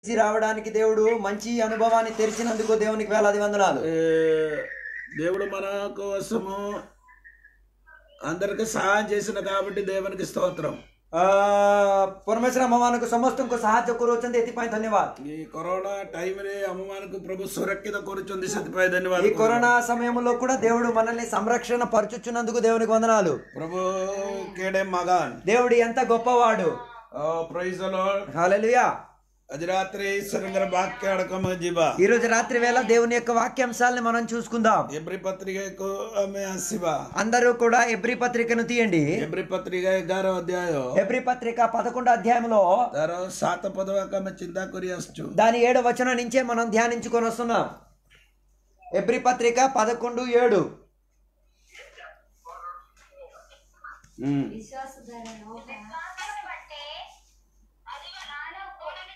చేసి రావడానికి దేవుడు మంచి అనుభవాన్ని తెరిచినందుకు దేవునికి వేలాది వందనాలు ఏ, దేవుడు మన కోసము అందరికి సహాయం చేసిన కాబట్టి దేవునికి స్తోత్రం ಆ, ಪರಮೇಶ್ವರ ಅಮ್ಮମାନଙ୍କୁ ସମସ୍ତଙ୍କୁ ସାହାଯ୍ୟ କରୁଛନ୍ତି ଏଥିପାଇଁ ଧନ୍ୟବାଦ ఈ కరోనా టైంରେ ଆମମାନଙ୍କୁ ପ୍ରଭୁ ସୁରକ୍ଷିତ କରୁଛନ୍ତି ସେଥିପାଇଁ ଧନ୍ୟବାଦ ఈ కరోనా సమయంలో కూడా దేవుడు మనల్ని సంరక్షణ పరచుచున్నందుకు దేవునికి వందనాలు ପ୍ରଭୁ କେଡେ ମଗାନ దేవుడు ఎంత గొప్పవాడు ପ୍రైଜ ଲାର୍ଡ హల్లెలూయా ଆଜି ରାତିରେ ଈଶ୍ୱରଙ୍କର ବାକ୍ୟ ଆଡ଼କୁ ଆମେ ଯିବା ఈ రోజు రాత్రి వేళ దేవుని యొక్క వాక్యాంశాలని మనం చూసుకుందాం ଏବ୍ରି ପତ୍ରିକାକୁ ଆମେ ଆସିବା అందరూ కూడా ఎబ్రి పత్రికను తీయండి ଏବ୍ରି ପତ୍ରିକା ଏଗାର ଅଧ୍ୟାୟ ఎబ్రి పత్రిక పదకొండు అధ్యాయంలో ତାର ସାତ ପଦକୁ ଆମେ ଚିନ୍ତା କରି ଆସୁଛୁ దాని ఏడు వచనం నుంచే మనం ధ్యానించుకొని వస్తున్నాం ఎబ్రి పత్రిక పదకొండు ఏడు ହୁଁ విశ్వాస ద్వారా నౌక విశ్వాసాన్ని బట్టి అది నాలో కూడని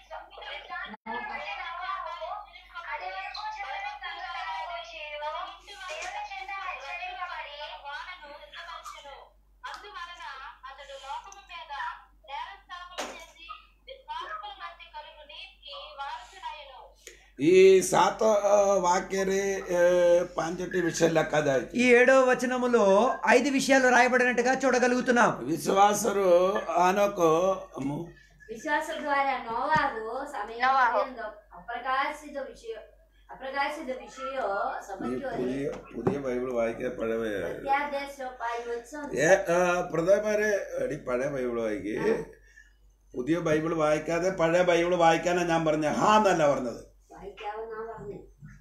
అది వరకు చివరి సంగతులను చేయు. దేవుని చేత హెచ్చరింపబడి వానను సిద్ధపరచును. అందువలన అతడు లోకము మీద నేరస్థాపన చేసి విశ్వాసముల మధ్య కలుగు నీతికి వారసుడయ్యను. ఈ సాత వాక్ୟରେ ଏ, ପାଞ୍ଚଟି ବିଷୟ ଲେଖାଯାଇଛି ఈ ఏడో వచనములో ఐదు విషయాలు రాయబడినట్టుగా చూడగలుగుతున్నాం విశ్వాసରୁ ఆనକ ମୁଁ విశ్వాస ద్వారా నోవాహు సమయం పర్యంత అప్రకాశిత విషయం అప్రకాశిత విషయం సభకి പുതിയ പുതിയ ബൈബിൾ വായിക്കാൻ പഴയ ప్రత్యాదేశ పై వచ్చి ഏ, ആ, പ്രഥമരെ എടി പഴയ ബൈബിൾ വായിക്ക് പുതിയ ബൈബിൾ വായിക്കാതെ പഴയ ബൈബിൾ വായിക്കാനാ ഞാൻ പറഞ്ഞ ഹാ എന്നല്ല പറഞ്ഞത് వాయిద్యావన్నా പറഞ്ഞു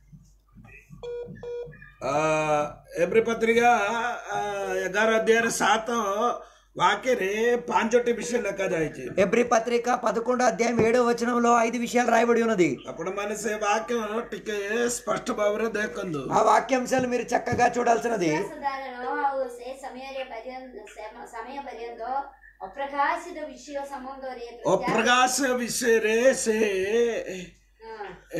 ಆ, ಎಬ್ರಿ ಪತ್ರಿಕ ಆ, ಎಗಾರ ಅಧ್ಯಾಯ ಸಾತ ವಾಕ್ಯರೆ ପାଞ୍ଚଟି ବିଷୟ ଲେଖାଯାଇଛି ఎబ్రి పత్రిక పదకొండు అధ్యాయం ఏడో వచనంలో ఐదు విషయాలు రాయబడి ఉన్నది ଆପଣମାନେ ସେ ବାକ୍ୟ ଟିକେ ସ୍ପଷ୍ଟ ଭାବରେ ଦେଖନ୍ତୁ ఆ వాక్యాంశాలు మీరు చక్కగా చూడాల్సినది విశ్వాస ద్వారా నోవాహు సే సమయ పర్యంత సమయ పర్యంత అప్రకాశిత విషయ సంబంధରେ ଅପ୍ରକାଶ ବିଷୟରେ ସେ ଏ,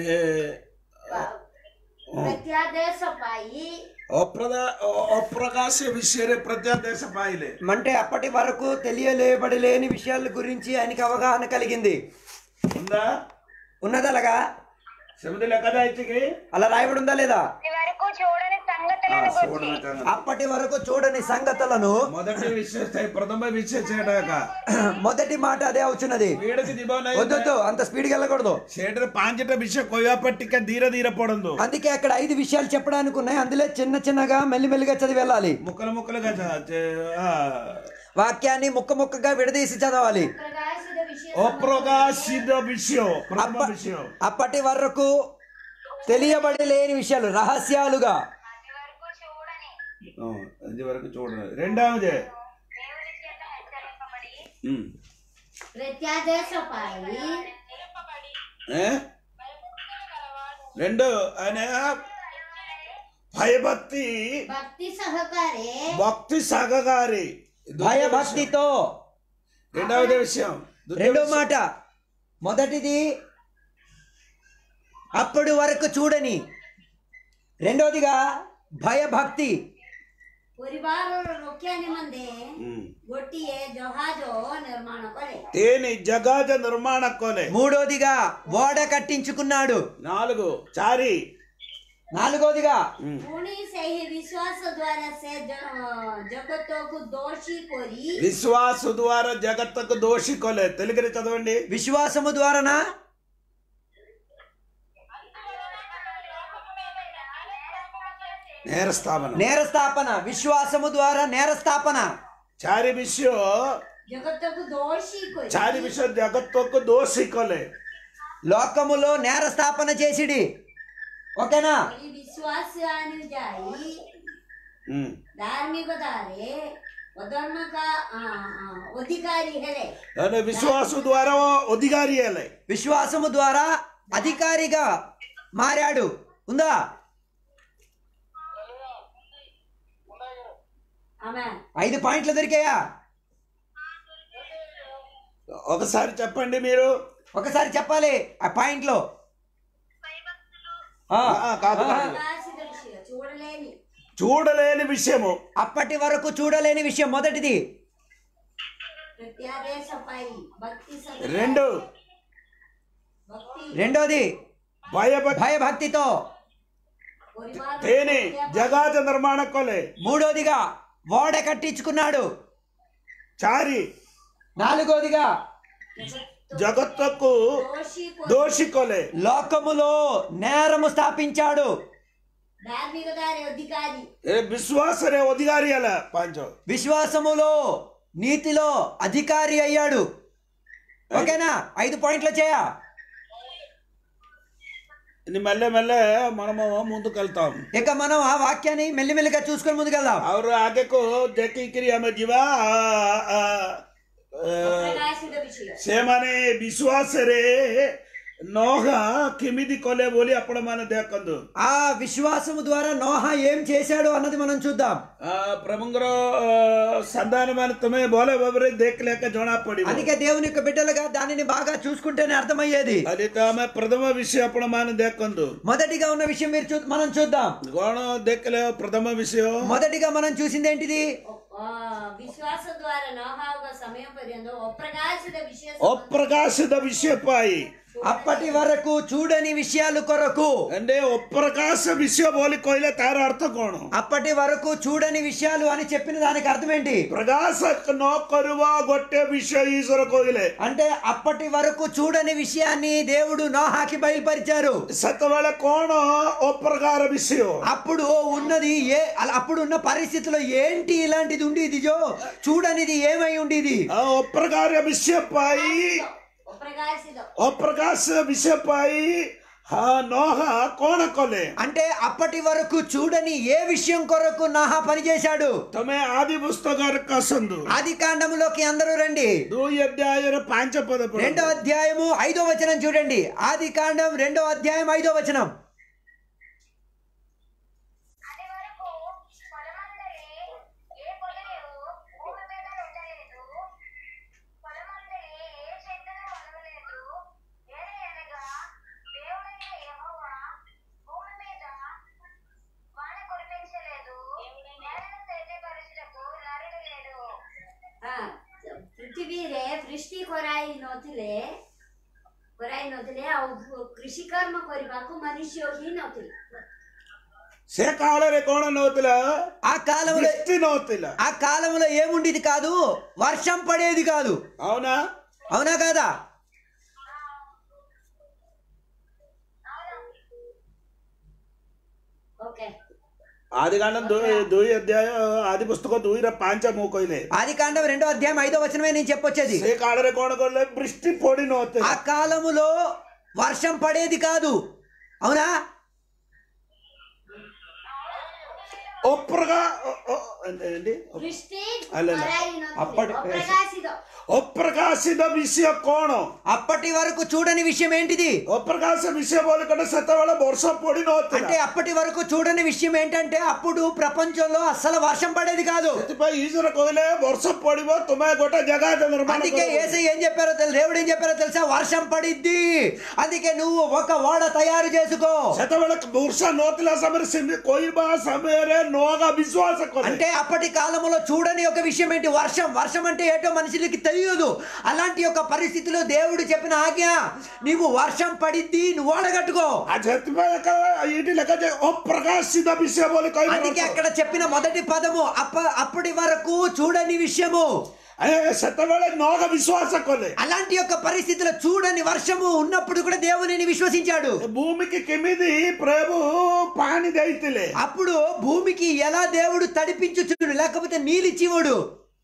ప్రత్యాదేశ పై ଅପ୍ରଦା ଅ- ଅପ୍ରକାଶ ବିଷୟରେ ପ୍ରତ୍ୟାଦେଶ ପାଇଲେ అంటే అప్పటి వరకు తెలియలేబడలేని విషయాల గురించి ఆయనకి అవగాహన కలిగింది ఉందా ఉన్నదలగా ସେମିତି ଲେଖାଯାଇଛି କି అలా రాయబడి ఉందా లేదా ఇది వరకు చూడని సంగతులను గురించి అప్పటి వరకు చూడని సంగతులను మొదటి విషయ ప్రథమ విషయ చేయడాక మొదటి మాట అదే అవుతున్నది వీడికి ଯିବ ନାହିଁ వద్దొద్దు అంత స్పీడ్గా వెళ్ళకూడదు ସେଇଟାରେ ପାଞ୍ଚଟା ବିଷୟ କହିବା ପରେ ଟିକେ ଧୀରେ ଧୀରେ ପଢନ୍ତୁ అందుకే అక్కడ ఐదు విషయాలు చెప్పడానికి ఉన్నాయి అందులో చిన్న చిన్నగా మెల్లిమెల్లిగా చదివి వెళ్ళాలి ముక్కలు ముక్కలుగా చ- చే- ఆ. వాక్యాన్ని ముక్క ముక్కగా విడదీసి చదవాలి ప్రకాశిత విషయ ଅପ୍ରକାଶିତ ବିଷୟ ପ୍ରଥମ అప్ప- ବିଷୟ అప్పటి వరకు తెలియబడి లేని విషయాలు రహస్యాలుగా అది వరకు చూడని ఆ, అది వరకు చూడండి రెండవది దేవుని చేత హెచ్చరింపబడి ఉమ్. ప్రత్యాదేశ పై నిలుపబడి ఏ? భయభక్తులు గలవాడు రెండు ఆయన భయభక్తి భక్తి సహకారే భక్తి సహకారి భయభక్తితో రెండవది విషయం రెండో మాట మొదటిది అప్పటి వరకు చూడని రెండోదిగా భయభక్తి ପରିବାରର ରକ୍ଷା ନିମନ୍ତେ ఉమ్. ଗୋଟିଏ ଜହାଜ ନିର୍ମାଣ କଲେ తేని జగాజ నిర్మాణ కొలే మూడోదిగా ఓడ కట్టించుకున్నాడు నాలుగు చారి నాలుగోదిగా ఉమ్. ପୁଣି ସେହି ବିଶ୍ୱାସ ଦ୍ୱାରା ସେ ଜ- ଜଗତକୁ ଦୋଷୀ କରି విశ్వాస ద్వారా జగత్తుకు దోషి కొలే తెలుగుని చదవండి విశ్వాసము ద్వారాన నేరస్థాపన నేరస్థాపన విశ్వాసము ద్వారా నేరస్థాపన చారి విషయం ଜଗତକୁ ଦୋଷୀ କରି చారి విషయం జగత్తుకు దోషి కొలే లోకములో నేరస్థాపన చేసిడి ఓకేనా ଏହି ବିଶ୍ୱାସ ଅନୁଯାୟୀ ఉమ్. ଧାର୍ମିକତାରେ ଅଧର୍ମକ ଆ, ଆ, ଅଧିକାରୀ ହେଲେ అంటే విశ్వాస ద్వారా అధికారి అలే విశ్వాసము ద్వారా అధికారిగా మారాడు ఉందా ఆమె ఐదు పాయింట్లు దొరికాయా ఒకసారి చెప్పండి మీరు ఒకసారి చెప్పాలి ఆ పాయింట్లో ఆ, ఆ, కాదు, ఆ, కాదు. ప్రకాశిత విషయం చూడలేని చూడలేని విషయము అప్పటి వరకు చూడలేని విషయం మొదటిది ప్రత్యాదేశపై భక్తి సహ రెండు భక్తి రెండోది ಭಯಭಕ್ತಿ భయభక్తితో పరివారం ತೇನೆ ಜಗಾತ ನಿರ್ಮಾಣ ಕೊಲೆ మూడోదిగా ఓడ కట్టించుకున్నాడు ಚಾರಿ నాలుగోదిగా ಜಗತ್ತಕ್ಕೂ దోషి ದೋಷಿ ಕೊಲೆ లోకములో నేరము స్థాపించాడు ధార్మికత అధికారి ಏ ವಿಶ್ವಾಸರೇ ಅಧಿಕಾರಿ ಅಲ್ಲ ಪಾಂಚ విశ్వాసములో నీతిలో అధికారి అయ్యాడు ఓకేనా ఐదు పాయింట్లు చేయ ಇನ್ನು ಮೆಲ್ಲೆ ಮೆಲ್ಲೆ మనము ముందుకు వెళ్తాం ఇక మనం ఆ వాక్యాన్ని మెల్లిమెల్లిగా చూసుకొని ముందుకెళ్దాం ಅವರು ಆಗಕ್ಕೂ ದೇಕಿಕಿರಿ ಆమె ಜೀವ ప్రకాశిత విషయం ಸೇಮನೆ ವಿಶ್ವಾಸರೇ ನೋಹ ಕಿಮಿದಿ ಕೊಲೆ ಬೋಲಿ ಅಪ್ಪಳ ಮನ ದೇಕಂದು ఆ విశ్వాసము ద్వారా నోహ ఏం చేశాడు అన్నది మనం చూద్దాం ಪ್ರಭುಂಗರ ಸಂಧಾನ ಮನ ತುಮೆ ಬೋಲೆ ಬಬ್ರೆ ದೇಖಲೇಕ ಜೋಣ ಪಡಿ అందుకే దేవుని యొక్క బిడ్డలుగా దానిని బాగా చూసుకుంటేనే అర్థమయ్యేది అది ఆమె ప్రథమ విషయ అಪ್ಪಳ ಮನ ದೇಕಂದು మొదటిగా ఉన్న విషయం మీరు చూ మనం చూద్దాం గోణ దేఖలే ప్రథమ విషయం మొదటిగా మనం చూసింది ఏంటిది ఆ, విశ్వాಸ ದ್ವಾರ ನೋಹಾವ ಸಮಯ ಪರ್ಯಂತ ಅಪ್ರಕಾಶಿತ ವಿಷಯ ಅಪ್ರಕಾಶದ ವಿಷಯ ಪಾಯಿ అప్పటి వరకు చూడని విషయాలు కొరకు అంటే ఒప్రకాశ విషయ బోలి కోయిలే తార అర్థ కోణ అప్పటి వరకు చూడని విషయాలు అని చెప్పిన దానికి అర్థం ఏంటి ಪ್ರಕಾಶ ನೋ ಕರುವ ಗೊಟ್ಟೆ ವಿಷಯ ಈಶ್ವರ ಕೋಗಿಲೆ అంటే అప్పటి వరకు చూడని విషయాన్ని దేవుడు నోహాకి బయలుపరిచారు ಸತ್ತವೇಳೆ ಕೋಣ ಒಪ್ರಕಾರ ವಿಷಯ అప్పుడు ఉన్నది ఏ అలా అప్పుడు ఉన్న పరిస్థితిలో ఏంటి ఇలాంటిది ఉండేది జో చూడనిది ఏమై ఉండేది ಆ ಒಪ್ರಕಾರ ವಿಷಯ ಪಾಯಿ ಅಪ್ರಕಾಶಿತ ಒಪ್ರಕಾಶ ವಿಷಯ ಪಾಯಿ ಹಾ ನೋಹ ಕೋಣ ಕೊಲೆ అంటే అప్పటి వరకు చూడని ఏ విషయం కొరకు నాహా పనిచేశాడు ತಮೆ ಆದಿ ಪುಸ್ತಕ ಕಸಂದು ఆది కాండములోకి అందరూ రండి ದೂಯಿ ಅಧ್ಯಾಯರ ಪಾಂಚ ಪದ ಪದ. రెండో అధ్యాయము ఐదో వచనం చూడండి ఆది కాండం రెండో అధ్యాయం ఐదో వచనం అది వరకు పొలమందరి ఏ పొదయు భూమి మీద ఉండలేదు పొలమందరి ఏ చెట్టును వదలలేదు ఏలయనగా దేవుడైన యెహోవా భూమి మీద వాన కురిపించలేదు నేలను సేద్యపరచుటకు నరుడు లేడు ಹಾ ಪೃಥ್ವಿರೆ ವೃಷ್ಟಿ ಕೊರಾಯಿ ନଥିଲେ ಕೊರಾಯಿ ନଥିଲେ ଆଉ କୃଷି କର୍ମ କରିବାକୁ ମନୁଷ୍ୟ ହିଁ ନଥିଲେ ಸೇ ಕಾಳರೆ ಕೋಣ ನೋತಿಲ್ಲ ఆ కాలంలో ವೃಷ್ಟಿ ನೋತಿಲ್ಲ ఆ కాలంలో ఏముండేది కాదు వర్షం పడేది కాదు అవునా అవునా కాదా ಓಕೆ ఆది కాండం దూయి అధ్యాయ ఆది పుస్తకం దూయిర పాంచ మూకొయిలే ఆది కాండం రెండో అధ్యాయం ఐదో వచనమే నేను చెప్పొచ్చేది సే కాళరే కోణ కొల్లే వృష్టి పొడి నోతే ఆ కాలములో వర్షం పడేది కాదు అవునా ఒప్రగా ఏంటి ವೃಷ್ಟಿ ಅಲ್ಲ, ಅಲ್ಲ. ಕೊರಾಯಿ ಅಪ್ಪಟ- ನೊತ್ತಿಲೆ ಅಪ್ರಕಾಶಿತ ಒಪ್ರಕಾಶಿದ ವಿಷಯ ಕೋಣ అప్పటి వరకు చూడని విషయం ఏంటిది ಒಪ್ರಕಾಶ ವಿಷಯ ಬೋಲಿಕೊಂಡ ಸತ್ತವಳ ವರ್ಷ పొడి నోతిಲ್ಲ అంటే అప్పటి వరకు చూడని విషయం ఏంటంటే అప్పుడు ప్రపంచంలో అస్సలు వర్షం పడేది కాదు ସେଥିପାଇଁ ଈଶ୍ୱର କହିଲେ ବର୍ଷ ପଡିବ ତୁମେ ଗୋଟେ ଜାଗା ନିର୍ମାଣ అందుకే କର। ఏసై ఏం చెప్పారో తెలుసు దేవుడు ఏం చెప్పారో తెలుసా వర్షం పడిద్ది అందుకే నువ్వు ఒక ఓడ తయారు చేసుకో ସେତେବେଳେ ବର୍ଷା ନଥିଲା ସମୟରେ ସେମିତି କହିବା ସମୟରେ ନୂଆ ବିଶ୍ୱାସ କଲେ అంటే అప్పటి కాలంలో చూడని ఒక విషయం ఏంటి వర్షం వర్షం అంటే ఏంటో మనుషులకి తెలియదు అలాంటి ఒక పరిస్థితిలో దేవుడు చెప్పిన ఆజ్ఞ నీవు వర్షం పడిద్ది నువ్వు ఓడగట్టుకో ଆଉ ସେଥିପାଇଁ ଏକା ଏଇଠି ଲେଖା ଯେ ଅପ୍ରକାଶିତ ବିଷୟ ବୋଲି అందుకే କହିଲେ అక్కడ చెప్పిన మొదటి పదము అప్ప అప్పటి వరకు చూడని విషయము ସେତେବେଳେ ନୂଆ ବିଶ୍ୱାସ କଲେ అలాంటి యొక్క పరిస్థితిలో చూడని వర్షము ఉన్నప్పుడు కూడా దేవునిని విశ్వసించాడు ଭୂମିକି କେମିତି ପ୍ରଭୁ ପାଣି ଦେଇଥିଲେ అప్పుడు భూమికి ఎలా దేవుడు తడిపించుచుడు లేకపోతే నీలిచ్చివుడు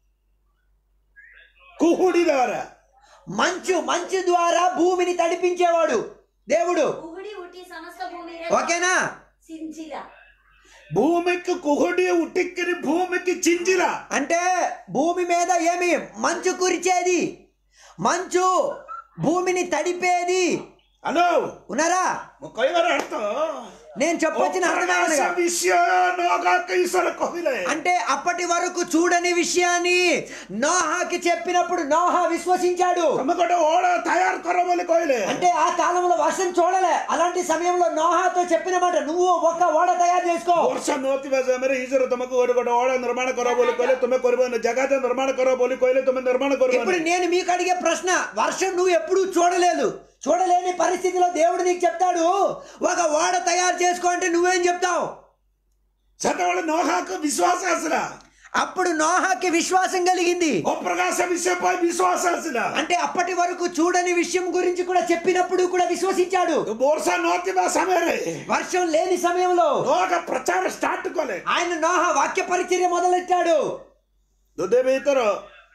କୁହୁଡି ଦ୍ୱାରା మంచు మంచు ద్వారా భూమిని తడిపించేవాడు దేవుడు ಉಗುಡಿ ಹುಟ್ಟಿ ಸಮಸ್ತ ಭೂಮಿ ఓకేనా ಸಿಂಚಿಲ భూమికి కుహుడి ఉట్టిక్కిరి భూమికి చింజిరా అంటే భూమి మీద ఏమి మంచు కురిచేది మంచు భూమిని తడిపేది హలో ఉన్నారా କହିବାର ଅର୍ଥ నేను చెప్పొచ్చిన అర్థమేమనగా విషయ నోగాక ఈశ్వర కోవిలే అంటే అప్పటి వరకు చూడని విషయాన్ని నోహాకి చెప్పినప్పుడు నోహా విశ్వసించాడు తమ కూడా ఓడ తయారు కొరబోలి కోయిలే అంటే ఆ కాలంలో వర్షం చూడలే అలాంటి సమయంలో నోహాతో చెప్పిన మాట నువ్వు ఒక ఓడ తయారు చేసుకో ವರ್ಷ ನೋತಿವ ಸಮୟରେ ಈಶ್ವರ ತಮಗೂ ಒಂದು ಕೂಡ ಓಡ ನಿರ್ಮಾಣ ಕರೋ ಬೋಲಿ ಕೊಯ್ಲೆ ತುಮೆ ಕೊರಬ ಜಗತ್ತ ನಿರ್ಮಾಣ ಕರೋ ಬೋಲಿ ಕೊಯ್ಲೆ ತುಮೆ ನಿರ್ಮಾಣ ఇప్పుడు ಕೊರಬ నేను మీకు అడిగే ప్రశ్న వర్షం నువ్వు ఎప్పుడూ చూడలేదు చూడలేని పరిస్థితిలో దేవుడు నీకు చెప్తాడు ఒక ఓడ తయారు చేసుకో అంటే నువ్వేం చెప్తావు ಸತವಳ ನೋಹಾಕ ವಿಶ್ವಾಸ ಹಸಿರ అప్పుడు నోహాకి విశ్వాసం కలిగింది ಒಪ್ರಗಾಸ ವಿಷಯ ಪೈ ವಿಶ್ವಾಸ ಹಸಿರ అంటే అప్పటి వరకు చూడని విషయం గురించి కూడా చెప్పినప్పుడు కూడా విశ్వసించాడు ಬೋರ್ಸ ನೋತಿವ ಸಮୟରେ వర్షం లేని సమయంలో ನೋಗ ಪ್ರಚಾರ ಸ್ಟಾರ್ಟ್ ಕೊಲೆ ఆయన నోహ వాక్య పరిచర్య మొదలెట్టాడు ದುದ್ದೆ ಬೀತರು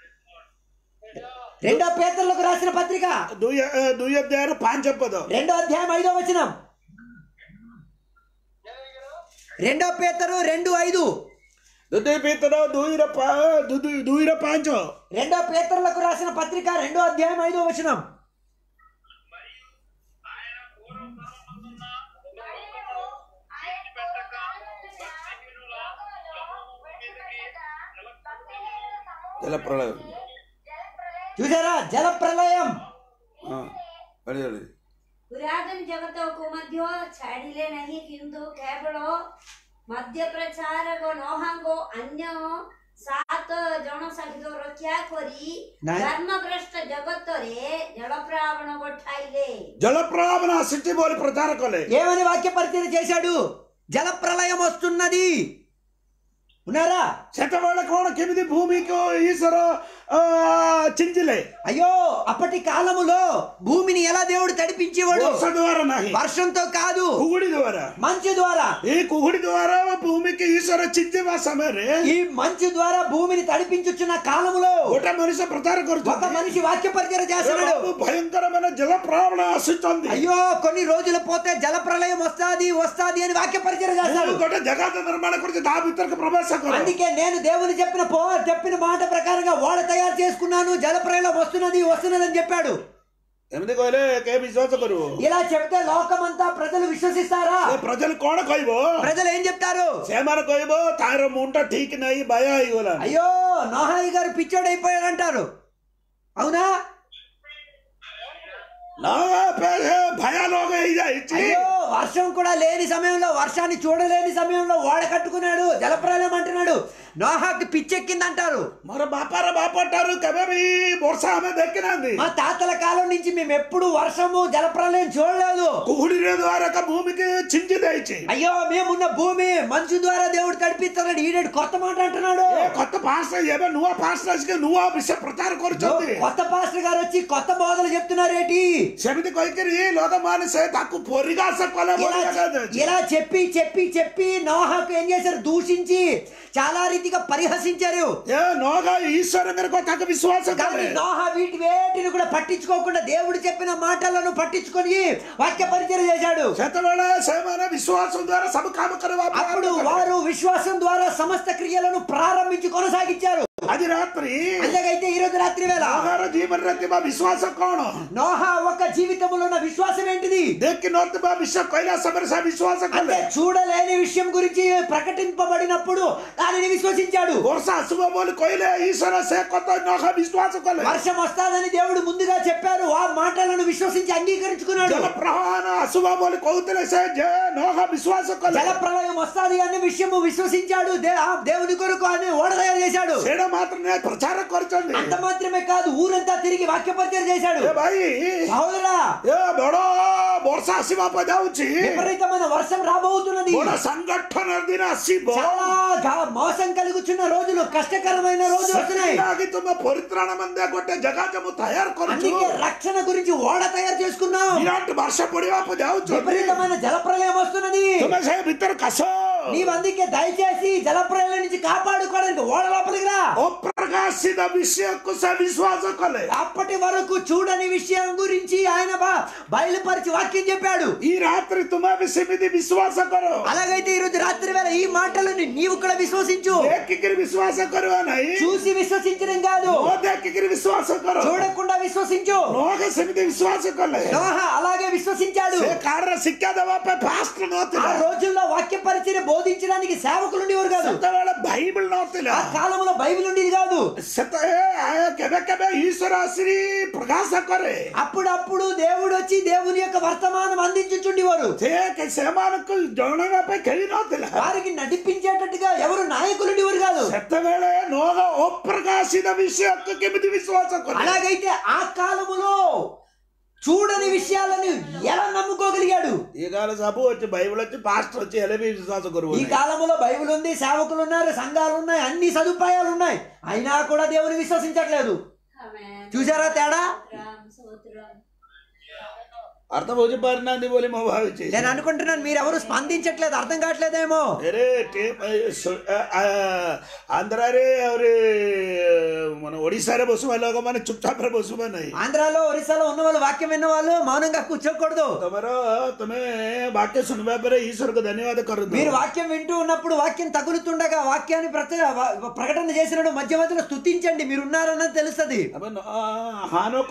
రెండో పేతర్లకు రాసిన పత్రిక ದುಯ್ಯ ದುಯ್ಯ ಅಧ್ಯಾಯ ಪಾಂಚ್ ಎಪ್ಪದು రెండో అధ్యాయం ఐదో వచనం రెండో పేతరు రెండు ఐదు ದುದ್ದೆ ಬೀತರು ದೂಯಿರ ಪಾ ದೂಯಿರ ಪಾಂಚು రెండో పేతరులకు రాసిన పత్రిక రెండో అధ్యాయం ఐదో వచనం మరియు ఆయన పూర్వకాలమున లోకములో విడిచిపెట్టగా భక్తిహీనుల సమూహం ಜಲ ಪ್ರಳಯ జలప్రలయం చూసారా జల ప్రళయం ಹಾ ಹೇಳಿ ಹೇಳಿ पुरातन जगतों को मध्य छाड़िले नहीं किंतु केवल मध्य प्रचारक नोहांगो अन्य सात जन सहित रक्षा करी ନାଇଁ। धर्मग्रस्त जगत रे जलप्रावण गोठाइले ಜಲಪ್ರಾವನ ಸಿಟಿ ಬೋಲಿ ಪ್ರಚಾರ ಕೊಲೆ ఏమని వాక్య పరిచర్య చేశాడు జల ప్రళయం వస్తున్నది ఉన్నారా ಶತವಾಳ ಕೋಣ ಕೆಮಿದಿ ಭೂಮಿಗೆ ಈಶ್ವರ ಆ, చించిలే అయ్యో అప్పటి కాలములో భూమిని ఎలా దేవుడు తడిపించేవాడు ವರ್ಷ ದ್ವಾರ ನಾಹಿ వర్షంతో కాదు ಕುಗುಡಿ ದ್ವಾರ మంచు ద్వారా ಈ ಕುಗುಡಿ ದ್ವಾರ ಭೂಮಿಗೆ ಈಶ್ವರ చించిವ ಸಮୟରେ ఈ మంచు ద్వారా భూమిని తడిపించుచున్న కాలములో ଗୋଟେ మనిషి ప్రచార ఒక କରୁଛନ୍ତି మనిషి వాక్య పరిచయం చేస్తున్నాడు బాబు భయంకరమైన జల ప్రాబ్లం ఆశిస్తుంది అయ్యో కొన్ని రోజులు పోతే జల ప్రళయం వస్తాది వస్తాది అని వాక్య పరిచయం చేస్తాడు ଗୋଟେ జగత నిర్మాణ గురించి దా ଭିତରକୁ ప్రవేଶ କର అందుకే నేను దేవుని చెప్పిన పో చెప్పిన మాట ప్రకారంగా ఓడ తయారు చేసుకున్నాను జల ప్రళయం వస్తున్నది వస్తున్నది అని చెప్పాడు ଏମିତି କହିଲେ କେହି ବିଶ୍ୱାସ କରିବ ఇలా చెప్తే లోకమంతా ప్రజలు విశ్వసిస్తారా ଏ ప్రజలు କଣ କହିବ ప్రజలు ఏం చెప్తారు ସେମାନେ କହିବ ତାର ମୁଣ୍ଡ ଠିକ ନାହିଁ ଭୟ ହେଇଗଲା అయ్యో నోహాయి గారు పిచ్చోడు అయిపోయాడు అంటారు అవునా ନା ଭୟ ଲୋକ ହେଇଯାଇଛି అయ్యో వర్షం కూడా లేని సమయంలో వర్షాన్ని చూడలేని సమయంలో ఓడ కట్టుకున్నాడు జలప్రలయం అంటున్నాడు నోహాకి పిచ్చెక్కింది అంటారు ମୋର ବାପାର ବାପ ଠାରୁ କେବେ ବି ବର୍ଷା ଆମେ ଦେଖିନାହାନ୍ତି మా తాతల కాలం నుంచి మేము ఎప్పుడు వర్షము జలప్రలయం చూడలేదు କୁହୁଡିରେ ଦ୍ୱାରା ଭୂମିకి చించి ଦେଇଛି అయ్యో మేమున్న భూమి మంచు ద్వారా దేవుడు తడిపిస్తున్నాడు ఈడేడు కొత్త మాట అంటున్నాడు ଏ కొత్త పాస్ ଏବେ ନୂଆ ପାସ୍ ଆସିକି ନୂଆ ବିଷୟ ପ୍ରଚାର କରୁଛନ୍ତି కొత్త పాస్టర్ గారు వచ్చి కొత్త బోధలు చెప్తున్నారేటి ସେମିତି କହିକିରି ଲୋକମାନେ ସେ ତାକୁ ପରିହାସ କଲେ ఇలా ବୋଲି ଦେଖାଯାଉଛି। ఇలా చెప్పి చెప్పి చెప్పి నోహాకు ఏం చేశారు దూషించి చాలా రీతిగా పరిహసించారు ఏ నోగా ఈశ్వరంగారి కొత్తకు విశ్వాసం కానీ కలే నోహ వీటి వేటిని కూడా పట్టించుకోకుండా దేవుడు చెప్పిన మాటలను పట్టించుకొని వాక్య పరిచయం చేశాడు ସେତେବେଳେ ସେମାନେ ବିଶ୍ୱାସ ଦ୍ୱାରା ସବୁ କାମ କରିବା అప్పుడు వారు విశ్వాసం ద్వారా సమస్త క్రియలను ప్రారంభించి కొనసాగించారు ଆଜି ରାତ୍ରି అలాగైతే ఈ రోజు రాత్రి వేళ ନୋଗାର ଜୀବନରେ ଥିବା ବିଶ୍ୱାସ କଣ నోహ ఒక జీవితంలో ఉన్న విశ్వాసం ఏంటిది ଦେଖି ନଥିବା ବିଷୟ କହିଲା ସମୟରେ ସେ ବିଶ୍ୱାସ అంటే କଲେ చూడలేని విషయం గురించి ప్రకటింపబడినప్పుడు దానిని విశ్వసించాడు ବର୍ଷା ଆସିବ ବୋଲି କହିଲେ ଈଶ୍ୱର ସେ କଥା ନୋଗା ବିଶ୍ୱାସ କଲେ వర్షం వస్తాదని దేవుడు ముందుగా చెప్పారు ఆ మాటలను విశ్వసించి అంగీకరించుకున్నాడు ଜଳ ପ୍ରବାହନ ଆସିବ ବୋଲି କହୁଥିଲେ ସେ ଯେ ନୋଗା ବିଶ୍ୱାସ କଲେ జల ప్రళయం వస్తాది అనే విషయము విశ్వసించాడు దే- ఆ దేవుని కొరకు అని ఓడ తయారు చేశాడు ସେଇଟା ମାତ୍ର ନୁହେଁ ପ୍ରଚାର କରିଛନ୍ତି అంత మాత్రమే కాదు ఊరంతా తిరిగి వాక్య పరిచయం చేశాడు ଏ ଭାଇ సహోదరా ଏ ବଡ ବର୍ଷା ଆସିବାକୁ ଯାଉଛି విపరీతమైన వర్షం రాబోతున్నది ବଡ ସଂଗଠନ ଦିନ ଆସିବ చాలా గా- మోసం కలుగుచున్న రోజులు కష్టకరమైన రోజులు వస్తున్నాయి ସେଥିଲାଗି ତୁମେ ପରିତ୍ରାଣ ମନ୍ଦିର ଗୋଟେ ଜାଗା ମୁଁ ତୟାର କରୁଛୁ అందుకే రక్షణ గురించి ఓడ తయారు చేసుకున్నాం ବିରାଟ ବର୍ଷ ପଡିବାକୁ ଯାଉଛୁ విపరీతమైన జల ప్రళయం వస్తున్నది ତୁମେ ସେ ଭିତରେ କାଶ నీవు అందుకే దయచేసి జల ప్రళయం నుంచి కాపాడుకోవడానికి ఓడ లోపలికి రా ଅପ୍ରକାଶିତ ବିଷୟକୁ ସେ ବିଶ୍ୱାସ କଲେ అప్పటి వరకు చూడని విషయం గురించి ఆయన బా- బయలుపరిచి వాక్యం చెప్పాడు ఈ రాత్రి ତୁମେ ବି ସେମିତି ବିଶ୍ୱାସ କର అలాగైతే ఈ రోజు రాత్రి వేళ ఈ మాటలను నీవు కూడా విశ్వసించు ଦେଖିକିରି ବିଶ୍ୱାସ କରିବା ନାହିଁ చూసి విశ్వసించడం కాదు ନ ଦେଖିକିରି ବିଶ୍ୱାସ କର చూడకుండా విశ్వసించు ନୋଗ ସେମିତି ବିଶ୍ୱାସ କଲେ నోహ అలాగే విశ్వసించాడు ସେ କାଳରେ ଶିକ୍ଷା ଦେବା ପାଇଁ ଫାଷ୍ଟ ఆ ନଥିଲା రోజుల్లో వాక్య పరిచయం బోధించడానికి సేవకులు ఉండేవారు కాదు ସେତେବେଳେ ବାଇବଲ ନଥିଲା ఆ కాలంలో బైబిల్ ఉండేది కాదు ସେତେ କେବେ କେବେ ଈଶ୍ୱର ଆସି ପ୍ରକାଶ କରେ అప్పుడప్పుడు దేవుడు వచ్చి దేవుని యొక్క వర్తమానం అందించుచుండేవారు ସେ ସେମାନଙ୍କୁ ଜଣାଇବା ପାଇଁ କେହି ନଥିଲା వారికి నడిపించేటట్టుగా ఎవరు నాయకులు ఉండేవారు కాదు ସେତେବେଳେ ନୋହ ଅପ୍ରକାଶିତ ବିଷୟକୁ କେମିତି ବିଶ୍ୱାସ କରେ అలాగైతే ఆ కాలములో చూడని విషయాలను ఎలా నమ్ముకోగలిగాడు ఈ కాలం సబు వచ్చి బైబిల్ వచ్చి పాస్టర్ వచ్చి ఎలా విశ్వాస ఈ కరువు కాలంలో బైబిల్ ఉంది సేవకులు ఉన్నారు సంఘాలు ఉన్నాయి అన్ని సదుపాయాలు ఉన్నాయి అయినా కూడా దేవుని విశ్వసించట్లేదు ఆమేన్. చూసారా తేడా స్తోత్రం, స్తోత్రం. అర్థం వచ్చి పరిణాంది పోలి మా భావించి నేను అనుకుంటున్నాను మీరు ఎవరు స్పందించట్లేదు అర్థం కావట్లేదేమో అరే ଆନ୍ଧ୍ରାରେ ଆହୁରି ମାନେ ଓଡ଼ିଶାରେ ବସିବା ଲୋକମାନେ ଚୁପଚାପରେ ବସିବା ନାହିଁ ఆంధ్రాలో ఒరిస్సాలో ఉన్న వాళ్ళు వాక్యం విన్న వాళ్ళు మౌనంగా కూర్చోకూడదు ତମର ତମେ ବାକ୍ୟ ଶୁଣିବା ପରେ ଈଶ୍ୱରକୁ ଧନ୍ୟବାଦ କରନ୍ତୁ మీరు వాక్యం వింటూ ఉన్నప్పుడు వాక్యం తగులుతుండగా వాక్యాన్ని ప్రచ- వ- ప్రకటన చేసినప్పుడు మధ్య మధ్యలో స్తుతించండి మీరు ఉన్నారన్నది తెలుస్తుంది అబ్బా, నో- హానోక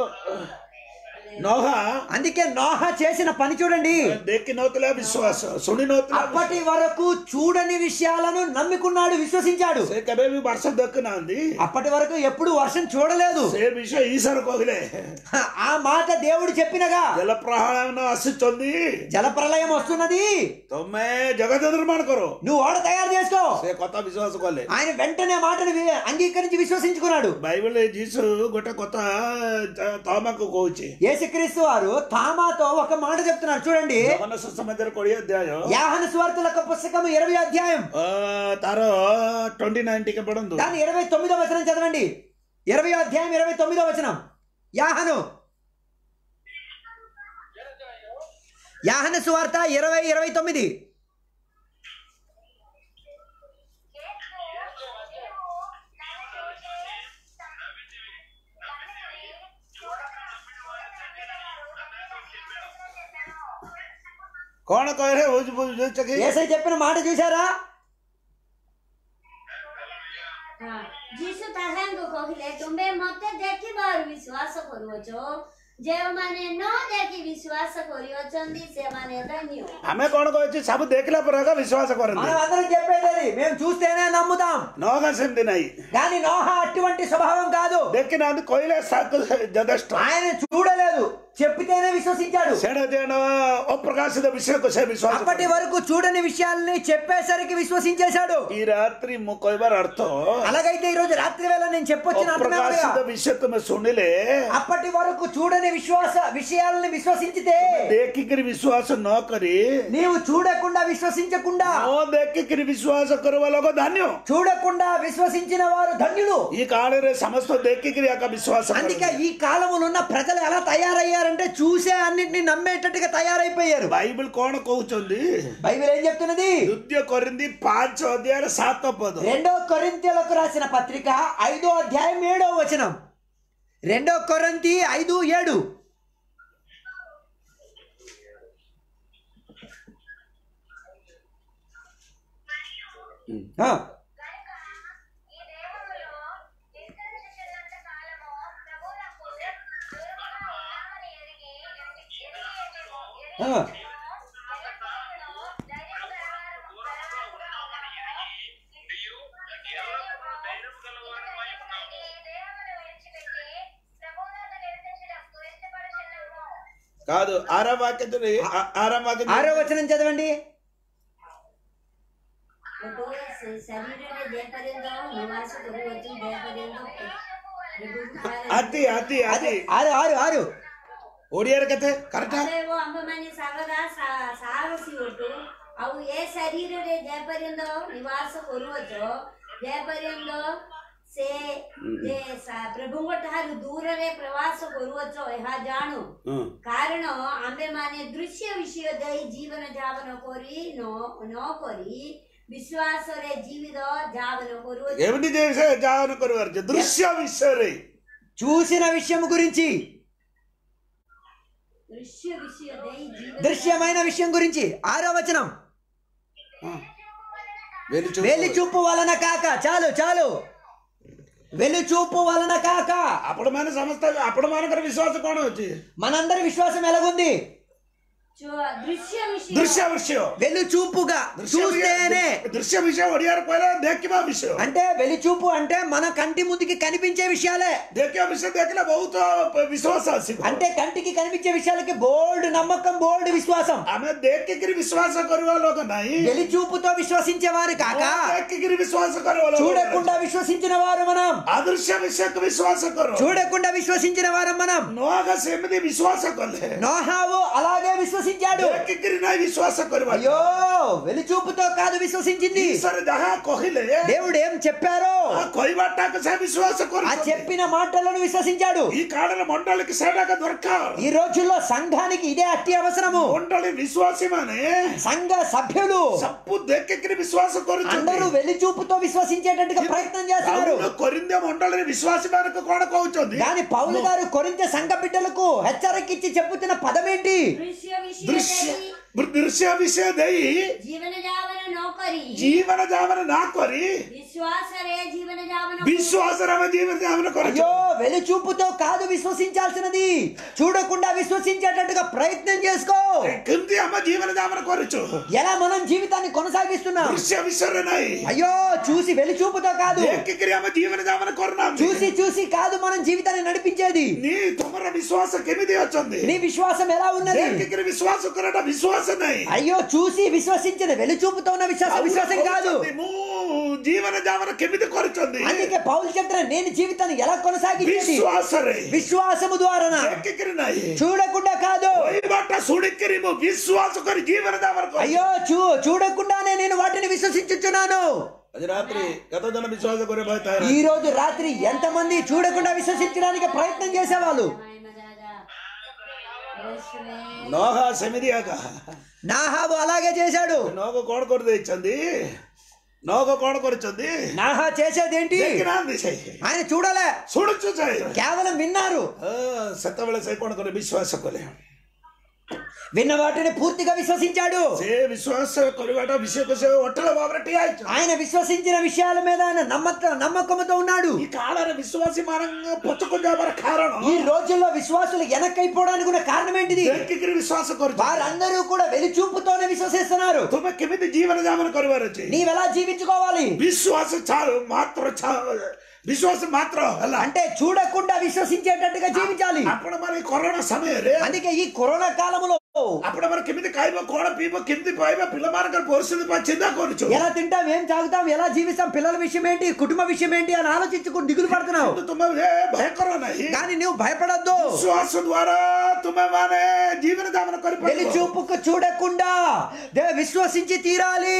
ନୋହା అందుకే నోహ చేసిన పని చూడండి ଦେଖି ନଥିଲା ବିଶ୍ୱାସ ଶୁଣି ନଥିଲା అప్పటి వరకు చూడని విషయాలను నమ్ముకున్నాడు విశ్వసించాడు ସେ କେବେ ବି ବର୍ଷ ଦେଖୁନାହାନ୍ତି అప్పటి వరకు ఎప్పుడు వర్షం చూడలేదు ସେ ବିଷୟ ଈଶ୍ୱର କହିଲେ ఆ మాట దేవుడు చెప్పినగా ଜଳ ପ୍ରଳୟନ ଆସୁଛନ୍ତି జల ప్రళయం వస్తున్నది ତମେ ଜଗତ ନିର୍ମାଣ କର నువ్వు ఓడ తయారు చేసుకో ସେ କଥା ବିଶ୍ୱାସ କଲେ ఆయన వెంటనే మాటను వి- అంగీకరించి విశ్వసించుకున్నాడు ବାଇବଲ ଯୀଶୁ ଗୋଟେ କଥା ତମକୁ କହୁଛି యేసుక్రీస్తు వారు తామాతో ఒక మాట చెప్తున్నారు చూడండి ଜଗନ୍ନାଥ ସୁସମାଚାର କୋଡ଼ିଏ ଅଧ୍ୟାୟ యాహన సువార్తల యొక్క పుస్తకం ఇరవై అధ్యాయం ଅ, ତାର ଟ୍ୱେଣ୍ଟି ନାଇନ୍ ଟିକେ ପଢନ୍ତୁ దాని ఇరవై తొమ్మిదో వచనం చదవండి ఇరవై అధ్యాయం ఇరవై తొమ్మిదో వచనం యాహను యాహన సువార్త ఇరవై ఇరవై తొమ్మిది యేసు నీవు నన్ను చూసి కమ్మిరి చెప్పాను କଣ କହିଲେ ବୁଝ ବୁଝୁଛ କି ఏసై చెప్పిన మాట చూసారా ହଁ ଯୀଶୁ ତାହାଙ୍କୁ କହିଲେ ତୁମେ ମତେ ଦେଖିବାରୁ ବିଶ୍ୱାସ କରୁଅଛ ଯେଉଁମାନେ ନ ଦେଖି ବିଶ୍ୱାସ କରିଅଛନ୍ତି ସେମାନେ ଧନ୍ୟ ଆମେ କଣ କହିଛୁ ସବୁ ଦେଖିଲା ପରେ ଏକା ବିଶ୍ୱାସ କରନ୍ତି మనం అందరం చెప్పేది అది. మేము చూస్తేనే నమ్ముతాం ନହେଲେ ସେମିତି ନାହିଁ కానీ నోహ అటువంటి స్వభావం కాదు ଦେଖିନାହାନ୍ତି କହିଲେ ସାକୁ ଯଥେଷ୍ଟ ఆయన చూడలేదు చెప్పితేనే విశ్వసించాడు ସେଟା ଯେନ ଅପ୍ରକାଶିତ ବିଷୟକୁ ସେ ବିଶ୍ୱାସ అప్పటి వరకు చూడని విషయాల్ని చెప్పేసరికి విశ్వసించేశాడు ఈ రాత్రి ମୁଁ କହିବାର ଅର୍ଥ అలాగైతే ఈ రోజు రాత్రి వేళ నేను చెప్పొచ్చిన అర్థమే ଅପ୍ରକାଶିତ అనగా, ବିଷୟ ତୁମେ ଶୁଣିଲେ అప్పటి వరకు చూడని విశ్వాస విషయాల్ని విశ్వసించితే ଦେଖିକିରି ବିଶ୍ୱାସ ନ କରି నీవు చూడకుండా విశ్వసించకుండా ନ ଦେଖିକିରି ବିଶ୍ୱାସ କରିବା ଲୋକ ଧନ୍ୟ చూడకుండా విశ్వసించిన వారు ధన్యులు ఈ కాଳରେ ସମସ୍ତ ଦେଖିକିରି ଏକା ବିଶ୍ୱାସ అందుకే କରନ୍ତି। ఈ కాలంలో ఉన్న ప్రజలు ఎలా తయారయ్యారంటే చూసే అన్నిటిని నమ్మేటట్టుగా తయారైపోయారు ବାଇବଲ କଣ କହୁଛନ୍ତି బైబిల్ ఏం చెప్తున్నది ଦ୍ୱିତୀୟ କରିନ୍ତି ପାଞ୍ଚ ଅଧ୍ୟାୟରେ ସାତ ପଦ రెండో కొరింథీయులకు రాసిన పత్రిక ఐదో అధ్యాయం ఏడో వచనం రెండో కొరింథీ ఐదు ఏడు ఆ, కనుక ఈ దేహములో విస్తరించుచున్నంత కాలము ప్రభువునకు దూరముగా ఉన్నామని ఎరిగి ఎరిగి ఎరిగి ఆ. ఎల్లప్పుడూ ధైర్యం గలవారు గలవారుగా ఉన్నాము. ఇంతకీ దేహమును విడిచిపెట్టి ప్రభువునందు నివసించుటకు ఇష్టపడుచున్నాము. కాదు ఆరో వాక్యం చూడండి. ఆ- ఆరో వాక్యం ఆరో చూడండి. వచనం చదవండి ଗୋଟେ ସେ- ଶରୀରରେ ଯେପର୍ଯ୍ୟନ୍ତ ନିବାସ କରୁଅଛୁ ଯେପର୍ଯ୍ୟନ୍ତ ପ୍ରଭୁଙ୍କୁ అతి అతి అది అతి ఆరు ఆరు ఆరు ଓଡିଆରେ କେତେ କରେକ୍ଟ ଅତଏବ ଆମ୍ଭେମାନେ ସର୍ବଦା ସା- ସାହସୀ ଅଟୁ ଆଉ ଏ ଶରୀରରେ ଯେପର୍ଯ୍ୟନ୍ତ ନିବାସ କରୁଅଛ ଯେପର୍ଯ୍ୟନ୍ତ ସେ ଯେ ସା- ପ୍ରଭୁଙ୍କ ଠାରୁ ଦୂରରେ ପ୍ରବାସ କରୁଅଛ ଏହା ଜାଣୁ କାରଣ ଆମ୍ଭେମାନେ ଦୃଶ୍ୟ ବିଷୟ ଦେଇ ଜୀବନ ଯାପନ କରି ନ ନ କରି ବିଶ୍ୱାସରେ ଜୀବିତ ଯାପନ କରୁଅଛୁ ଏମିତି ଯେ ସେ ଯାହାନ କରିବାର ଅଛି ଦୃଶ୍ୟ ବିଷୟରେ చూసిన విషయం గురించి ଦୃଶ୍ୟ ବିଷୟ ଦେଇ ଜୀବନ దృశ్యమైన విషయం గురించి ఆరో వచనం వెలి చూపు. వెలి చూపు వలన కాక చాలు చాలు వెలి చూపు వలన కాక ଆପଣ ମାନେ ସମସ୍ତେ ଆପଣ ମାନଙ୍କର ବିଶ୍ୱାସ କଣ ଅଛି మనందరి విశ్వాసం ఎలాగుంది ಚು- ದೃಶ್ಯ ವಿಷಯ ଦୃଶ୍ୟ ବିଷୟ వెలు చూపుగా ଦୃଶ୍ୟ చూస్తేనే ବିଷୟ- ଦୃଶ୍ୟ ବିଷୟ ଓଡ଼ିଆରେ କହିଲେ ଦେଖିବା ବିଷୟ అంటే వెలిచూపు అంటే మన కంటి ముందుకి కనిపించే విషయాలే ଦେଖିବା ବିଷୟ ଦେଖିଲେ ବହୁତ ବିଶ୍ୱାସ ଆସିବ అంటే కంటికి కనిపించే విషయాలకి బోల్డ్ నమ్మకం బోల్డ్ విశ్వాసం ଆମେ ଦେଖିକିରି ବିଶ୍ୱାସ କରିବା ଲୋକ ନାହିଁ వెలిచూపుతో విశ్వసించే వారు కాక ଦେଖିକିରି ବିଶ୍ୱାସ କରିବା ଲୋକ చూడకుండా విశ్వసించిన వారు మనం అదృశ్య విషୟକୁ ବିଶ୍ୱାସ କର చూడకుండా విశ్వసించిన వారు మనం ନୂଆగా ସେମିତି ବିଶ୍ୱାସ କଲେ నోహావు అలాగే విశ్వసించాడు ଦେଖିକିରି ନାଇଁ ବିଶ୍ୱାସ କରିବା అయ్యో వెలిచూపుతో కాదు విశ్వసించింది ଈଶ୍ୱର ଯାହା କହିଲେ దేవుడు ఏం చెప్పారో ఆ କହିବାଟାକୁ ସେ ବିଶ୍ୱାସ ఆ କରୁଛନ୍ତି చెప్పిన మాటలను విశ్వసించాడు ఈ కాడల మండలికి సేడాక దొరకాల ఈ రోజుల్లో సంఘానికి ఇదే అతి అవసరము మండలి విశ్వాసి ମାନେ సంఘ సభ్యులు ସବୁ ଦେଖିକିରି ବିଶ୍ୱାସ అందరూ କରୁଛନ୍ତି వెలిచూపుతో విశ్వసించేటట్టుగా ప్రయత్నం చేస్తున్నారు ପౌଲ కొరింథ్య మండలిని విశ్వాసి ମାନଙ୍କୁ କଣ କହୁଛନ୍ତି కానీ పౌలు గారు కొరింత సంఘ బిడ్డలకు హెచ్చరికిచ్చి చెప్పుతున్న పదం ఏంటి ದೃಶ್ಯ ವಿಷಯ ଦୃଶ୍ୟ ଦୃଶ୍ୟ ବିଷୟ ଦେଇ ಜೀವನ ಜಾವನ ನೌಕರಿ ଜୀବନ ଯାପନ ନା କରି ವಿಶ್ವಾಸರೇ ಜೀವನ ಜಾವನ ବିଶ୍ୱାସରେ ଆମେ ଜୀବନ ଯାପନ କରୁଛୁ అయ్యో వెలిచూపుతో కాదు విశ్వసించాల్సినది చూడకుండా విశ్వసించేటట్టుగా ప్రయత్నం చేసుకో କେମିତି ଆମ ଜୀବନ ଯାପନ କରୁଛୁ ఎలా మనం జీవితాన్ని కొనసాగిస్తున్నాం ଦୃଶ୍ୟ ବିଷୟରେ ନାହିଁ అయ్యో చూసి వెలిచూపుతో కాదు ଦେଖିକିରି ଆମ ଜୀବନ ଯାପନ କରୁନାହାନ୍ତି చూసి చూసి కాదు మనం జీవితాన్ని నడిపించేది నీ ତୁମର ବିଶ୍ୱାସ କେମିତି ଅଛନ୍ତି నీ విశ్వాసం ఎలా ఉన్నది ଦେଖିକିରି ବିଶ୍ୱାସ କରଟା ବିଶ୍ୱାସ ନାହିଁ అయ్యో చూసి విశ్వసించిన వెలుచూపుతో ఉన్న విశ్వాసం విశ్వాసం కాదు କହୁଛନ୍ତି, ମୁଁ ଜୀବନ ଯାପନ କେମିତି କରୁଛନ୍ତି అందుకే పౌలు చెప్తున్నా నేను జీవితాన్ని ఎలా కొనసాగించేది ବିଶ୍ୱାସରେ విశ్వాసము ద్వారా ଦେଖିକିରି ନାହିଁ చూడకుండా కాదు କହିବାଟା ଶୁଣିକିରି ମୁଁ ବିଶ୍ୱାସ କରି ଜୀବନ ଯାପନ କରୁଛି అయ్యో చూ చూడకుండానే నేను వాటిని విశ్వసించుచున్నాను ଆଜି ରାତ୍ରି କେତେ ଜଣ ବିଶ୍ୱାସ କରିବା ପାଇଁ ତୟାର ఈ రోజు రాత్రి ఎంతమంది చూడకుండా విశ్వసించడానికి ప్రయత్నం చేసేవాళ్ళు ନହ ସେମିତି ଆକା నాహాబు అలాగే చేశాడు ନହ କଣ କରିଦେଇଛନ୍ତି ନହ କଣ କରିଛନ୍ତି నాహా చేసేది ఏంటి ଦେଖିନାହାନ୍ତି ସେ ఆయన చూడలే ଶୁଣୁଛୁ ସେ కేవలం విన్నారు ଅ, ସେତେବେଳେ ସେ କଣ କଲେ ବିଶ୍ୱାସ କଲେ విన్న వాటిని పూర్తిగా విశ్వసించాడు ସେ ବିଶ୍ୱାସ କରିବାଟା ବିଷୟକୁ ସେ ଅଟଳ ଭାବରେ ଠିଆ ହେଇଛନ୍ତି ఆయన విశ్వసించిన విషయాల మీద ఆయన నమ్మక నమ్మకంతో ఉన్నాడు ఈ కాଳରେ విశ్వాసୀ ମାନଙ୍କ ପଛକୁ ଯାବାର କାରଣ ఈ రోజుల్లో విశ్వాసులు వెనక్కైపోవడానికి ఉన్న కారణం ఏంటిది ଦେଖିକିରି ବିଶ୍ୱାସ କରୁଛ వారందరూ కూడా వెలిచూపుతోనే విశ్వసిస్తున్నారు ତୁମେ କେମିତି ଜୀବନ ଯାପନ କରିବାର ଅଛି నీవెలా జీవించుకోవాలి ବିଶ୍ୱାସ ଛା- ମାତ୍ର ଛା- ବିଶ୍ୱାସ ମାତ୍ର ହେଲା అంటే చూడకుండా విశ్వసించేటట్టుగా జీవించాలి ଆପଣ ମାନେ କରୋନା ସମୟରେ అందుకే ఈ కరోనా కాలంలో ଆପଣ ମାନେ କେମିତି ଖାଇବ କଣ ପିଇବ କେମିତି ପାଇବ ପିଲାମାନଙ୍କର ପରିସ୍ଥିତି ପାଇଁ ଚିନ୍ତା କରୁଛୁ ఎలా తింటాం ఏం తాగుతాం ఎలా జీవిస్తాం పిల్లల విషయం ఏంటి కుటుంబ విషయం ఏంటి అని ఆలోచించుకుని దిగులు పడుతున్నావు କିନ୍ତୁ ତୁମେ ଏ ଭୟ କର ନାହିଁ కానీ నువ్వు భయపడద్దు ବିଶ୍ୱାସ ଦ୍ଵାରା ତୁମେ ମାନେ ଜୀବନ ଯାପନ వెలి କରିପାରିବ చూపుకు చూడకుండా దే విశ్వసించి తీరాలి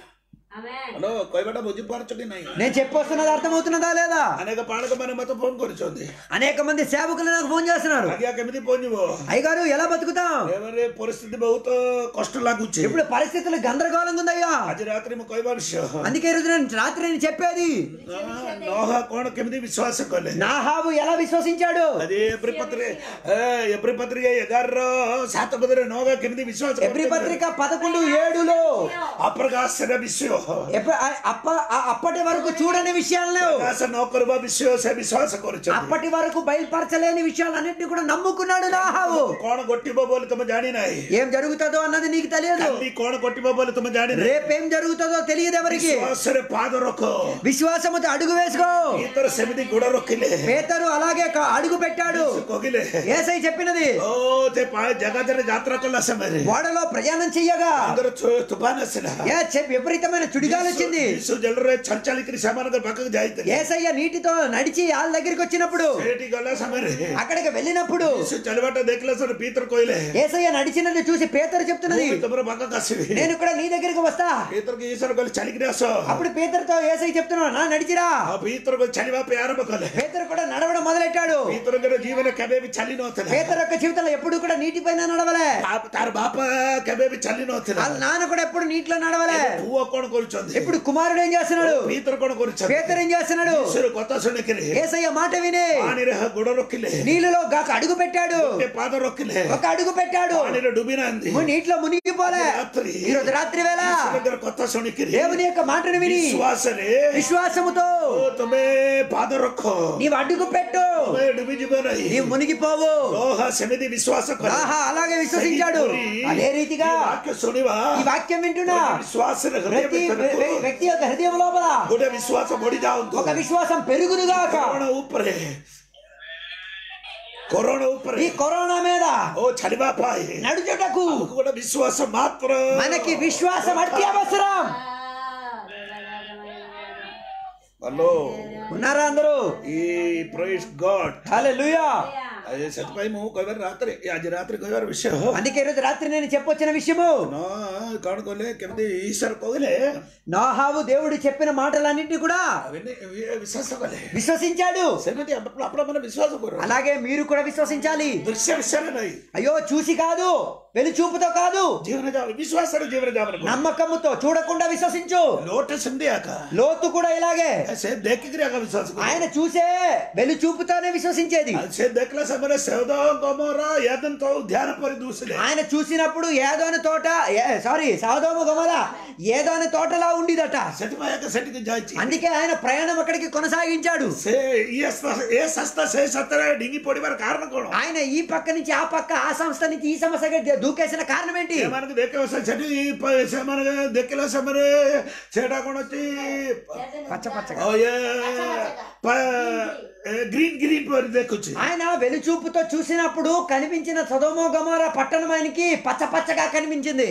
ಆಮೇನ್ ହ୍ୟାଲୋ କହିବାଟା ବୁଝିପାରୁଛ କି ନାହିଁ నేను చెప్పొస్తున్నది అర్థమవుతున్నదా లేదా ଅନେକ ପାଳକ ମାନେ ମତେ ଫୋନ କରୁଛନ୍ତି అనేక మంది సేవకులు నాకు ఫోన్ చేస్తున్నారు ଆଜ୍ଞା କେମିତି ପହଞ୍ଚିବ అయ్యగారు ఎలా బతుకుతాం ଏମାନେ ପରିସ୍ଥିତି ବହୁତ କଷ୍ଟ ଲାଗୁଛି ఇప్పుడు పరిస్థితులు గందరగోళంగా ఉందయ్యా ଆଜି ରାତିରେ ମୁଁ କହିବା ବିଷୟ అందుకే ఈరోజు నేను రాత్రి నేను చెప్పేది ନହ କଣ କେମିତି ବିଶ୍ୱାସ କଲେ నాహాబు ఎలా విశ్వసించాడు అది ఎబ్రి పత్రిక ఎబ్రి పత్రిక ఎగారో సాత పత్రిక నోగా కింది విశ్వాస ఎబ్రి పత్రిక పదకొండు ఏడులో అప్రకాశన విషయ ఎప్ప- ఆ- అప్ప ఆ- అప్పటి వరకు చూడని విషయాలను ప్రకాశ నోకరువ విషయ సే విశ్వాస କରୁଛନ୍ତି అప్పటి వరకు బయలుపరచలేని విషయాలన్నింటినీ కూడా నమ్ముకున్నాడు నాహాబు କଣ ଘଟିବ ବୋଲି ତମେ ଜାଣି ନାହିଁ ఏం జరుగుతుందో అన్నది నీకు తెలియదు କାଲି କଣ ଘଟିବ ବୋଲି ତମେ ଜାଣି ନାହିଁ రేపేం జరుగుతుందో తెలియదు ఎవరికి ବିଶ୍ୱାସରେ ପାଦ ରଖ విశ్వాసముతో అడుగు వేసుకో ఈతర ସେମିତି ଗୋଡ ରଖିଲେ పేతరు అలాగే క- అడుగు పెట్టాడు କହିଲେ ఏసై చెప్పినది ଓ ସେ ଜଗାତରେ ଯାତ୍ରା କଲା ସମୟରେ ఓడలో ప్రయాణం చెయ్యగా ତାଙ୍କର ଥୁ- ତୁଫାନ ଆସିଲା ఏ చె- విపరీతమైన చుడిగాలు వచ్చింది ଯୀଶୁ ଜଳରେ ଛଞ୍ଚାଳିକିରି ସେମାନଙ୍କ ପାଖକୁ ଯାଇଥିଲେ ఏసయ్య నీటితో నడిచి వాళ్ళ దగ్గరికి వచ్చినప్పుడు ସେଇଠି ଗଲା ସମୟରେ అక్కడికి వెళ్ళినప్పుడు ଯୀଶୁ ଚାଲିବାଟା ଦେଖିଲା ସରେ ପୀତର କହିଲେ ఏసయ్య నడిచినది చూసి పేతరు చెప్తున్నది ମୁଁ ବି ତମର ପାଖକୁ ଆସିବି నేను కూడా నీ దగ్గరికి వస్తా ପୀତରକୁ ఈశ్వର କହିଲେ ଚାଲିକିରି ଆସ అప్పుడు పేతరుతో ఏసై చెప్తున్నాడు నా నడిచిరా ଆଉ ପୀତରକୁ ଚାଲିବା ପାଇଁ ଆରମ୍ଭ କଲେ పేతరు కూడా నడవడం మొదలెట్టాడు ପୀତରଙ୍କର ଜୀବନ କେବେ ବି ଚାଲି ନଥିଲା పేతరు యొక్క జీవితంలో ఎప్పుడు కూడా నీటి పైన నడవలే ତା- ତାର ବାପା କେବେ ବି ଚାଲି ନଥିଲା వాళ్ళ నాన్న కూడా ఎప్పుడు నీటిలో నడవలే ପୁଅ କଣ କରୁଛନ୍ତି ఇప్పుడు కుమారుడు ఏం చేస్తున్నాడు ପୀତର କଣ କରୁଛନ୍ତି పేతరు ఏం చేస్తున్నాడు ଈଶ୍ୱର କଥା ଶୁଣିକିରି ఏసయ్య మాట విని ପାଣିରେ ଗୋଡ ରଖିଲେ నీళ్ళలో గాక అడుగు పెట్టాడు ଗୋଟେ ପାଦ ରଖିଲେ ఒక అడుగు పెట్టాడు ପାଣିରେ ଡୁବି ନାହାନ୍ତି ము- నీటిలో మునిగిపోలే ఈ రోజు రాత్రి వేళ ଈଶ୍ୱରଙ୍କର କଥା ଶୁଣିକିରି దేవుని యొక్క మాటను విని ବିଶ୍ୱାସରେ విశ్వాసముతో ଓ, ତମେ ପାଦ ରଖ నీవు అడ్డుకు పెట్టు ତମେ ଡୁବିଯିବ ନାହିଁ నీవు మునిగిపోవు ନୋହ ସେମିତି ବିଶ୍ୱାସ କରେ ఆహా అలాగే విశ్వసించాడు అదే రీతిగా ఈ వాక్య ଶୁଣିବା ఈ వాక్యం వింటున్నా విశ్వాసରେ హృదయ ప్రతి ଭିତରକୁ వ్య- వ్యక్తి యొక్క హృదయం లోపల ଗୋଟେ ବିଶ୍ୱାସ ବଢି ଯାଆନ୍ତୁ ఒక విశ్వాసం పెరుగునుగాక କରୋନା ଉପରେ କରୋନା ଉପରେ ఈ కరోనా మీద ଓ ଛାଡିବା ପାଇଁ నడుచుటకు ଆମକୁ ଗୋଟେ ବିଶ୍ୱାସ ମାତ୍ର మనకి విశ్వాసం అట్టి అవసరం ହ୍ୟାଲୋ ఉన్నారా అందరూ ఈ ପ୍రైజ్ ଗଡ୍ హల్లెలూయా ସେଥିପାଇଁ ମୁଁ କହିବାର ରାତିରେ ଆଜି ରାତିରେ କହିବାର ବିଷୟ అందుకే ఈరోజు రాత్రి నేను చెప్పొచ్చిన విషయము ନ କଣ କହିଲେ କେମିତି ଈଶ୍ୱର କହିଲେ నాహావు దేవుడు చెప్పిన మాటలన్నింటినీ కూడా ଏମିତି ବିଶ୍ୱାସ କଲେ విశ్వసించాడు ସେମିତି ଆପଣ ମାନେ ବିଶ୍ୱାସ କର అలాగే మీరు కూడా విశ్వసించాలి ଦୃଶ୍ୟ ବିଷୟରେ ନାହିଁ అయ్యో చూసి కాదు వెలి చూపుతో కాదు ଜୀବନ ଯାଅ ବିଶ୍ୱାସରେ ଜୀବନ ଯାଅ నమ్మకముతో చూడకుండా విశ్వసించు ଲୋଟ ସେମିତି ଆକା లోతు కూడా ఇలాగే ସେ ଦେଖିକିରି ଆକା ବିଶ୍ୱାସ କରେ ఆయన చూసే వెలి చూపుతోనే విశ్వసించేది ଆଉ ସେ ଦେଖିଲା ସେମାନେ ସେଉଦ ଗମର ୟାଦନ ତ ଧ୍ୟାନ ପରି ଦୂଷିଲେ ఆయన చూసినప్పుడు ఏదోని తోట సారీ సాదోమ గమల ఏదోని తోటలా ఉండిదట ସେଥିପାଇଁ ଆକା ସେଠିକି ଯାଇଛି అందుకే ఆయన ప్రయాణం అక్కడికి కొనసాగించాడు ସେ ଇଏ ଶ- ଏ ଶସ୍ତା ସେ ସତରେ ଡିଙ୍ଗି ପଡିବାର କାରଣ କଣ ఆయన ఈ పక్క నుంచి ఆ పక్క ఆ సంస్థ నుంచి ఈ సంస్థకి దూకేసిన కారణం ఏంటి ସେମାନଙ୍କୁ ଦେଖିବ ସେ ସେଠି ପ- ସେମାନେ ଦେଖିଲେ ସେମାନେ ସେଟା କଣ ଅଛି పచ్చ పచ్చ ଓ ଇଏ ଗ୍ରୀନ୍ ଗ୍ରୀନ୍ ପରି ଦେଖୁଛି ఆయన వెలుచూపుతో చూసినప్పుడు కనిపించిన సదోమో గమోర పట్టణం ఆయనకి పచ్చ పచ్చగా కనిపించింది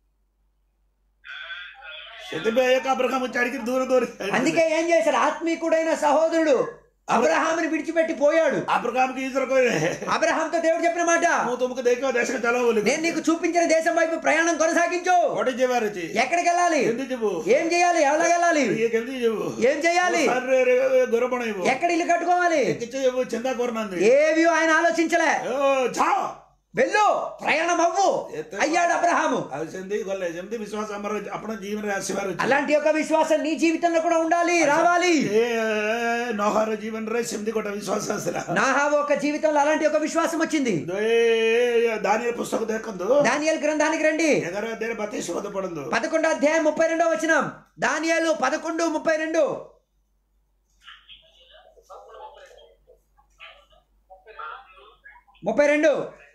ସେଥିପାଇଁ ଏକ అబ్రహాము ଛାଡିକି ଦୂର ଦୂର అందుకే ఏం చేశాడు ఆత్మీకుడైన సహోదరుడు అబ్రహాముని విడిచిపెట్టి పోయాడు అబ్రహాముకి ఈశ్వర କହିଲେ అబ్రహాంతో దేవుడు చెప్పిన మాట ମୁଁ ତୁମକୁ ଦେଖିବ ଦେଶକୁ ଚାଲ ବୋଲି నేను నీకు చూపించిన దేశం వైపు ప్రయాణం కొనసాగించు କୋଉଠି ଯିବାର ଅଛି ఎక్కడికి వెళ్ళాలి କେମିତି ଯିବୁ ఏం చేయాలి ఎలాగెళ్ళాలి ଇଏ କେମିତି ଯିବୁ ఏం చేయాలి ଶରୀରରେ ଗୋର ବଣେଇବୁ ఎక్కడ ఇల్లు కట్టుకోవాలి କିଛି ଯିବୁ ଚିନ୍ତା କରୁନାହାନ୍ତି ఏవి ఆయన ఆలోచించలే ଓ ଯାଅ వెళ్ళు ప్రయాణం అవ్వు ఎత్త- అయ్యాడు అబ్రహాము ଆଉ ସେମିତି ଗଲେ ଯେମିତି ବିଶ୍ୱାସ ଆମର ଆପଣ ଜୀବନରେ ଆସିବାର ଅଛି అలాంటి ఒక విశ్వాసం నీ జీవితంలో కూడా ఉండాలి రావాలి ଏ ନହର ଜୀବନରେ ସେମିତି ଗୋଟେ ବିଶ୍ୱାସ ଆସିଲା నాహావు ఒక జీవితంలో అలాంటి ఒక విశ్వాసం వచ్చింది దాని పుస్తక ଦେଖନ୍ତୁ దానియేలు గ్రంథానికి రండి ఎగర దేని బతి శోధ పడందు పదకొండో అధ్యాయం ముప్పై రెండో వచనం దానియేలు పదకొండు ముప్పై రెండు ముప్పై రెండు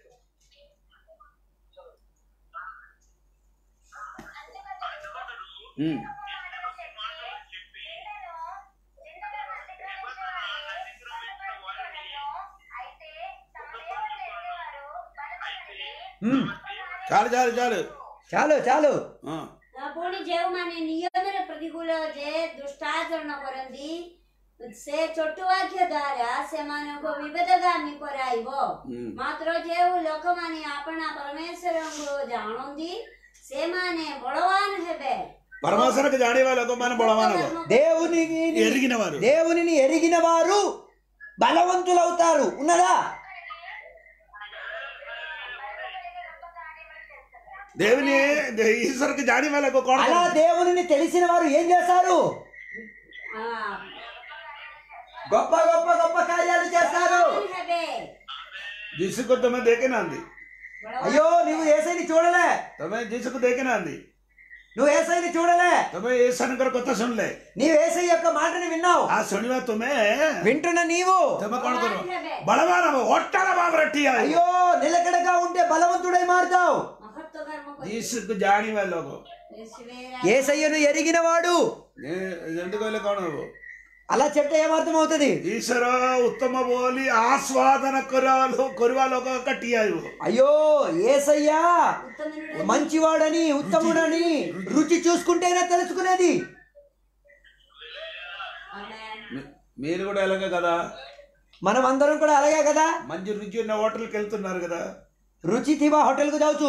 ఉమ్, చాలు చాలు చాలు చాలు చాలు ହଁ ପୁଣି ଯେଉଁମାନେ ନିୟମରେ ପ୍ରତିକୂଳ ଯେ ଦୁଷ୍ଟାଚରଣ କରନ୍ତି ସେ ଛୋଟ ବାକ୍ୟ ଦ୍ୱାରା ସେମାନଙ୍କୁ ବିବେଦଗାମୀ କରାଇବ ହୁଁ। ମାତ୍ର ଯେଉଁ ଲୋକମାନେ ଆପଣା ପରମେଶ୍ୱରଙ୍କୁ ଜାଣନ୍ତି ସେମାନେ ବଳବାନ ହେବେ పరమేశ్వరకు జాడేవా ଲୋକମାନେ బలవాନ దేవుని ఎరిగిన వారు దేవునిని ఎరిగిన వారు బలవంతులవుతారు ఉన్నదా దేవుని ఈశ్వరకు జాడేవా ଲୋକ କଣ అలా దేవునిని తెలిసిన వారు ఏం చేస్తారు ఆ, గొప్ప గొప్ప గొప్ప కార్యాలు చేస్తారు ବଳବାନ ହେବେ ଯୀଶୁକୁ ତମେ ଦେଖିନାହାନ୍ତି అయ్యో నువ్వు ఏసైని చూడలే ତମେ ଯୀଶୁକୁ ଦେଖିନାହାନ୍ତି నువ్వు ఏసైని చూడలే ତମେ ଈଶ୍ୱରଙ୍କର କଥା ଶୁଣିଲେ నీవు ఏసై యొక్క మాటని విన్నావు ఆ ଶୁଣିବା ତୁମେ వింటున్న నీవు ତମେ କଣ କର ବଳବାନ ହେବେ ବଳବାନ ହବ ଅଟାର ଭାବରେ ଠିଆ ହେବ అయ్యో నిలకడగా ఉంటే బలవంతుడై మారుతావు ମହତ୍ଵ କର୍ମ କରିବେ ଯୀଶୁକୁ ଜାଣିବା ଲୋକ యేసువే ఏసయ్యను ఎరిగిన వాడు ଏ- ଯେମିତି କହିଲେ କଣ ହବ అలా చెప్తే ఏమర్థం అవుతుంది ଈଶ୍ୱର ଉତ୍ତମ ବୋଲି ଆସ୍ୱାଦନ କରିବା ଲୋ- କରିବା ଲୋକ ଏକା ଠିଆ ହେବ అయ్యో ఏసయ్యా ఉత్తమునుడు మంచివాడని ఉత్తముడని రుచి చూసుకుంటేనే తెలుసుకునేది ఆమేన్. మీ- మీరు కూడా ఎలాగ కదా మనం అందరం కూడా అలాగే కదా మంచి రుచి ఉన్న హోటల్కి వెళ్తున్నారు కదా రుచి థివా హోటల్కు ଯାଉଛୁ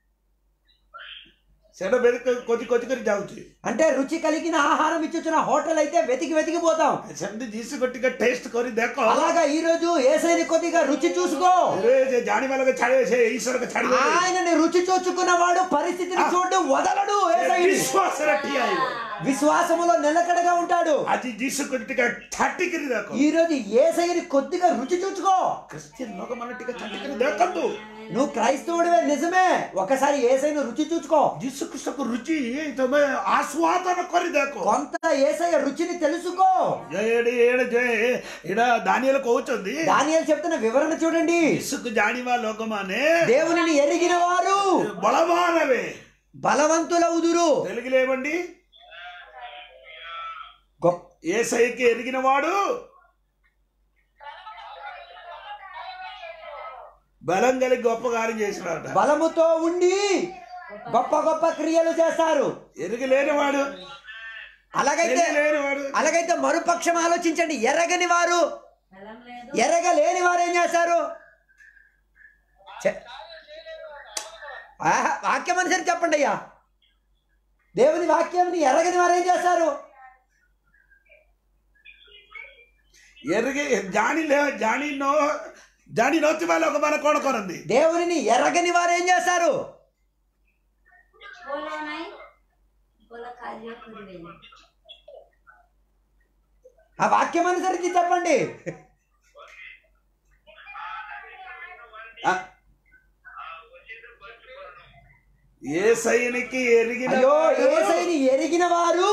ସେଟା ବେଦ కొద్ది కొద్ది କରି ଯାଉଛି అంటే రుచి కలిగిన ఆహారం ఇచ్చుచున్న హోటల్ అయితే వెతికి వెతికి పోతాం ସେମିତି ଯୀଶୁକୁ ଟିକେ ଟେଷ୍ଟ କରି ଦେଖ అలాగా ఈ రోజు ఏసైని కొద్దిగా రుచి చూసుకో ରେ ସେ ଜାଣିବା ଲୋକ ଛାଡ଼ିବେ ସେ ଈଶ୍ୱରକୁ ଛାଡ଼ିବେ ఆయనని రుచి చూచుకున్న వాడు పరిస్థితిని చూడడం వదలడు ఏసైని ବିଶ୍ୱାସରେ ଠିଆ ହେବ విశ్వాసములో నిలకడగా ఉంటాడు ଆଜି ଯୀଶୁକୁ ଟିକେ ଛାଟିକିରି ଦେଖ ఈ రోజు ఏసైని కొద్దిగా రుచి చూచుకో ଖ୍ରୀଷ୍ଟିଆନ ଲୋକମାନେ ଟିକେ ଛାଟିକିରି ଦେଖନ୍ତୁ ଆମେନ୍। నువ్వు క్రైస్తవుడివే నిజమే ఒకసారి ఏసైను రుచి చూచుకో ଯୀଶୁ ଖ୍ରୀଷ୍ଟକୁ ରୁଚି ତମେ ଆସ୍ୱାଦନ କରି ଦେଖ కొంత ఏసయ్య రుచిని తెలుసుకో ଏଇଠି ଏଇଠି ଯେ ଏଇଟା ଦାନିଏଲ କହୁଛନ୍ତି దానియాలు చెప్తున్న వివరణ చూడండి ଯୀଶୁକୁ ଜାଣିବା ଲୋକମାନେ దేవునిని ఎరిగిన వారు ବଳବାନ ହେବେ బలవంతులవుదురు తెలుగులో ఏమండి గొప్ప ఏ సైకి ఎరిగిన వాడు బలం కలిగి గొప్ప కార్యం చేసినాడు బలముతో ఉండి గొప్ప గొప్ప క్రియలు చేస్తారు ఎరిగి లేనివాడు అలాగైతే ఎరిగి లేనివాడు అలాగైతే మరుపక్షం ఆలోచించండి ఎరగని వారు బలం లేదు ఎరగలేని వారు ఏం చేస్తారు చె- ఆహా, వాక్యం అనుసరి చెప్పండి అయ్యా దేవుని వాక్యాన్ని ఎరగని వారు ఏం చేస్తారు ఎరిగి జాని లే జాని నో జాని నోతివా ଲୋକମାନେ କଣ କରନ୍ତି దేవునిని ఎరగని వారు ఏం చేస్తారు બોલો નહીં બોલો કાર્ય કરવે ఆ వాక్యం అనుసరించి చెప్పండి ఆ? ఏ సైనికి ఎరిగిన అయ్యో వాడు- ఏసైని ఎరిగిన వారు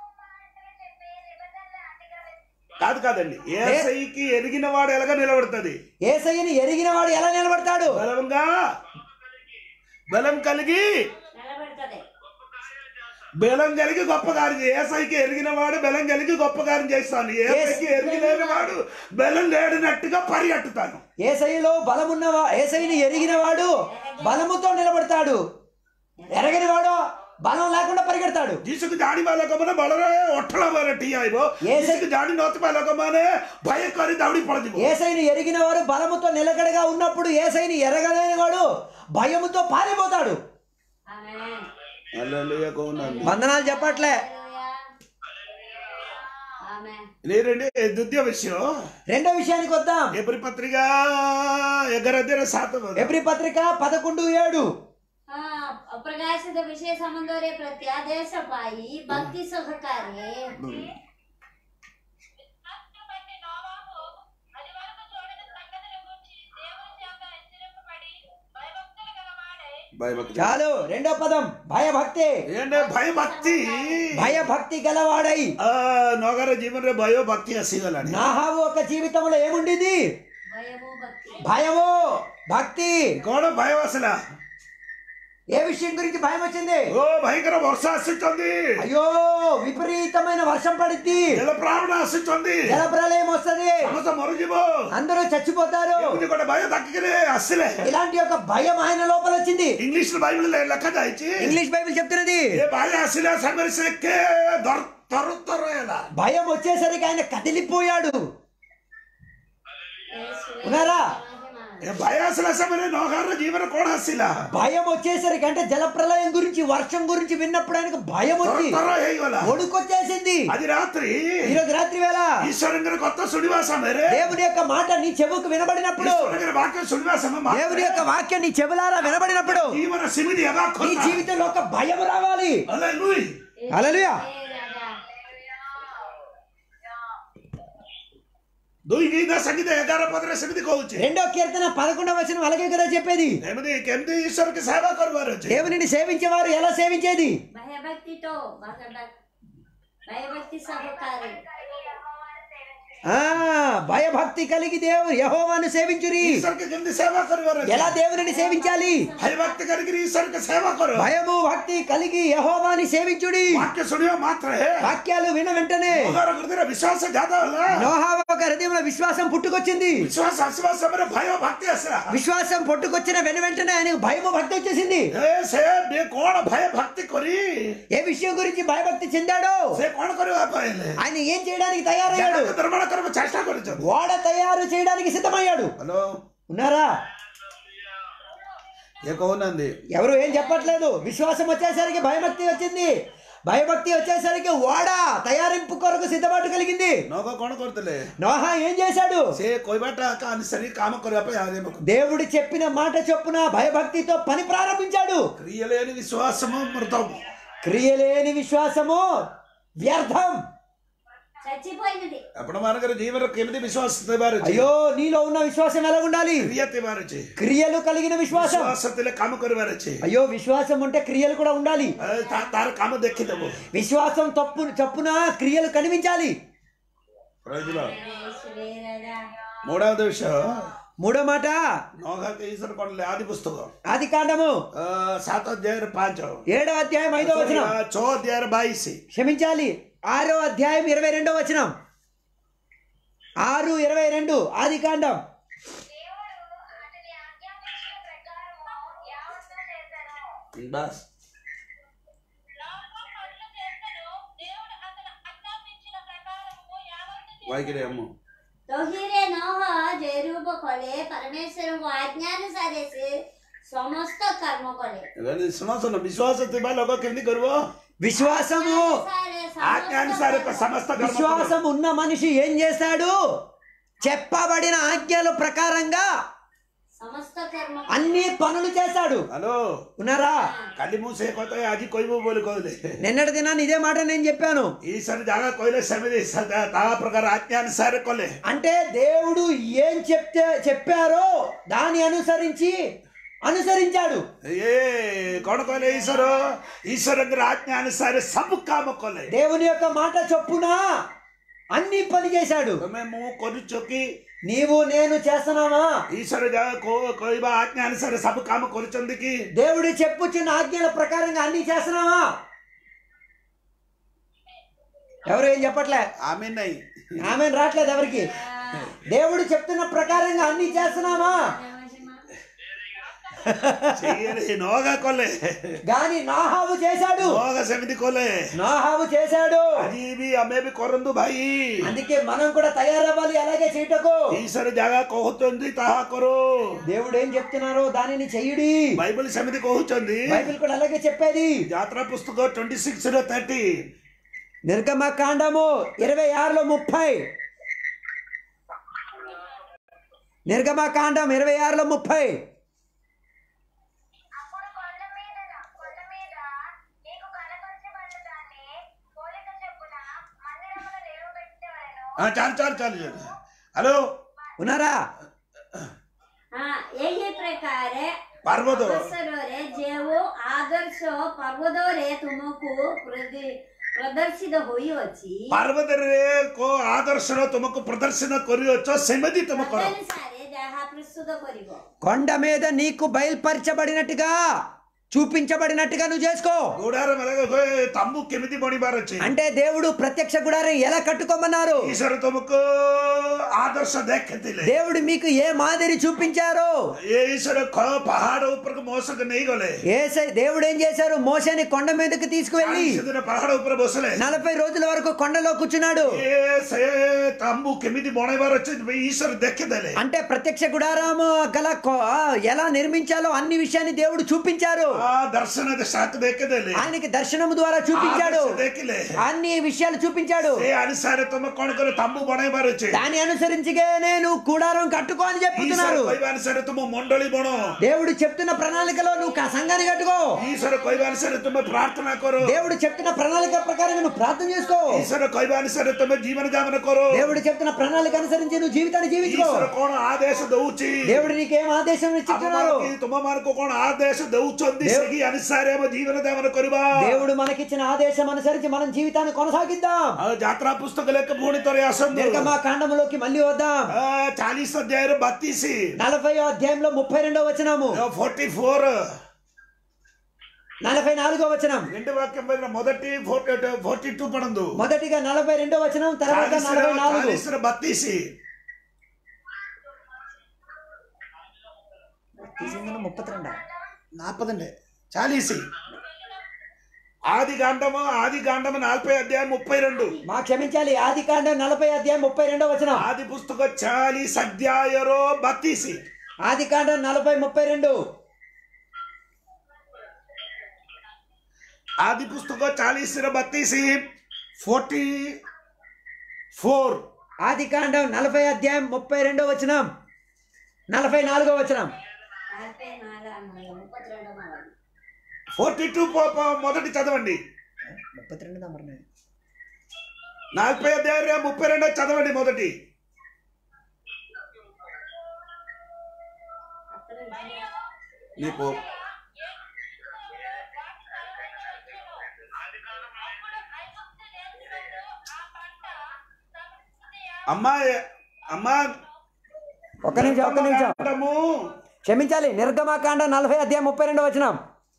కాదు కాదండి ఏ సైకి ఎరిగిన వాడు ఎలాగ నిలబడుతుంది ఏసైని ఎరిగిన వాడు ఎలా నిలబడతాడు బలంగా బలం కలిగి నిలబెడతది బలం కలిగి గొప్ప కార్యం చే- ఏసైకి ఎరిగిన వాడు బలం కలిగి గొప్ప కార్యం చేస్తాను ఏసైకి ఎరిగి లేని వాడు బలం లేడినట్టుగా పరిగెట్టుతాను ఏసైలో బలమున్న వా- ఏసైని ఎరిగిన వాడు బలముతో నిలబడతాడు ఎరగని వాడు బలం లేకుండా పరిగెడతాడు যিশুకు జాడి ଲୋକମାନେ ବଳରେ ଅଠଳ ବେଳେ ଠିଆ ହେବ ఏసై- যিଶୁକୁ ଜାଣି ନଥିବା ଲୋକମାନେ ଭୟ କରି ଦୌଡ଼ି ପଳଯିବ ఏసైని ఎరిగిన వారు బలముతో నిలకడగా ఉన్నప్పుడు ఏసైని ఎరగలేని వాడు భయముతో పారిపోతాడు ఆమెన్ కౌనండి వందనాలు చెప్పట్లే ఆమెన్ లేరండి ద్వితీయ విషయం రెండో విషయానికి వద్దాం ఎబ్రి పత్రిక ఎగరద్దెర శాతం ఎబ్రి పత్రిక పదకొండు ఏడు ಆ, ಪ್ರಕಾಶದ ವಿಷಯ ಸಂಬಂಧವೇ ಪ್ರತ್ಯಾದೇಶ ಪಾಯಿ ಭಕ್ತಿ ಸಹಕಾರಿ విశ్వాసం బట్టి నోవాహు అది వరకు చూడని సంగతుల గురించి దేవుని చేత హెచ్చరింపబడి భయభక్తులు గలవాడై భయభక్తి చాలు రెండో పదం భయభక్తి ఏంటే భయభక్తి భయభక్తి గలవాడై ఆ, నొగర జీవନରେ భయ భక్తి ଆସିଗଲାଣି నాహావు ఒక జీవితంలో ఏముండింది ಭಯವೂ ಭಕ್ತಿ భయము భక్తి କଣ ଭୟ ଆସିଲା ఏ విషయం గురించి భయం వచ్చింది ଓ ଭୟଙ୍କର ବର୍ଷା ଆସୁଛନ୍ତି అయ్యో విపరీతమైన వర్షం పడిద్ది ଜଳ ପ୍ରାଣ ଆସୁଛନ୍ତି జల ప్రళయం వస్తుంది ସମସ୍ତ ମରିଯିବ అందరూ చచ్చిపోతారు ଏମିତି ଗୋଟେ ଭୟ ତାକିରେ ଆସିଲେ ఇలాంటి ఒక భయం ఆయన లోపల వచ్చింది ଇଂଲିଶ ବାଇବଲରେ ଲେଖା ଯାଇଛି ఇంగ్లీష్ బైబిల్ చెప్తున్నది ଏ ଭୟ ଆସିଲା ସାଙ୍ଗରେ ସେ କେ ତର ତର ହେଲା భయం వచ్చేసరికి ఆయన కదిలిపోయాడు ಯೇಸುವೇ ఉన్నారా ಮಹಿಮಾ. ଏ ଭୟ ଆସିଲା ସମୟରେ ନଗାର ଜୀବନ କଣ ଆସିଲା భయం వచ్చేసరికి అంటే జల ప్రళయం గురించి వర్షం గురించి విన్నప్పుడు ఆయనకు భయం ତର వచ్చి ତର ହେଇଗଲା ఒడుకొచ్చేసింది ଆଜି ରାତ୍ରି ఈరోజు రాత్రి వేళ ଈଶ୍ୱରଙ୍କର କଥା ଶୁଣିବା ସମୟରେ దేవుని యొక్క మాట నీ చెవుకు వినబడినప్పుడు ଈଶ୍ୱରଙ୍କର ବାକ୍ୟ ଶୁଣିବା ସମୟ దేవుని యొక్క వాక్యం నీ చెవులారా వినబడినప్పుడు ଜୀବନ ସେମିତି ହେବା నీ କଥା జీవితంలో ఒక భయం రావాలి Hallelujah. హల్లెలూయా ఏ రాజా. ଦୁଇ ଗୀତା ସଙ୍ଗୀତ ଏଗାର ପଦରେ ସେମିତି କହୁଛି రెండో కీర్తన పదకొండవ వచనం అలాగే కదా చెప్పేది ଏମିତି କେମିତି ଈଶ୍ୱରকে ସେବା କରିବାର ଅଛି దేవునిని సేవించేవారు ఎలా సేవించేది భయభక్తితో భగభక్- భయభక్తి సహకారి ఆ భయభక్తి కలిగి దేవుడు యహోవాను సేవించురి ଈଶ୍ୱରকে କେମିତି ସେବା କରିବାର ଅଛି ఎలా దేవునిని సేవించాలి ଭୟଭକ୍ତି କରିକିରି ଈଶ୍ୱରকে ସେବା କର భయము భక్తి కలిగి యహోవాని సేవించుడి వాక్ୟ ଶୁଣିବା ମାତ୍ରେ వాక్యాలు విన వెంటనే ଭଗର ହୃଦୟରେ ବିଶ୍ୱାସ ଜାତ ହେଲା నోహా ఒక హృదయంలో విశ్వాసం పుట్టుకొచ్చింది ବିଶ୍ୱାସ ଆସିବା ସମୟରେ ଭୟ ଭକ୍ତି ଆସିଲା విశ్వాసం పుట్టుకొచ్చిన వెను వెంటనే ఆయనకు భయము భక్తి వచ్చేసింది ଏ ସେ ବେ କଣ ଭୟ ଭକ୍ତି କରି ఏ విషయం గురించి భయభక్తి చెందాడో ସେ କଣ କରିବା ପାଇଁ ହେଲେ ఆయన ఏం చేయడానికి తయారయ్యాడు ଜଗତ ନିର୍ମାଣ କରିବାକୁ ଚେଷ୍ଟା କରିଛନ୍ତି ఓడ తయారు చేయడానికి సిద్ధమయ్యాడు ହ୍ୟାଲୋ ఉన్నారా ଇଏ କହୁନାହାନ୍ତି ఎవరు ఏం చెప్పట్లేదు విశ్వాసం వచ్చేసరికి భయభక్తి వచ్చింది భయభక్తి వచ్చేసరికి ఓడ తయారింపు కొరకు సిద్ధపాటు కలిగింది ନଗ କଣ କରୁଥିଲେ నోహా ఏం చేశాడు ସେ କହିବାଟା ଅନୁସାରେ କାମ କରିବା ପାଇଁ ଆରମ୍ଭ କଲେ దేవుడు చెప్పిన మాట చొప్పున భయభక్తితో పని ప్రారంభించాడు క్రియ లేని విశ్వాసము మృతం క్రియలేని విశ్వాసము వ్యర్థం చచ్చిపోయినది అప్పుడు మనకు జీవన కెమిది విశ్వాస తిబారు అయ్యో నీలో ఉన్న విశ్వాసం ఎలా ఉండాలి క్రియ తిబారు క్రియలు కలిగిన విశ్వాసం విశ్వాసത്തിലെ କାମ କରିବାର ଅଛି అయ్యో విశ్వాసం ఉంటే క్రియలు కూడా ఉండాలి ଏ, ତା- ତାର କାମ ଦେଖିଦେବୁ విశ్వాసం తప్పు చప్పున క్రియలు కనిపించాలి శ్రీ రాజా మూడవది విషయం మూడో మాట నోగాకి ఈశ్వర కొండలే ఆది పుస్తకం ఆది కాండము ఆ, సాత అధ్యాయం పాంచ ఏడో అధ్యాయం ఐదో వచనం చో అధ్యాయం బాయిసి క్షమించాలి ఆరో అధ్యాయం ఇరవై రెండో వచనం ఆరు ఇరవై రెండు ఆది కాండం దేవుడు అతని ఆజ్ఞాపించిన ప్రకారము యావత్తు చేశాను బస్ లోకం పనులు చేస్తాను దేవుడు అతను ఆజ్ఞాపించిన ప్రకారము యావత్తు వాయికిరే అమ్మ ତହିଁରେ ନହ ଯେ ରୂପ କଲେ ପରମେଶ୍ୱରଙ୍କ ଆଜ୍ଞାନୁସାରେ ସେ ସମସ୍ତ କର୍ମ କଲେ ఇవన్నీ ଶୁଣ ଶୁଣ ବିଶ୍ୱାସ ଥିବା ଲୋକ କେମିତି କରିବ విశ్వాసము ଅନୁସାରେ ఆజ్ఞానుసార ସମସ୍ତ సమస్త కర్మ విశ్వాసం ఉన్న మనిషి ఏం చేస్తాడు చెప్పబడిన ఆజ్ఞల ప్రకారంగా ସମସ୍ତ କର୍ମ అన్ని పనులు చేస్తాడు ହ୍ୟାଲୋ ఉన్నారా କାଲି ମୁଁ ସେ କଥା ଆଜି କହିବୁ ବୋଲି କହିଲେ నిన్నటి దినాన్ని ఇదే మాట నేను చెప్పాను ఈశ్వర ଜାଗା କହିଲେ ସେମିତି ସ- ତା ପ୍ରକାର ଆజ్ఞାనుସାର କଲେ అంటే దేవుడు ఏం చెప్తే చెప్పారో దాని అనుసరించి అనుసరించాడు ଏ କଣ କହିଲେ ଈଶ୍ୱର ଈଶ୍ୱରଙ୍କର ଆజ్ఞାనుସାର ସବୁ କାମ କଲେ దేవుని యొక్క మాట చొప్పున అన్ని పని చేశాడు ତମେ ମୁଁ କରୁଛ କି నీవు నేను చేస్తున్నామా ଈଶ୍ୱର ଯାହା କହ- କହିବା ଆజ్ఞାనుସାର ସବୁ କାମ କରୁଛନ୍ତି କି దేవుడు చెప్పుచున్న ఆజ్ఞల ప్రకారంగా అన్ని చేస్తున్నావా ఎవరు ఏం చెప్పట్లే ଆମେ ନାହିଁ ఆమె రావట్లేదు ఎవరికి దేవుడు చెప్తున్న ప్రకారంగా అన్ని చేస్తున్నామా చెయ్యని నోగా కొలే గాని నాహావు చేశాడు నోగా సెమిది కొలే నాహావు చేశాడు అది ବି ଆମେ ବି କରନ୍ତୁ ଭାଇ అందుకే మనం కూడా తయారవ్వాలి అలాగే చేయటకు ଈଶ୍ୱର ଯାହା କହୁଛନ୍ତି ତାହା କର దేవుడు ఏం చెప్తున్నారో దానిని చెయ్యుడి బైబిల్ ସେମିତି କହୁଛନ୍ତି బైబిల్ కూడా అలాగే చెప్పేది ଯାତ୍ରା పుస్తକ ట్వంటీ సిక్స్ ର థర్టీ నిర్గమ కాండము ఇరవై ఆరులో ముప్పై నిర్గమ కాండం ఇరవై ఆరులో ముప్పై అప్పుడు కొండ మీద కొండ మీద నీకు కనపరచబడిన దాన్ని పోలిక చెప్పున మందిరమును నిలబెట్టవలను చాలు చాలు చాలు చాలు హలో ఉన్నారా હા ଏହି ପ୍ରକାର పర్వత ଅବସରରେ ଯେଉଁ ଆଦର୍ଶ ପର୍ବତରେ ତୁମକୁ ପ୍ରଦି- ପ୍ରଦର୍ଶିତ ହୋଇଅଛି పర్వତରେ కో ఆదర్శన తుమకు ప్రదర్శన କରିଅଛ ସେମିତି ତୁମ କର ତଦନୁସାରେ ଯାହା ପ୍ରସ୍ତୁତ କରିବ కొండ మీద నీకు బయలుపరచబడినట్టుగా చూపించబడినట్టుగా నువ్వు చేసుకో ଗୁଡାର ମାନେ ତମ୍ବୁ କେମିତି ବଣିବାର ଅଛି అంటే దేవుడు ప్రత్యక్ష గుడారం ఎలా కట్టుకోమన్నారు ଈଶ୍ୱର ତୁମକୁ ଆଦର୍ଶ ଦେଖିଥିଲେ దేవుడు మీకు ఏ మాదిరి చూపించారో ଏ ଈଶ୍ୱର ଖ- ପାହାଡ ଉପରକୁ ମోସକୁ ନେଇଗଲେ ఏసై దేవుడు ఏం చేశారు మోసని కొండ మీదకి తీసుకువెళ్ళి ସେଦିନ ପାହାଡ ଉପରେ ବସିଲେ నలభై రోజుల వరకు కొండలో కూర్చున్నాడు ଏ ସେ ତମ୍ବୁ କେମିତି ବଣେଇବାର ଅଛି ଈଶ୍ୱର ଦେଖିଦେଲେ అంటే ప్రత్యక్ష గుడారాము గల కొ- ఎలా నిర్మించాలో అన్ని విషయాన్ని దేవుడు చూపించారు ఆ దర్శన సాకు ଦେଖିଦେଲେ ఆయనకి దర్శనము ద్వారా చూపించాడు ఆదర్శ ଦେଖିଲେ అన్ని విషయాలు చూపించాడు ସେ ଅନୁସାରେ ତମେ କଣ କର ତମ୍ବୁ ବଣେଇବାର ଅଛି దాని అనుసరించిగే నేను కూడారం కట్టుకో అని ଈଶ୍ୱର చెప్తున్నారు କହିବା ଅନୁସାରେ ତୁମ ମଣ୍ଡଳୀ ବଣ దేవుడు చెప్తున్న ప్రణాళికలో నువ్వు క- సంఘాన్ని కట్టుకో ଈଶ୍ୱର କହିବା ଅନୁସାରେ ତୁମେ ପ୍ରାର୍ଥନା କର దేవుడు చెప్తున్న ప్రణాళిక ప్రకారం నువ్వు ప్రార్థన చేసుకో ଈଶ୍ୱର କହିବା ଅନୁସାରେ ତୁମେ ଜୀବନ ଯାପନ କର దేవుడు చెప్తున్న ప్రణాళిక అనుసరించి నువ్వు జీవితాన్ని జీవించుకో ଈଶ୍ୱର କଣ ఆదేଶ దଉଛି దేవుడు నీకేం ఆదేశం ఇచ్చిస్తున్నారు ତୁମ ମାନଙ୍କୁ କଣ ఆదేଶ ଦଉଛନ୍ତି ଦେव- ସେହି ଅନୁସାରେ ଆମ ଜୀବନ ଯାପନ କରିବା దేవుడు మనకిచ్చిన ఆదేశం అనుసరించి మనం జీవితాన్ని కొనసాగిద్దాం ଆଉ ଯାତ୍ରା పుస్తକ ଲେଖ ପୁଣି ଥରେ ଆସନ୍ତୁ నిర్గమా కాండములోకి మళ్ళీ వద్దాం ଚାଳିଶ ଅଧ୍ୟାୟରେ ବତିଶ నలభై అధ్యాయంలో ముప్పై రెండో వచనము ఫోర్టీ ఫోర్ నలభై నాలుగో వచనం రెండు వాక్యం పైన మొదటి ఫోర్టీ ఫోర్టీ టూ పడందు మొదటిగా నలభై రెండో వచనం తర్వాత నలభై నాలుగు చాలీస్ బత్తీస్ ముప్పై రెండు నాపదండి చాలీసి ఆది కాండము ఆది కాండము నలభై అధ్యాయం ముప్పై రెండు మా క్షమించాలి ఆది కాండం నలభై అధ్యాయం ముప్పై రెండో వచనం ఆది పుస్తక చాలీస్ అధ్యాయరో బత్తీసి ఆది కాండం నలభై ముప్పై రెండు ఆది పుస్తక చాలీస్ బత్తీసి ఫోర్టీ ఫోర్ ఆది కాండం నలభై అధ్యాయం ముప్పై రెండో వచనం నలభై నాలుగో వచనం నలభై నాలుగు ముప్పై రెండు నాలుగు ఫోర్టీ టూ మొదటి చదవండి ముప్పై రెండు నలభై అధ్యాయం ముప్పై రెండో చదవండి మొదటి నీకు అమ్మా అమ్మా ఒక్క నిమిషం ఒక్క నిమిషం అంటాము క్షమించాలి నిర్గమాకాండ నలభై అధ్యాయం ముప్పై రెండు వచనం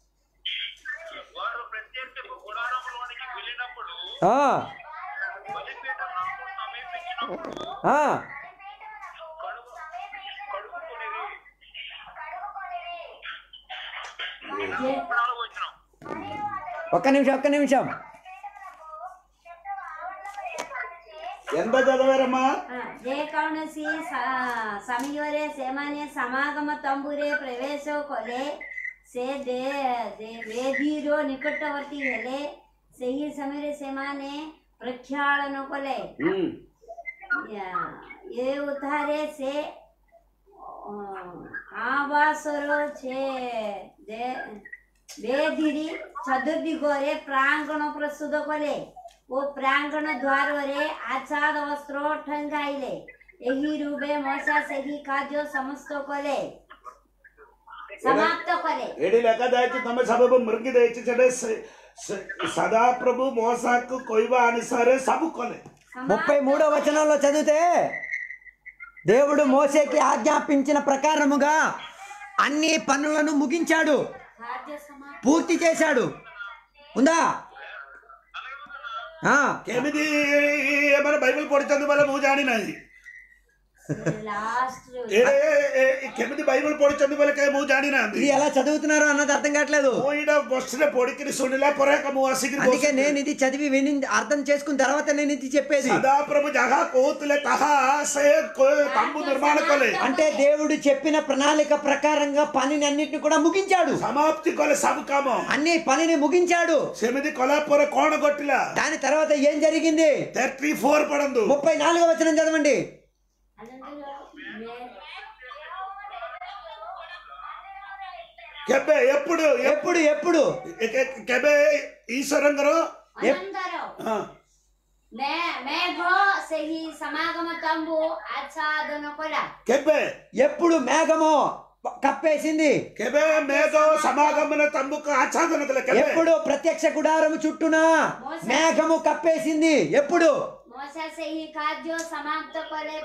వారు ప్రత్యక్ష గుడారములోనికి వెళ్ళినప్పుడు ఆ, బలిపీఠమునకు సమీపించినప్పుడు ఆ, కడుగు కడుగుకొనిరి જે- నాలుగు వచ్చిన ఒక్క నిమిషం ఒక్క నిమిషం ఎంత చదివారమ్మా હા, જે કૌણસી સા- સમયરે સેમાને સમાગમ તંબુરે પ્રવેશો કલે ସେ ଦେ ଦେ- ବେଦୀର ନିକଟବର୍ତ୍ତୀ ହେଲେ ସେହି ସମୟରେ ସେମାନେ ପ୍ରକ୍ଷାଳନ କଲେ ఉమ్. ୟା- ଏ ଉଦ୍ଧାରେ ସେ ଅ, ଆବାସର ଛେ ଦେ- ବେଦିରି ଚତୁର୍ଦିଗରେ ପ୍ରାଙ୍ଗଣ ପ୍ରସ୍ତୁତ କଲେ ଓ ପ୍ରାଙ୍ଗଣ ଦ୍ୱାରରେ ଆଚ୍ଛାଦ ବସ୍ତ୍ର ଠଙ୍ଗାଇଲେ ଏହି ରୂପେ ମଶା ସେହି କାର୍ଯ୍ୟ ସମସ୍ତ କଲେ ସମାପ୍ତ କଲେ ଏଠି ଲେଖା ଯାଇଛି ତମେ ସବୁ ମୃଗି ଦେଇଛି ସେଠି ସେ- ସେ- ସଦାପ୍ରଭୁ ମోసాకు କହିବା ଅନୁସାରେ ସବୁ କଲେ ముప్పై మూడో వచనంలో చదివితే దేవుడు మోసేకి ఆజ్ఞాపించిన ప్రకారముగా అన్ని పనులను ముగించాడు କାର୍ଯ୍ୟ ସମାପ୍ତ పూర్తి చేశాడు ఉందా ఆ, କେମିତି ଏମାନେ ବାଇବଲ ପଢିଛନ୍ତି ବୋଲେ ମୁଁ ଜାଣିନାହିଁ ଲାଷ୍ଟ ଏ ଏ- କେମିତି ବାଇବଲ ପଢିଛନ୍ତି ବୋଲେ କାହିଁ ମୁଁ ଜାଣିନାହାନ୍ତି ఇది ఎలా చదువుతున్నారో అన్నది అర్థం కావట్లేదు ମୁଁ ଏଇଟା ବସିରେ ପଢିକିରି ଶୁଣିଲା ପରେ ଏକା ମୁଁ ଆସିକିରି అందుకే ବସିଲି। నేను ఇది చదివి విని అర్థం చేసుకున్న తర్వాత నేను ఇది చెప్పేది ସଦାପ୍ରଭୁ ଯାହା କହୁଥିଲେ ତାହା ସେ କ- ତାଙ୍କୁ ନିର୍ମାଣ କଲେ అంటే దేవుడు చెప్పిన ప్రణాళిక ప్రకారంగా పనిని అన్నిటిని కూడా ముగించాడు ସମାପ୍ତି କଲେ ସବୁ କାମ అన్ని పనిని ముగించాడు ସେମିତି କଲା ପରେ କଣ ଘଟିଲା దాని తర్వాత ఏం జరిగింది థర్టీ ఫోర్ పడందు ముప్పై నాలుగో వచనం చదవండి అనంతరం మే- କେବେ ଏప్పుడు ఎప్పుడు ఎప్పుడు ଏ- କେ- କେବେ ଈଶ୍ୱରଙ୍କର ଅନନ୍ତର ହଁ, ମେ- ମେଘ ସେହି ସମାଗମ ତମ୍ବୁ ଆଚ୍ଛାଦନ କଲା କେବେ ఎప్పుడు మేఘము కప్పేసింది କେବେ ମେଘ ସମାଗମନ ତମ୍ବୁକୁ ଆଚ୍ଛାଦନ କଲେ କେବେ ఎప్పుడు ప్రత్యక్ష గుడారము చుట్టూన మేఘము కప్పేసింది ఎప్పుడు ମଶା ସେହି କାର୍ଯ୍ୟ ସମାପ୍ତ କଲେ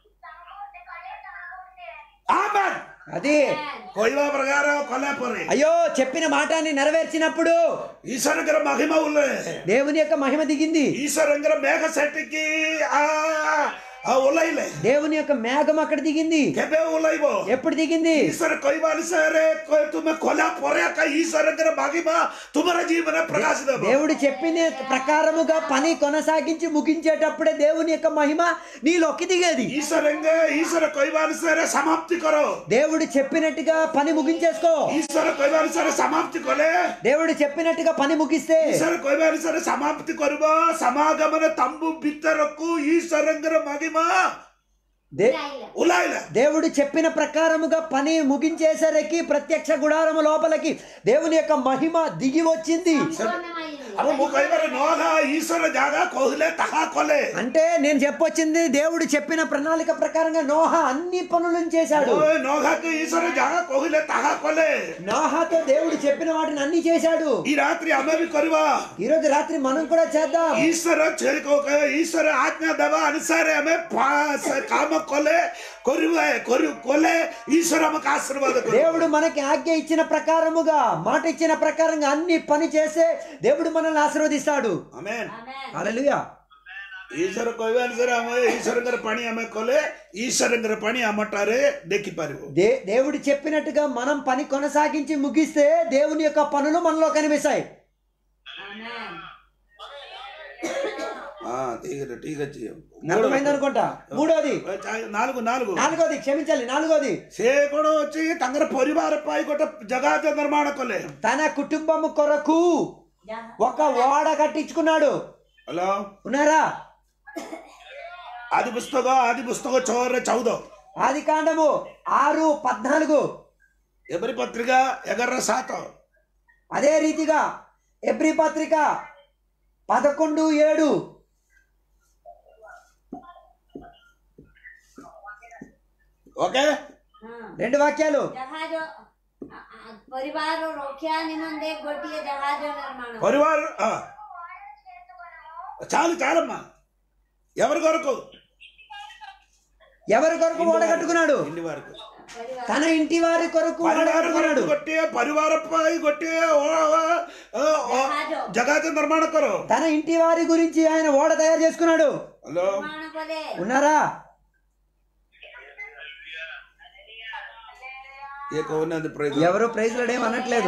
ଆମେନ୍ అది କହିବା ପ୍ରକାର କଲା ପରେ అయ్యో చెప్పిన మాటని నెరవేర్చినప్పుడు ଈଶ୍ୱରଙ୍କର ମହିମା ଉଲ୍ଲେ దేవుని యొక్క మహిమ దిగింది ଈଶ୍ୱରଙ୍କର ମେଘ ସେଠିକି ଆ- ଆ ଓହ୍ଲାଇଲେ దేవుని యొక్క మేఘం అక్కడ దిగింది କେବେ ଓହ୍ଲାଇବ ఎప్పుడు దిగింది ଈଶ୍ୱର କହିବା ଅନୁସାରେ କ- ତୁମେ କଲା ପରେ ଏକା ଈଶ୍ୱରଙ୍କର ମହିମା ତୁମର ଜୀବନ ପ୍ରକାଶିତ ହେବ దేవుడు చెప్పిన ప్రకారముగా పని కొనసాగించి ముగించేటప్పుడే దేవుని యొక్క మహిమ నీలోకి దిగేది ଈଶ୍ୱରଙ୍କ ଈଶ୍ୱର କହିବା ଅନୁସାରେ ସମାପ୍ତି କର దేవుడు చెప్పినట్టుగా పని ముగించేసుకో ଈଶ୍ୱର କହିବା ଅନୁସାରେ ସମାପ୍ତି କଲେ దేవుడు చెప్పినట్టుగా పని ముగిస్తే ଈଶ୍ୱର କହିବା ଅନୁସାରେ ସମାପ୍ତି କରିବ ସମାଗମନ ତମ୍ବୁ ଭିତରକୁ ଈଶ୍ୱରଙ୍କର ମହିମା దే- ଯାଇଲା ଓହ୍ଲାଇଲା దేవుడు చెప్పిన ప్రకారముగా పని ముగించేసరికి ప్రత్యక్ష గుడారము లోపలికి దేవుని యొక్క మహిమ దిగి వచ్చింది ସମ୍ପୂର୍ଣ୍ଣମାଇଲେ ଆଉ ମୁଁ କହିବାରେ ନହେଲା ଈଶ୍ୱର ଯାହା କହିଲେ ତାହା କଲେ అంటే నేను చెప్పొచ్చింది దేవుడు చెప్పిన ప్రణాళిక ప్రకారంగా నోహ అన్ని పనులను చేశాడు ఓ నోహాకు ଈଶ୍ୱର ଯାହା କହିଲେ ତାହା କଲେ నోహాతో దేవుడు చెప్పిన వాటిని అన్ని చేశాడు ఈ రాత్రి ଆମେ ବି କରିବା ఈ రోజు రాత్రి మనం కూడా చేద్దాం ଈଶ୍ୱର ଛେ- ଈଶ୍ୱର ଆଜ୍ଞା ଦେବା ଅନୁସାରେ ଆମେ ପା- ସେ କାମ କଲେ କରିବା କରି- କଲେ ଈଶ୍ୱର ଆମକୁ ଆଶୀର୍ବାଦ କରିବ దేవుడు మనకి ఆజ్ఞ ఇచ్చిన ప్రకారముగా మాట ఇచ్చిన ప్రకారంగా అన్ని పని చేసే దేవుడు మనల్ని ఆశీర్వదిస్తాడు ଆମେନ୍ ଆମେନ୍ హల్లెలూయా ଈଶ୍ୱର କହିବା ଅନୁସାରେ ଆମେ ଈଶ୍ୱରଙ୍କର ପାଣି ଆମେ କଲେ ଈଶ୍ୱରଙ୍କର ପାଣି ଆମଠାରେ ଦେଖିପାରିବ దే దేవుడు చెప్పినట్టుగా మనం పని కొనసాగించి ముగిస్తే దేవుని యొక్క పనులు మనలో కనిపిస్తాయి ଆମେନ୍ ଠିକ ଠିକ ଅଛି అర్థమైంది అనుకుంటా మూడోది ନାଲକୁ ନାଲକୁ నాలుగోది క్షమించాలి నాలుగోది ସେ କଣ ଅଛି ତାଙ୍କର ପରିବାର ପାଇଁ ଗୋଟେ ଜଗାତ ନିର୍ମାଣ କଲେ తన కుటుంబము కొరకు ଯାହା ఒక ఓడ కట్టించుకున్నాడు ହ୍ୟାଲୋ ఉన్నారా ଆଦି ପୁସ୍ତକ ଆଦି ପୁସ୍ତକ ଛଅରେ ଚଉଦ ఆది కాండము ఆరు పద్నాలుగు ଏପରି ପତ୍ରିକା ଏଗାର ସାତ అదే రీతిగా ఎబ్రి పత్రిక పదకొండు ఏడు ఓకే ହଁ రెండు వాక్యాలు ଜାହାଜ ଆ- ଆ- ପରିବାର ରକ୍ଷା ନିମନ୍ତେ ଗୋଟିଏ ଜାହାଜ ନିର୍ମାଣ పరివారం ఆ. చాలు చాలమ్మా ఎవరి కొరకు ఎవరి కొరకు ఓడ కట్టుకున్నాడు ఇంటి వరకు ପରିବାର తన ఇంటి వారి కొరకు ఓడ పరివారం కట్టుకున్నాడు కొరకు కొట్టే పరివారపై కొట్టే ଜାହାଜ జగాత నిర్మాణ కరు తన ఇంటి వారి గురించి ఆయన ఓడ తయారు చేసుకున్నాడు హలో ନିର୍ମାଣ କଲେ ఉన్నారా ఇక ఉన్నది ప్రైజ్ ఎవరు ప్రైజ్లు ఏం అనట్లేదు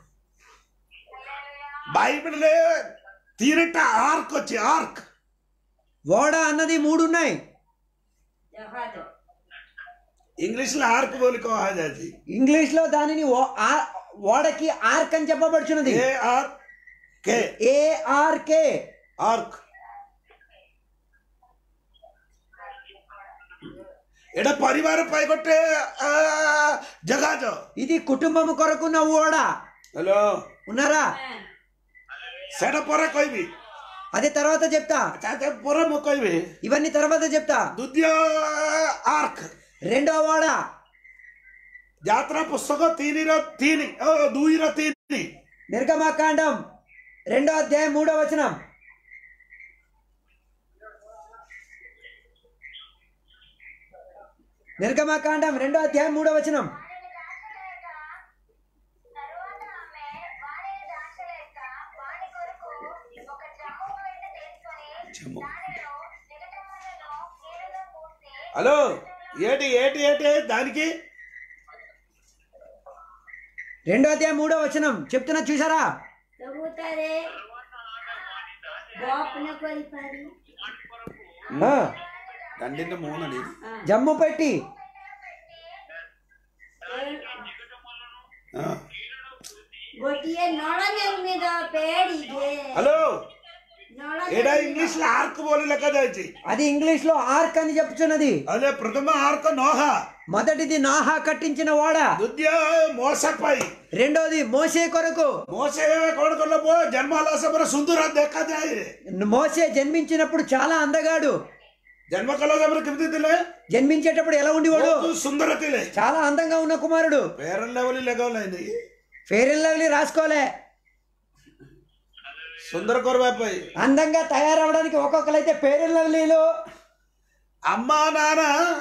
బైబిల్ తీరట ఆర్క్ వచ్చి ఆర్క్ ఓడ అన్నది మూడు ఉన్నాయి ଜାହାଜ ఇంగ్లీష్ లో ఆర్క్ బోలికో హాజాజీ ఇంగ్లీష్ లో దానిని ఓ- ఆ- ఓడకి ఆర్క్ అని చెప్పబడుచున్నది A R K A R K ark ఎడ పరివార పై కొట్టే ఆ, జగాజ ఇది కుటుంబం కొరకున్న ఓడ హలో ఉన్నారా సెడ పొర కొయ్వి అది తర్వాత చెప్తా చాతే పొర మొక్కవి ఇవన్నీ తర్వాత చెప్తా దుద్య ఆర్క్ రెండో ఓడ జాత్ర పుస్తకం తీనిర తీని ఓ, దూయిర తీని నిర్గమాకాండం రెండో అధ్యాయం మూడో వచనం నిర్గమాకాండం రెండో అధ్యాయం మూడో వచనం వారిని దాచలేక తరువాత ఆమె వారిని దాచలేక వారి కొరకు ఒక జమ్ము బయట తీసుకొని జమ్ము. దానిలో నిగటములను నీరుగా పూసి హలో ఏటి ఏటి ఏటి దానికి రెండో అధ్యాయం మూడో వచనం చెప్తున్నా చూసారా ସବୁଠାରେ ଗପ ନ କରିପାରି ఆ, దండిన మూనని జమ్ము పెట్టి ఆ. ଗୋଟିଏ ନଳ ନିର୍ମିତ ପେଡ଼ିରେ హలో ନଳ ఏడా ఇంగ్లీష్ లో ఆర్క్ బోలి లెక్క దాచి అది ఇంగ్లీష్ లో ఆర్క్ అని చెప్తున్నది అదే ప్రథమ ఆర్క్ నోహ మొదటిది నాహా కట్టించిన ఓడ దుద్య మోసపై రెండోది మోసే కొరకు మోసే కొడుకుల్లో పో జన్మాల సమర సుందర దేఖాదాయి మోసే జన్మించినప్పుడు చాలా అందగాడు జన్మకల సమర కిమిది తిలే జన్మించేటప్పుడు ఎలా ఉండేవాడు बहुत సుందర తిలే చాలా అందంగా ఉన్న కుమారుడు పేరన్ లెవెల్ లెగవలైంది ఫెయిర్ అండ్ లవ్లీ రాసుకోలే సుందర కొరబాపై అందంగా తయారవడానికి ఒక్కొక్కరైతే ఫెయిర్ అండ్ లవ్లీలు అమ్మా నాన్న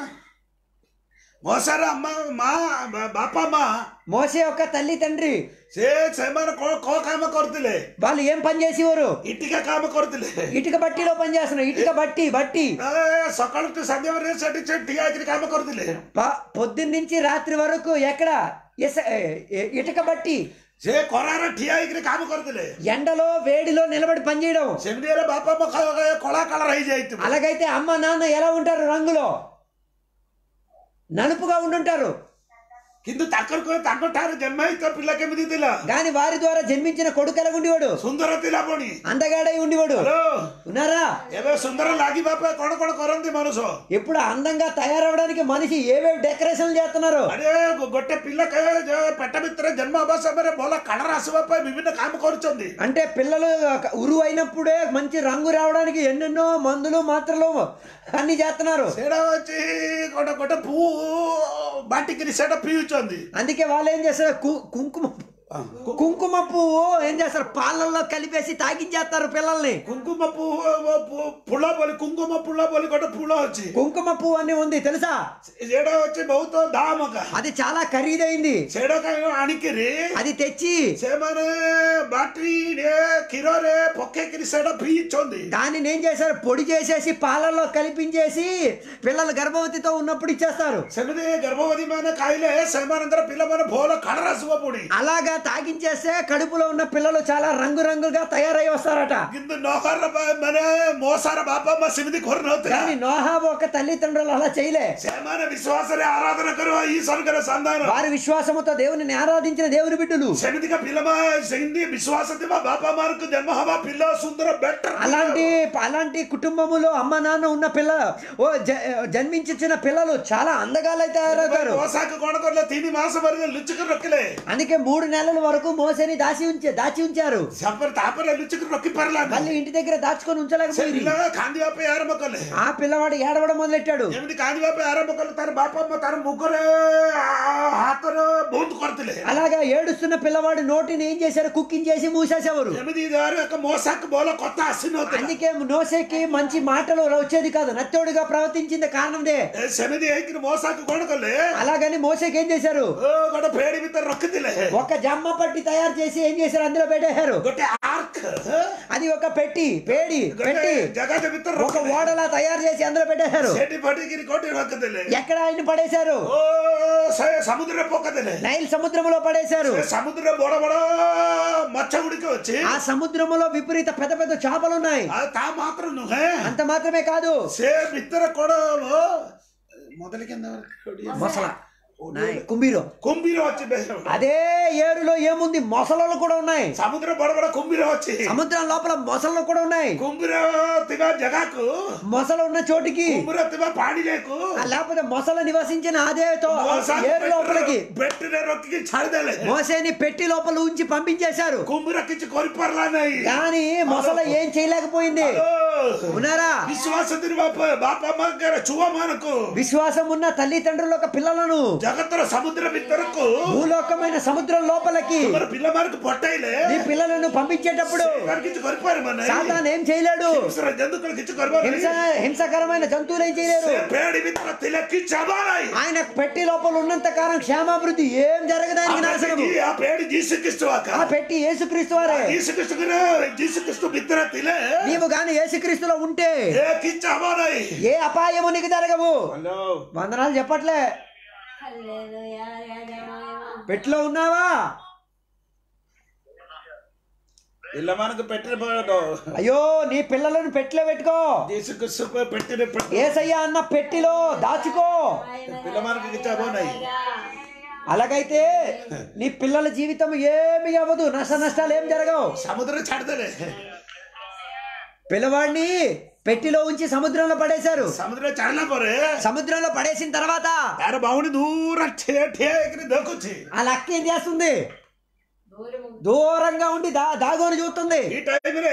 మోసార అమ్మ మా బా- బాప అమ్మ మోసే యొక్క తల్లి తండ్రి సే సేమన కో కో కామ కొరతిలే వాళ్ళు ఏం పని చేసేవారు ఇటుక కామ కొరతిలే ఇటుక బట్టిలో పని చేస్తున్నారు ఇటుక బట్టి బట్టి సకాଳ టు సంధ్య సెట్టి చెట్టి ఆఖరి కామ కొరతిలే ప- పొద్దున్న నుంచి రాత్రి వరకు ఎక్కడ ఎస- ఎ- ఇటుక బట్టి ସେ ଖରାରେ ଠିଆ ହେଇକିରି କାମ କରିଥିଲେ ఎండలో వేడిలో నిలబడి పనిచేయడం ସେମିତି ହେଲେ ବାପା ମୋ କଳା କଲର ହେଇଯାଇଥିବ అలాగైతే అమ్మ నాన్న ఎలా ఉంటారు రంగులో నలుపుగా ఉండుంటారు କିନ୍ତୁ ତାଙ୍କର କଣ ତାଙ୍କ ଠାରୁ ଜନ୍ମ ହେଇଥିବା ପିଲା କେମିତି ଥିଲା గాని వారి ద్వారా జన్మించిన కొడుకు ఎలా ఉండేవాడు ସୁନ୍ଦର ଥିଲା ପୁଣି అందగాడై ఉండేవాడు ହ୍ୟାଲୋ ఉన్నారా ଏବେ ସୁନ୍ଦର ଲାଗିବା ପାଇଁ କଣ କଣ କରନ୍ତି ମନୁଷ ఇప్పుడు అందంగా తయారవడానికి మనిషి ఏవేవి డెకరేషన్లు చేస్తున్నారు ଆରେ ଗୋ- ଗୋଟେ ପିଲା କହିବେ ଯେ ପେଟ ଭିତରେ ଜନ୍ମ ହେବା ସମୟରେ ଭଲ କଲର ଆସିବା ପାଇଁ ବିଭିନ୍ନ କାମ କରୁଛନ୍ତି అంటే పిల్లలు ఉరువు అయినప్పుడే మంచి రంగు రావడానికి ఎన్నెన్నో మందులు మాత్రలు అన్ని చేస్తున్నారు ସେଇଟା ହଉଛି ଗୋଟେ ଗୋଟେ ପୁ ବାଟିକିରି ସେଇଟା ପିଉଛନ୍ତି అందుకే వాళ్ళు ఏం చేస్తారు కు- కుంకుమ కుంకుమ పువ్వు ఏం చేస్తారు పాలల్లో కలిపేసి తాగించేస్తారు పిల్లల్ని କୁଙ୍କୁମ ପୁ ପୁ- ଫୁଲ ବୋଲି କୁଙ୍କୁମ ଫୁଲ ବୋଲି ଗୋଟେ ଫୁଲ ଅଛି కుంకుమ పువ్వు అని ఉంది తెలుసా ସେଇଟା ହଉଛି ବହୁତ ଦାମକା అది చాలా ఖరీదైంది ସେଇଟା କାହିଁ ଆଣିକିରି అది తెచ్చి ସେମାନେ ବାଟିରେ କ୍ଷୀରରେ ପକେଇକିରି ସେଇଟା ପିଇଛନ୍ତି దానిని ఏం చేశారు పొడి చేసేసి పాలల్లో కలిపించేసి పిల్లలు గర్భవతితో ఉన్నప్పుడు ఇచ్చేస్తారు ସେମିତି ଗର୍ଭବତୀ ମାନେ ଖାଇଲେ ସେମାନଙ୍କର ପିଲାମାନେ ଭଲ କଲର ଆସିବ ପୁଣି అలాగా తాగించేస్తే కడుపులో ఉన్న పిల్లలు చాలా రంగురంగులుగా తయారై వస్తారట କିନ୍ତୁ ନହର ବା- ମାନେ ମଶାର ବାପା ମା ସେମିତି କରୁନଥିଲେ కానీ నోహా ఒక తల్లిదండ్రులు అలా చేయలే ସେମାନେ ବିଶ୍ୱାସରେ ଆରାଧନା କରିବା ଈଶ୍ୱରଙ୍କର ସନ୍ତାନ వారి విశ్వాసముతో దేవుని ఆరాధించిన దేవుని బిడ్డలు ସେମିତିକା ପିଲାମାନେ ସେମିତି విశ్వాస ଥିବା బాపా మార్కు జన్మ హవా పిల్ల సుందర బెటర్ అలాంటి అలాంటి కుటుంబములో అమ్మ నాన్న ఉన్న పిల్ల ఓ జ- జన్మించిన పిల్లలు చాలా అందగాలై తయారవుతారు దోసాకు కొనకొల్ల తిని మాసం వరకు లుచ్చుకు రొక్కిలే అందుకే మూడు నెలల వరకు మోసని దాచి ఉంచే దాచి ఉంచారు సపర్ తాపర లుచ్చుకు రొక్కి పర్లా మళ్ళీ ఇంటి దగ్గర దాచుకొని ఉంచలేకపోయింది పిల్ల కాంది బాప ఆరంభ కలే ఆ పిల్లవాడు ఏడవడం మొదలెట్టాడు ଏମିତି କାନ୍ଦିବା ପାଇଁ ଆରମ୍ଭ କଲେ ତାର ବାପା ମା ତାର ମୁଖରେ ଆ- ହାତରେ ବହୁତ କରିଥିଲେ అలాగా ఏడుస్తున్న పిల్లవాడు నోటిని ఏం చేశారు కుకింగ్ చేసి మూసేసేవారు ଏମିତି ଦ୍ୱାରା ଏକ ମଶାକୁ ଭଲ କଥା ଆସିନଥିଲା అందుకే నోసేకి మంచి మాటలు వచ్చేది కాదు నత్తోడుగా ప్రవర్తించింది కారణందే ଏ ସେମିତି ହେଇକିରି ମଶାକୁ କଣ କଲେ అలాగని మోసేకి ఏం చేశారు ଓ ଗୋଟେ ଫେଡି ଭିତରେ ରଖିଥିଲେ ఒక జమ్మ పట్టి తయారు చేసి ఏం చేశారు అందులో పెట్టేశారు ଗୋଟେ ଆର୍କ అది ఒక పెట్టి పేడి ଗୋଟେ పెట్టి ଜାଗା ଭିତରେ ఒక ରଖିଲେ ఓడలా తయారు చేసి అందులో పెట్టేశారు ସେଠି ଫଟିକିରି କୋଉଠି ରଖିଥିଲେ ఎక్కడ ఆయన పడేశారు ଓ ସେ ସମୁଦ୍ରରେ ପକେଇଦେଲେ నైల్ సముద్రంలో పడేశారు ସେ ସମୁଦ୍ରରେ ବଡ ବଡ ମାଛ ଗୁଡ଼ିକ ଅଛି ఆ సముద్రములో విపరీత పెద్ద పెద్ద చేపలు ఉన్నాయి ଆଉ ତା ମାତ୍ର ନୁହେଁ అంత మాత్రమే కాదు ସେ ଭିତରେ କଣ ହବ మొదలు కింద మొసల నాయ్, కుంబీరు କୁମ୍ଭୀର ଅଛି ବେଶ అదే ఏరులో ఏముంది మొసలలు కూడా ఉన్నాయి ସମୁଦ୍ର ବଡ ବଡ କୁମ୍ଭୀର ଅଛି సముద్రం లోపల మొసళ్ళు కూడా ఉన్నాయి କୁମ୍ଭୀର ଥିବା ଜାଗାକୁ మొసలు ఉన్న చోటికి କୁମ୍ଭୀର ଥିବା ପାଣିକୁ ఆ లేకపోతే మొసలు నివసించిన అదే తో- ఏరు లోపలికి ବେଟିରେ ରଖିକି ଛାଡ଼ିଦେଲେ మోసేని పెట్టి లోపల ఉంచి పంపించేశారు କୁମ୍ଭୀର କିଛି କରିପାରିଲା ନାହିଁ కానీ మొసల ఏం చేయలేకపోయింది ఉన్నారా విశ్వాస ବାପ ବାପା ମାଙ୍କର ଛୁଆ ମାନଙ୍କୁ విశ్వాసం ఉన్న తల్లిదండ్రుల యొక్క పిల్లలను ଜଗତର ସମୁଦ୍ର ଭିତରକୁ భూలోకమైన సముద్రం లోపలికి ତୁମର ପିଲାମାନଙ୍କୁ ପଠେଇଲେ నీ పిల్లలను పంపించేటప్పుడు ସେମାନେ କିଛି କରିପାରିବ ନାହିଁ సాతాన్ ఏం చేయలేడు ହିଂସ୍ର ଜନ୍ତୁಗಳು କିଛି କରିବ హింస ନାହିଁ హింసకరమైన జంతువులు ఏం చేయలేరు ସେ ପେଡ଼ି ଭିତରେ ଥିଲେ କିଛି ହବ ନାହିଁ ఆయన పెట్టి లోపల ఉన్నంత కాలం క్షేమాభివృద్ధి ఏం జరగదానికి నాశనము ఆ పేడి జీసుక్రీస్తు అక్క ఆ పెట్టి యేసుక్రీస్తు వారే జీసుక్రీస్తు జీసుక్రీస్తు ଭିତରେ ଥିଲେ నీవు గాని యేసుక్రీస్తులో ఉంటే ఏ କିଛି ହବ ନାହିଁ ఏ అపాయము నీకు జరగవు హలో వందనాలు చెప్పట్లే హల్లెలూయా రాజమహిమ పెట్టిలో ఉన్నావా పిల్లମାନଙ୍କୁ పెట్టిన అయ్యో నీ పిల్లలను పెట్టిలో పెట్టుకో జీసుక్రీస్తు పెట్టిన పెట్టు ఏసయ్య అన్న పెట్టిలో దాచుకో పిల్లମାନଙ୍କୁ କିଛି ହବ ନାହିଁ అలాగైతే నీ పిల్లల జీవితం ఏమి అవ్వదు నష్ట నష్టాలు ఏం జరగవు సముద్రం ଛାଡ଼ିଦେଲେ పిల్లవాడిని పెట్టిలో ఉంచి సముద్రంలో పడేశారు సముద్రం ଛାଡ଼ିଲା ପରେ సముద్రంలో పడేసిన తర్వాత ତାର ଭଉଣୀ ଦୂର ଠିଆ ଠିଆ ହେଇକିରି ଦେଖୁଛି ఆ లక్క ఏం చేస్తుంది దూరము దూరంగా ఉండి దా దాగోని చూస్తుంది ఈ టైంରେ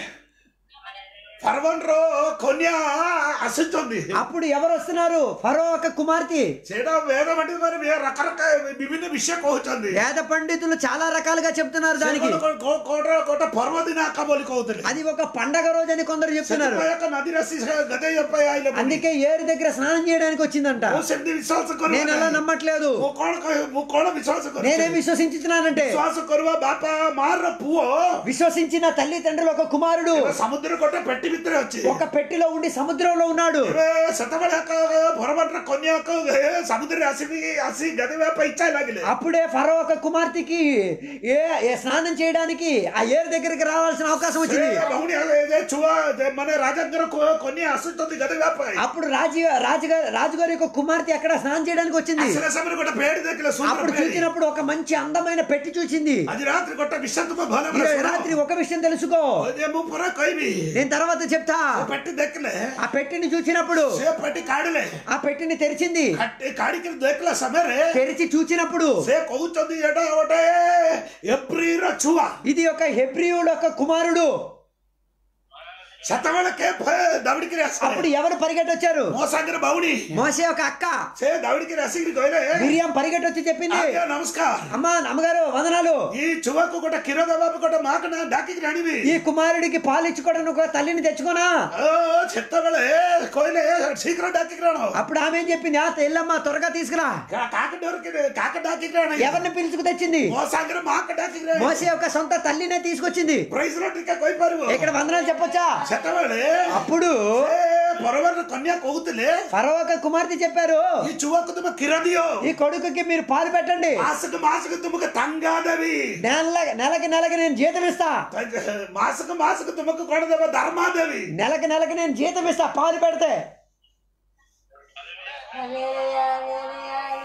ఫర్వన్ର କନ୍ୟା ଆସୁଛନ୍ତି అప్పుడు ఎవరు వస్తున్నారు ఫరో ఒక కుమార్తె ସେଇଟା వేద పండితులు రకరకాల ବିଭିନ୍ନ విషୟ କହୁଛନ୍ତି వేద పండితులు చాలా రకాలుగా చెప్తున్నారు దానికి ଗୋଟେ ପର୍ବ ଦିନ ଆକା ବୋଲି କହୁଥିଲେ అది ఒక పండగ రోజు అని కొందరు చెప్తున్నారు ସେଥିପାଇଁ ଏକ ନଦୀ ରାଶି ଗଦେଇବା ପାଇଁ ଆଇଲେ ବୋଲି। అందుకే ఏరు దగ్గర స్నానం చేయడానికి వచ్చిందంట ମୁଁ ସେମିତି ବିଶ୍ୱାସ କରେ నేను అలా నమ్మట్లేదు ମୁଁ କଣ କହିବି ମୁଁ କଣ ବିଶ୍ୱାସ నేనేం କରେ విశ్వసించుతున్నానంటే ବିଶ୍ୱାସ କରିବା ବାପା ମାର ପୁଅ విశ్వసించిన తల్లిదండ్రులు ఒక కుమారుడు ଏବେ ସମୁଦ୍ର ଗୋଟେ ପେଟି ଭିତରେ ଅଛି ఒక పెట్టిలో ఉండి సముద్రంలో ఉన్నాడు ଏବେ ସେତେବେଳେ ଏକ ଭରମାନର କନ୍ୟାକୁ ଏ ସମୁଦ୍ରରେ ଆସିକି ଆସି ଗାଧୋଇବା ପାଇଁ ଇଚ୍ଛା ଲାଗିଲେ అప్పుడే ఫరో ఒక కుమార్తెకి ఏ ఏ స్నానం చేయడానికి ఆ ఏరు దగ్గరికి రావాల్సిన అవకాశం ସେ వచ్చింది ଭଉଣୀ ଏ ଯେ ଛୁଆ ଯେ ମାନେ ରାଜାଙ୍କର କ- କନ୍ୟା ଆସୁଛନ୍ତି ଗାଧୋଇବା ପାଇଁ అప్పుడు రాజు రాజుగారి రాజుగారి యొక్క కుమార్తె అక్కడ స్నానం చేయడానికి వచ్చింది ଆସିଲା ସମୟରେ ଗୋଟେ ପେଡି ଦେଖିଲେ ସୁନ୍ଦର అప్పుడు ପେଡି చూసినప్పుడు ఒక మంచి అందమైన పెట్టి చూసింది ଆଜି ରାତିରେ ଗୋଟେ ବିଷୟ ତୁମ ଭଲ ఈ రోజు రాత్రి ఒక విషయం తెలుసుకో ଯେ ମୁଁ ପରେ କହିବି నేను తర్వాత చెప్తా ସେ ପେଟି ଦେଖିଲେ ఆ పెట్టిని చూసినప్పుడు ସେ ପେଟି କାଢିଲେ ఆ పెట్టిని తెరిచింది କାଟି- କାଢିକି ଦେଖିଲା ସମୟରେ తెరిచి చూచినప్పుడు ସେ କହୁଛନ୍ତି ଏଟା ଗୋଟେ ଏପ୍ରିର ଛୁଆ ఇది ఒక హెబ్రియుడు యొక్క కుమారుడు ସେତେବେଳେ କେ ଦୌଡ଼ିକିରି అప్పుడు ଆସିଲେ ఎవరు పరిగెట్టొచ్చారు ମୋ ସାଙ୍ଗରେ ଭଉଣୀ మోసే ఒక అక్క ସେ ଦୌଡ଼ିକିରି ଆସିକିରି କହିଲେ మిరియాం పరిగెట్టొచ్చి చెప్పింది ଆଜ୍ଞା ନମସ୍କାର అమ్మా అమ్మగారు వందనాలు ఈ ଛୁଆକୁ ଗୋଟେ କ୍ଷୀର ଦେବାକୁ ଗୋଟେ ମାଆକୁ ନା ଡାକିକିରି ଆଣିବି ఈ కుమారుడికి పాలిచ్చుకోవడానికి ఒక తల్లిని తెచ్చుకోనా ଓ, ସେତେବେଳେ କହିଲେ ଶୀଘ୍ର ଡାକିକିରି ଆଣ అప్పుడు ఆమె ఏం చెప్పింది ఆ తెల్లమ్మ త్వరగా తీసుకురా కా- కాకి డోరికి కాక ଡାକିକିରି ଆଣ ఎవరిని పిలుచుకు తెచ్చింది ମୋ ସାଙ୍ଗରେ ମାଆକୁ ଡାକିକିରି ଆଣ మోసే యొక్క సొంత తల్లినే తీసుకొచ్చింది ପ୍రైజ్ ର ଟିକେ କହିପାରିବ ఇక్కడ వందనాలు చెప్పొచ్చా ସେତେବେଳେ అప్పుడు ଏ ପରବାର କନ୍ୟା କହୁଥିଲେ ఫరో ఒక కుమార్తె చెప్పారు ఈ ଛୁଆକୁ ତୁମେ କ୍ଷୀର ଦିଅ ఈ కొడుకుకి మీరు పాలు పెట్టండి ମାସକୁ ମାସକୁ ତୁମକୁ ତାଙ୍ଗା ଦେବି నెల నెలకి నెలకి నేను జీతం ఇస్తా ମାସକୁ ମାସକୁ ତୁମକୁ କଣ ଦେବ ଦରମା ଦେବି నెలకి నెలకి నేను జీతం ఇస్తా పాలు పెడితే హల్లెలూయా హల్లెలూయా హల్లెలూయా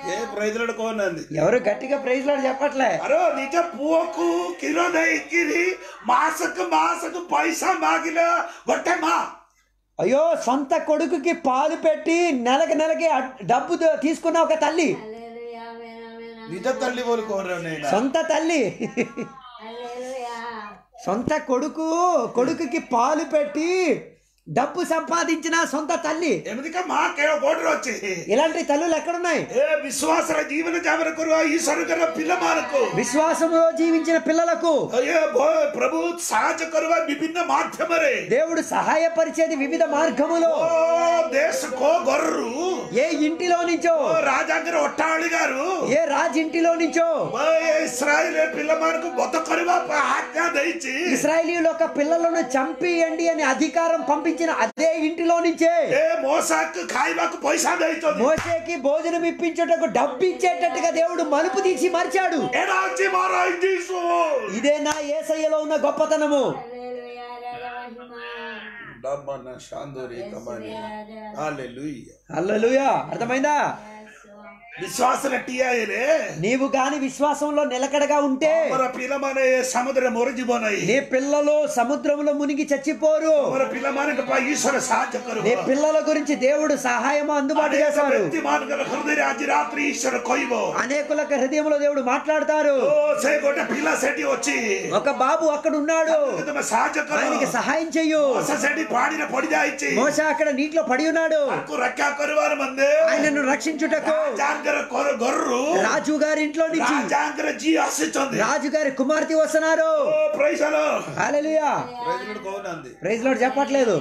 ఏ ప్రైజ్లాడు కోనంది ఎవరు గట్టిగా ప్రైజ్ లాడు చెప్పట్లే అరో నిజ పువ్వుకు కిలో దైకిరి మాసకు మాసకు పైసా మాగిన గొట్టె మా అయ్యో సొంత కొడుకుకి పాలు పెట్టి నెలకి నెలకి అడ్- డబ్బు ద- తీసుకున్న ఒక తల్లి హల్లెలూయా, ఆమేన్, ఆమేన్, ఆమేన్. నిజ తల్లి పోలు కోరా నేను సొంత తల్లి హల్లెలూయా. సొంత కొడుకు కొడుకుకి పాలు పెట్టి డబ్బు సంపాదించిన సొంత తల్లి ఎమిదిక మాకే గోడరు వచ్చి ఇలాంటి తల్లులు ఎక్కడున్నాయి ఏ విశ్వాసర జీవన జామన కొరువ ఈ సరుగర పిల్లమానకు విశ్వాసములో జీవించిన పిల్లలకు అయ్యే భో ప్రభు సాహజ కొరువ విభిన్న మాధ్యమరే దేవుడు సహాయపరిచేది వివిధ మార్గములో ఓ దేశకో గొర్రు ఏ ఇంటిలో నుంచో ఓ రాజాంగర ఒట్టాళి గారు ఏ రాజింటిలో నుంచో ఓ ఇస్రాయిల్ పిల్లమానకు బొత్త కొరువ ఆజ్ఞ దయచి ఇస్రాయేలీయుల యొక్క పిల్లలను చంపియండి అని అధికారం పంపించిన అదే ఇంటిలో నుంచే ఏ మోసాకు ఖాయిబాకు పైసా దయచోది మోసేకి భోజనం ఇప్పించుటకు డబ్బు ఇచ్చేటట్టుగా దేవుడు మలుపు తీసి మార్చాడు ఎడాచి మారా ఇంజీసు ఇదే నా ఏసయ్యలో ఉన్న గొప్పతనము హల్లెలూయా, రాజమహిమ. డమ్మన శాందోరి కమని హల్లెలూయా హల్లెలూయా అర్థమైందా విశ్వాసన టియాయలే నీవు గాని విశ్వాసంలో నిలకడగా ఉంటే మన పిల్లమనే సముద్ర మొరజిబోనాయి నీ పిల్లలు సముద్రంలో మునిగి చచ్చిపోరు మన పిల్లమానకు పై ఈశ్వర సాధ్య కరు నీ పిల్లల గురించి దేవుడు సహాయము అందుబాటు అనేక చేశారు వ్యక్తి మానగల హృదయ రాజి రాత్రి ఈశ్వర కొయ్యో అనేకులకు హృదయంలో దేవుడు మాట్లాడతారు ఓ సేగొట్ట పిల్ల సెటి వచ్చి ఒక బాబు అక్కడ ఉన్నాడు తమ సాధ్య ఆయనకి కరు సహాయం చెయ్యు ಹೊಸ ಸೆಡಿ ಪಾಡಿನ ಪಡಿದ ಇಚ್ಚಿ మోస అక్కడ నీటిలో పడి ఉన్నాడు ಅಕ್ಕು ರಕ್ಕ ಕರುವಾರ ಮಂದೆ ఆయనను రక్షించుటకు ರಾಜಾಂಗರ ಕೊರ ಗೊರ್ರು రాజు గారి ఇంట్లో నుంచి ರಾಜಾಂಗರ ಜಿ ಹಸಿಚೊಂది రాజు గారి కుమార్తె వస్తున్నారు ఓ praise hello hallelujah praise lord కోనంది ప్రైజ్ లోడ్ చెప్పట్లేదు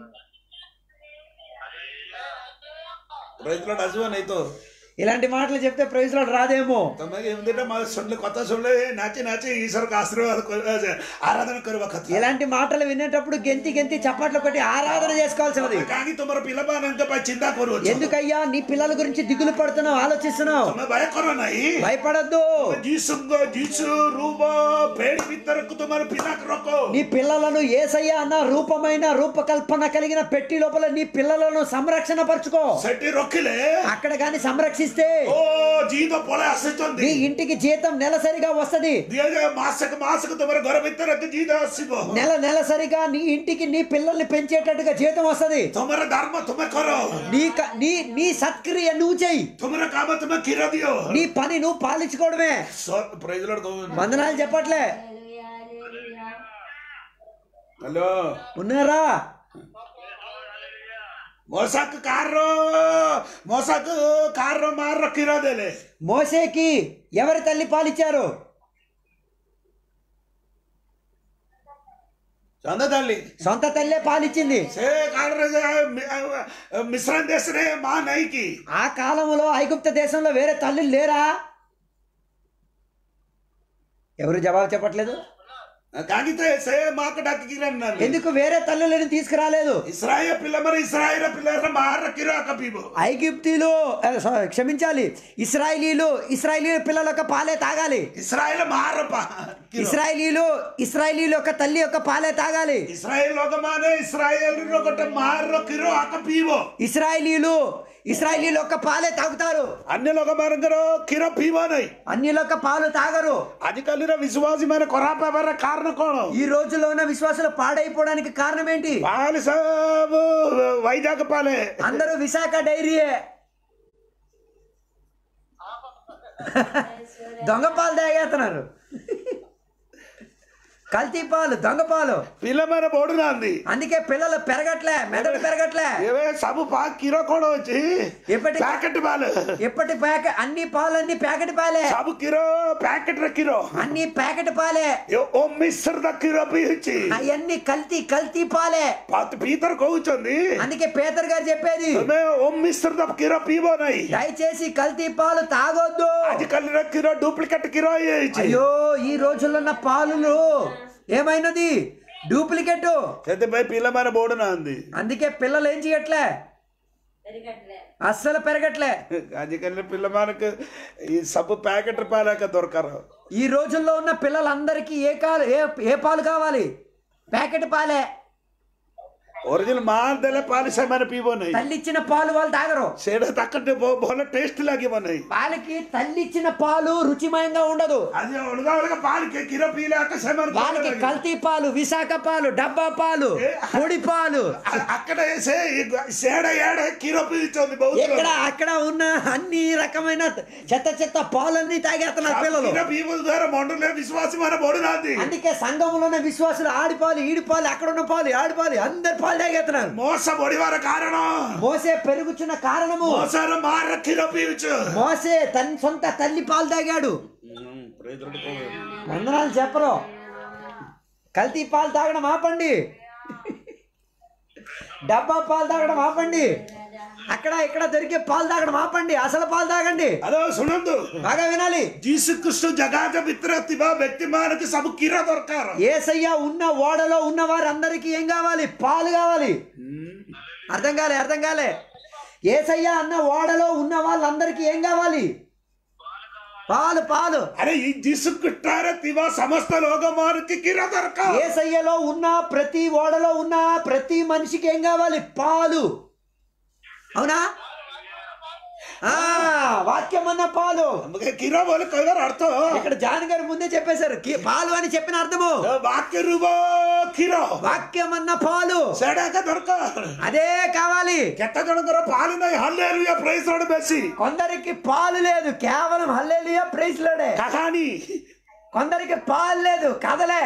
ప్రైజ్ లోడ్ అజువన్ అయితో ఇలాంటి మాటలు చెప్తే ప్రైజ్ లోడ్ రాదేమో ತಮಗೆ ಏನಿದೆ ಮಾ ಸೊಳ್ಳೆ ಕೊತ್ತ ಸೊಳ್ಳೆ ನಾಚಿ ನಾಚಿ ಈಶ್ವರಕ್ಕೆ ಆಶೀರ್ವಾದ ಕೊರ- ಆರಾಧನೆ ಕೊರಬೇಕತ್ತ ఇలాంటి మాటలు వినేటప్పుడు గెంతి గెంతి చప్పట్లు కొట్టి ఆరాధన చేసుకోవాల్సినది ಕಾಗಿ ತುಮರ ಪಿಲಬಾನಂಕ ಪೈ ಚಿಂತಾ ಕೊರవచ్చు ఎందుకయ్యా నీ పిల్లల గురించి దిగులు పడుతున్నావు ఆలోచిస్తున్నావు తమ భయ కొరనాయి భయపడద్దు జీసుంగ జీసు రూప పేడి పిత్తరకు తుమర పిల్లకి రొక్కో నీ పిల్లలను ఏసయ్య అన్న రూపమైన రూపకల్పన కలిగిన పెట్టి లోపల నీ పిల్లలను సంరక్షణ పరుచుకో సెట్టి రొక్కిలే అక్కడ గాని సంరక్షిస్తే ఓ జీతో పొల అసిస్తుంది నీ ఇంటికి జీతం నెలసరిగా వస్తది ದಿಯಗ ಮಾಸಕ್ಕೆ ಮಾಸಕ್ಕೆ ತುಮರ ಗೊರ ಬಿತ್ತರಕ್ಕೆ ಜೀತ ಹಸಿಬೋ నెల నెలసరిగా నీ ఇంటికి నీ పిల్లల్ని పెంచేటట్టుగా జీతం వస్తది ತುಮರ ಧರ್ಮ ತುಮ ಕೊರೋ నీ క- నీ నీ సత్క్రియ నువ్వు చెయ్యి ತುಮರ ಕಾಮ ತುಮ ಕಿರದಿಯೋ నీ పని నువ్వు పాలించుకోవడమే ಪ್ರೈಸ್ ಲಾರ್ಡ್ వందనాలు చెప్పట్లే హల్లెలూయా, హల్లెలూయా. ಹಲೋ ఉన్నారా ಮೋಸಕ್ಕೆ ಕಾರ್ರೋ ಮೋಸಕ್ಕೆ ಕಾರ್ರೋ ಮಾರ್ರೋ ಕಿರೋದೇಲೆ మోసేకి ఎవరి తల్లి పాలిచ్చారు ಚಂದದಲ್ಲಿ సొంత తల్లే పాలిచ్చింది ಸೇ ಕಾರ್ರ ಮಿಶ್ರನ್ ದೇಶನೇ ಮಾ ನೈಕಿ ఆ కాలంలో ఐగుప్త దేశంలో వేరే తల్లులు లేరా ఎవరు జవాబు చెప్పట్లేదు కాగితే సే మాకు డక్కిరన్ నన్ను ఎందుకు వేరే తల్లులను తీసుకురాలేదు ఇస్రాయ పిల్ల మరి ఇస్రాయిల పిల్లల మార కిరో కపీబు ఐగుప్తీలు ఆ, సారీ, క్షమించాలి ఇస్రాయలీలు ఇస్రాయలీ పిల్లల యొక్క పాలే తాగాలి ఇస్రాయిల మారప ఇస్రాయలీలు ఇస్రాయలీల యొక్క తల్లి యొక్క పాలే తాగాలి ఇస్రాయిల్ లోకమానే ఇస్రాయేల్ ఒకటి మార కిరో అకపీబో ఇస్రాయలీలు ఇస్రాయలీల యొక్క పాలే తాగుతారు అన్ని లోకమానంగరో కిరో పీబోనై అన్యుల యొక్క పాలు తాగరు అధికారుల విశ్వాసమైన కొరాపబర కారణ కోణం ఈ రోజుల్లో ఉన్న విశ్వాసులు పాడైపోవడానికి కారణం ఏంటి పాలి సాబు వైజాగ్ పాలే అందరూ విశాఖ డైరీయే దొంగ పాలు తాగేస్తున్నారు కల్తీ పాలు దొంగ పాలు పిల్లమైన బోడునా అంది అందుకే పిల్లలు పెరగట్లే మెదడు పెరగట్లే ఏవే సబు పా కిరో కోణ వచ్చి ఎప్పటి ప్యాకెట్ పాలు ఎప్పటి ప్యాకెట్ అన్ని పాలన్నీ ప్యాకెట్ పాలే సబు కిరో ప్యాకెట్ ర కిరో అన్ని ప్యాకెట్ పాలే ఏ ఓ మిస్టర్ ద కిరో పీచి అవన్నీ కల్తీ కల్తీ పాలే పాత పీతర్ కోవుచుంది అందుకే పేదర్ గారు చెప్పేది తమే ఓ మిస్టర్ ద కిరో పీబోనై దయచేసి కల్తీ పాలు తాగొద్దు అది కల్లిన కిరో డూప్లికేట్ కిరో ఇచ్చి అయ్యో ఈ రోజుల్లో ఉన్న పాలులు ఏమైనది డూప్లికేట్ అయితే భయ పిల్లమైన బోడునా అంది అందుకే పిల్లలు ఏం చేయట్లే పెరగట్లే అస్సలు పెరగట్లే అది కల్లి పిల్లమానకు ఈ సబ్బు ప్యాకెట్ పాలాక దొరకరు ఈ రోజుల్లో ఉన్న పిల్లలందరికీ ఏ కాలు ఏ ఏ పాలు కావాలి ప్యాకెట్ పాలే ఒరిజినల్ ମାର ଦେଲେ ପାଣି ସେମାନେ ପିଇବ ନାହିଁ తల్లి ఇచ్చిన పాలు వాళ్ళు తాగరు ସେଇଟା ତାକୁ ଭଲ ଟେଷ୍ଟ ଲାଗିବ ନାହିଁ వాళ్ళకి తల్లి ఇచ్చిన పాలు రుచిమయంగా ఉండదు ଆଜି ଅଲଗା ଅଲଗା ପାଣି କେ- କ୍ଷୀର ପିଇଲେ ଆକା ସେମାନେ ଭଲ వాళ్ళకి ଲାଗିବ। కల్తీ పాలు విశాఖ పాలు డబ్బా పాలు పొడి పాలు ଆ- అక్కడ ସେ సేడ ఏడ କ୍ଷୀର ପିଇଛନ୍ତି ବହୁତ ఎక్కడ అక్కడ ఉన్న అన్ని రకమైన చెత్త చెత్త పాలన్నీ తాగేస్తున్నారు పిల్లలు କ୍ଷୀର ପିଇବା ଦ୍ୱାରା ମଣ୍ଡଳରେ ବିଶ୍ୱାସୀ ମାନେ ବଢୁନାହାନ୍ତି అందుకే సంఘంలోనే విశ్వాసులు ఆడిపాలు ఈడిపాలు అక్కడ ఉన్న పాలు ఆడిపాలు అందరు పాలు తాగేస్తున్నారు మోస బడివార కారణ మోసే పెరుగుచున్న కారణము మోసార మార క్షీర పీవచ్చు మోసే తన సొంత తల్లి పాలు తాగాడు వందనాలు చెప్పరు కల్తీ పాలు తాగడం ఆపండి డబ్బా పాలు తాగడం ఆపండి అక్కడ ఇక్కడ దొరికే పాలు తాగడం ఆపండి అసలు పాలు తాగండి అదో ଶୁଣନ୍ତୁ బాగా వినాలి ଯୀଶୁଖ୍ରୀଷ୍ଟ ଜଗାତ ଭିତରେ ଥିବା ବ୍ୟକ୍ତି ମାନଙ୍କୁ ସବୁ କ୍ଷୀର ଦରକାର ఏసయ్య ఉన్న ఓడలో ఉన్న వారందరికీ ఏం కావాలి పాలు కావాలి అర్థం కాలే అర్థం కాలే ఏసయ్య అన్న ఓడలో ఉన్న వాళ్ళందరికీ ఏం కావాలి పాలు పాలు అరే ఈ ଯୀଶୁଖ୍ରୀଷ୍ଟରେ ଥିବା ସମସ୍ତ ଲୋକମାନଙ୍କୁ କ୍ଷୀର ଦରକାର ఏసయ్యలో ఉన్న ప్రతి ఓడలో ఉన్న ప్రతి మనిషికి ఏం కావాలి పాలు అవునా ఆ వాక్యం అన్న పాలు ଆମକୁ କ୍ଷୀର ବୋଲି କହିବାର ଅର୍ଥ ఇక్కడ జాన్ గారు ముందే చెప్పేశారు కి- పాలు అని చెప్పిన అర్థము ବାକ୍ୟ ରୁବ କ୍ଷୀର వాక్యం అన్న పాలు ସେଇଟା ଏକା ଦରକାର అదే కావాలి କେତେ ଜଣଙ୍କର ପାଣି ନାହିଁ ହଲେ ପ୍ରାଇସ୍ ଗୋଟେ ବେଶୀ కొందరికి పాలు లేదు కేవలం హల్లేలియా ప్రైజ్ లోనే କାହାଣୀ కొందరికి పాలు లేదు కదలే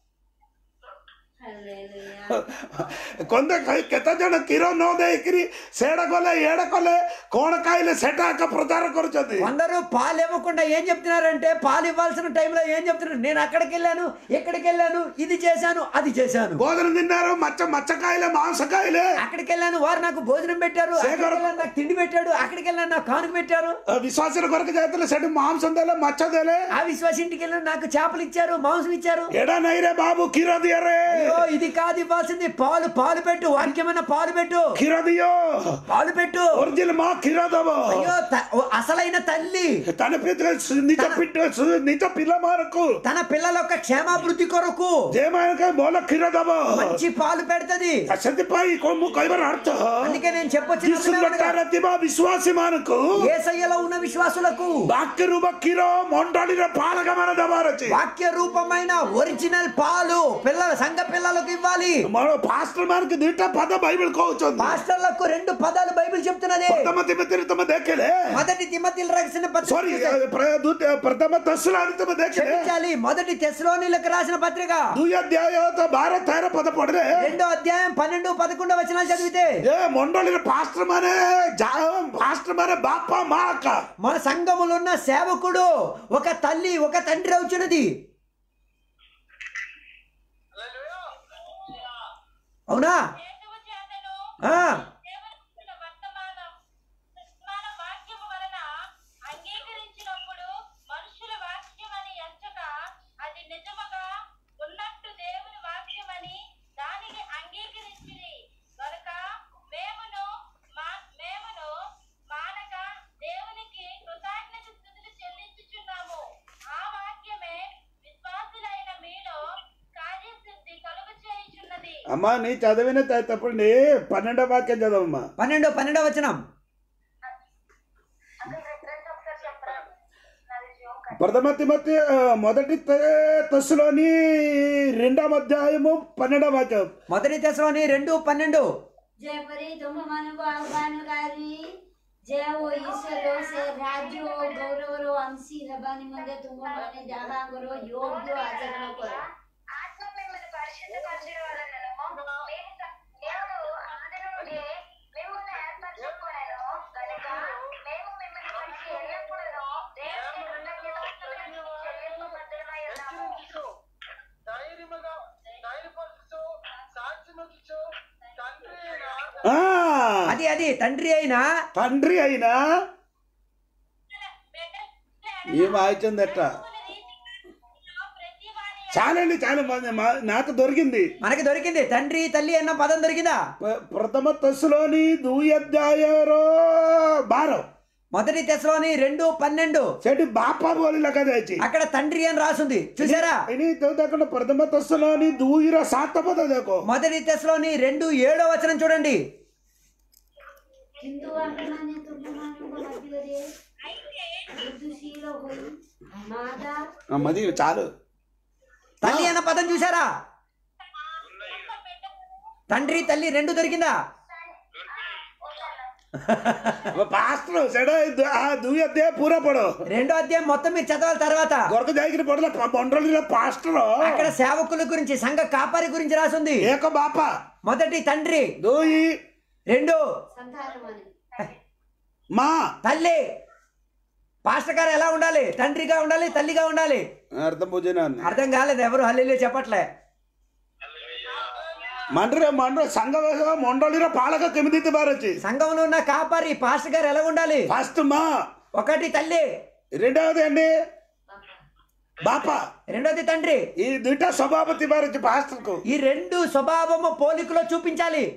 హల్లెలూయా కొంత କେତେ ଜଣ କ୍ଷୀର ନ ଦେଇକିରି ସେଟା କଲେ ଏଡେ କଲେ କଣ ଖାଇଲେ ସେଟା ଏକା ପ୍ରଚାର କରୁଛନ୍ତି కొందరు పాలు ఇవ్వకుండా ఏం చెప్తున్నారంటే పాలు ఇవ్వాల్సిన టైంలో ఏం చెప్తున్నారు నేను అక్కడికి వెళ్ళాను ఇక్కడికి వెళ్ళాను ఇది చేశాను అది చేశాను భోజనం తిన్నారు మచ్చ మచ్చ కాయలే మాంస కాయలే అక్కడికి వెళ్ళాను వారు నాకు భోజనం పెట్టారు అక్కడికి వెళ్ళాను నాకు తిండి పెట్టాడు అక్కడికి వెళ్ళాను నాకు కానుక పెట్టారు విశ్వాసుల కొరకు చేతులు సెటు మాంసం దేలే మచ్చ దేలే ఆ విశ్వాస ఇంటికి వెళ్ళాను నాకు చేపలు ఇచ్చారు మాంసం ఇచ్చారు ఎడా నైరే బాబు క్షీర దియరే అయ్యో ఇది కాదు ఇవ్వాల్సింది పాలు పాలు పెట్టు వాక్యమైన పాలు పెట్టు క్షీర దియో పాలు పెట్టు ఒరిజినల్ మా క్షీర దବ అయ్యో త- ఓ అసలైన తల్లి తన పిత నిజ పిట్ట నిజ పిల్లమారకు తన పిల్లల యొక్క క్షేమాభివృద్ధి కొరకు ଯେମାନଙ୍କ ଭଲ କ୍ଷୀର ଦବ మంచి పాలు పెడతది ସେଥିପାଇଁ କଣ ମୁଁ କହିବାର ଅର୍ଥ అందుకే నేను చెప్పొచ్చిన ଯୀଶୁଙ୍କଠାରେ ଥିବା ବିଶ୍ୱାସୀ ମାନଙ୍କୁ ఏసయ్యలో ఉన్న విశ్వాసులకు ବାକ୍ୟରୁ ବା କ୍ଷୀର ମଣ୍ଡଳୀର ପାଳକ ମାନେ ଦେବାର ଅଛି వాక్య రూపమైన ఒరిజినల్ పాలు పిల్లల సంఘ పిల్లలకు ఇవ్వాలి ପାଷ୍ଟର ମାନଙ୍କୁ ଦୁଇଟା ପଦ ବାଇబଲ କହୁଛନ୍ତି మాస్టర్లకు రెండు పదాలు బైబిల్ చెప్తున్నది ପ୍ରଥମ ତିମତିରେ ତମେ ଦେଖିଲେ మొదటి తిమ్మతిలు రాసిన పత్రిక ସରି చూస్తే ପ୍ରଥମ ତସୁଲାରେ ତମେ ଦେଖିଲେ క్షమించాలి మొదటి తెస్లోనిలకు రాసిన పత్రిక ଦୁଇ ଅଧ୍ୟାୟ ତ ବାର ତେର ପଦ ପଢିଲେ రెండో అధ్యాయం పన్నెండు పదకొండో వచనాలు చదివితే ଏ ମଣ୍ଡଳୀର ପାଷ୍ଟର ମାନେ ପାଷ୍ଟର ମାନେ ବାପା ମା ଏକା మన సంఘములో ఉన్న సేవకుడు ఒక తల్లి ఒక తండ్రి అవుతున్నది అవునా హేతువు చేతను ఆ దేవునిచ్చిన వర్తమానం వర్తమాన వాక్యము వలన అంగీకరించినప్పుడు మనుషుల వాక్యమని ఎంచక అది నిజముగా ఉన్నట్టు దేవుని వాక్యమని దానిని అంగీకరించిరి కనుక మేమును మా మేమును మానక దేవునికి కృతజ్ఞత స్థుతులు చెల్లించుచున్నాము ఆ వాక్యమే విశ్వాసులైన మీలో కార్యసిద్ధి కలుగు చేయుచున్నది అమ్మా నీ చదివిన తప్పుడు పన్నెండో వాక్యం చదవమ్మా పన్నెండో పన్నెండో వచనం అక్కడ రిఫరెన్స్ ఒకసారి చెప్పరా నాది జూమ్ కట్ ప్రథమ తిమతి ఆ, మొదటి తస్సులోని రెండవ అధ్యాయము పన్నెండవ వాక్యం మొదటి తెశలోని రెండు పన్నెండు ଯେପରି ତୁମମାନଙ୍କୁ ଆହ୍ୱାନକାରୀ ଯେ ଓ ଈଶ୍ୱର ସେ ରାଜ୍ୟ ଓ ଗୌରବର ଅଂଶୀ ହେବା ନିମନ୍ତେ ତୁମମାନେ ଯାହାଙ୍କର యోగ్ୟ ଆଚରଣ କର ఆత్మ మిమ్మల్ని పరిశుద్ధపరచడం వలనను మేము స- దేవుడు ఆది నుండి మిమ్మల్ని ఏర్పరచుకున్నాను కనుక మేము మిమ్మల్ని బట్టి ఎల్లప్పుడూ దేవుని కృతజ్ఞతాస్తుతులను చెల్లింపబద్ధమై ఉన్నాము ధైర్యముగా ధైర్యపరచు సాక్ష్యమిచ్చు తండ్రి అయిన ఆ, అది అది తండ్రి అయినా తండ్రి అయినా ఏం వాయిచిందట ప్రతి వారి చాలండి చాలా మంది మా- నాకు దొరికింది మనకి దొరికింది తండ్రి తల్లి అన్న పదం దొరికిందా ప్ర- ప్రథమ తస్సులోని దూయ అధ్యాయరో బారో మొదటి దశలోని రెండు పన్నెండు ସେଠି ବାପା ବୋଲି ଲେଖାଯାଇଛି అక్కడ తండ్రి అని రాసుంది చూసారా ଏଣି ଦେଖନ୍ତୁ ପ୍ରଥମ ତସ୍ସଲୋନି ଦୁଇର ସାତ ପଦ ଦେଖ మొదటి దశలోని రెండు ఏడో వచనం చూడండి హిందూ అంటున్నానే తుమ్మున్నాను మధ్యలోనే బుద్ధిశీల హోయి మాదా మది చాలు తల్లి అన్న పదం చూసారా తండ్రి తల్లి రెండు దొరికిందా ପାଷ୍ଟର ସେଟା ଦୁଇ ଅଧ୍ୟାୟ ପୁରା ପଢ రెండో అధ్యాయం మొత్తం మీరు చదవాలి తర్వాత ଘରକୁ ଯାଇକିରି ପଢିଲା ମଣ୍ଡଳୀର ପାଷ୍ଟର అక్కడ సేవకుల గురించి సంఘ కాపరి గురించి రాసుంది ଏକ ବାପା మొదటి తండ్రి ଦୁଇ రెండు సంతానం అని ମା తల్లి పాస్టర్ గారు ఎలా ఉండాలి తండ్రిగా ఉండాలి తల్లిగా ఉండాలి అర్థం బుଝିନାହାନ୍ତି అర్థం కాలేదు ఎవరు హల్లీలే చెప్పట్లే ମଣ୍ଡଳୀର ମଣ୍ଡଳ ସଂଘ ମଣ୍ଡଳୀର ପାଳକ କେମିତି ଥିବାର ଅଛି సంఘంలో ఉన్న కాపరి పాస్టర్ గారు ఎలా ఉండాలి ఫస్ట్ మా ఒకటి తల్లి రెండవది అండి బాపా రెండోది తండ్రి ఈ దుయిట స్వభావ ଥିବାର ଅଛି పాస్టర్ కు ఈ రెండు స్వభావము పోలికలో చూపించాలి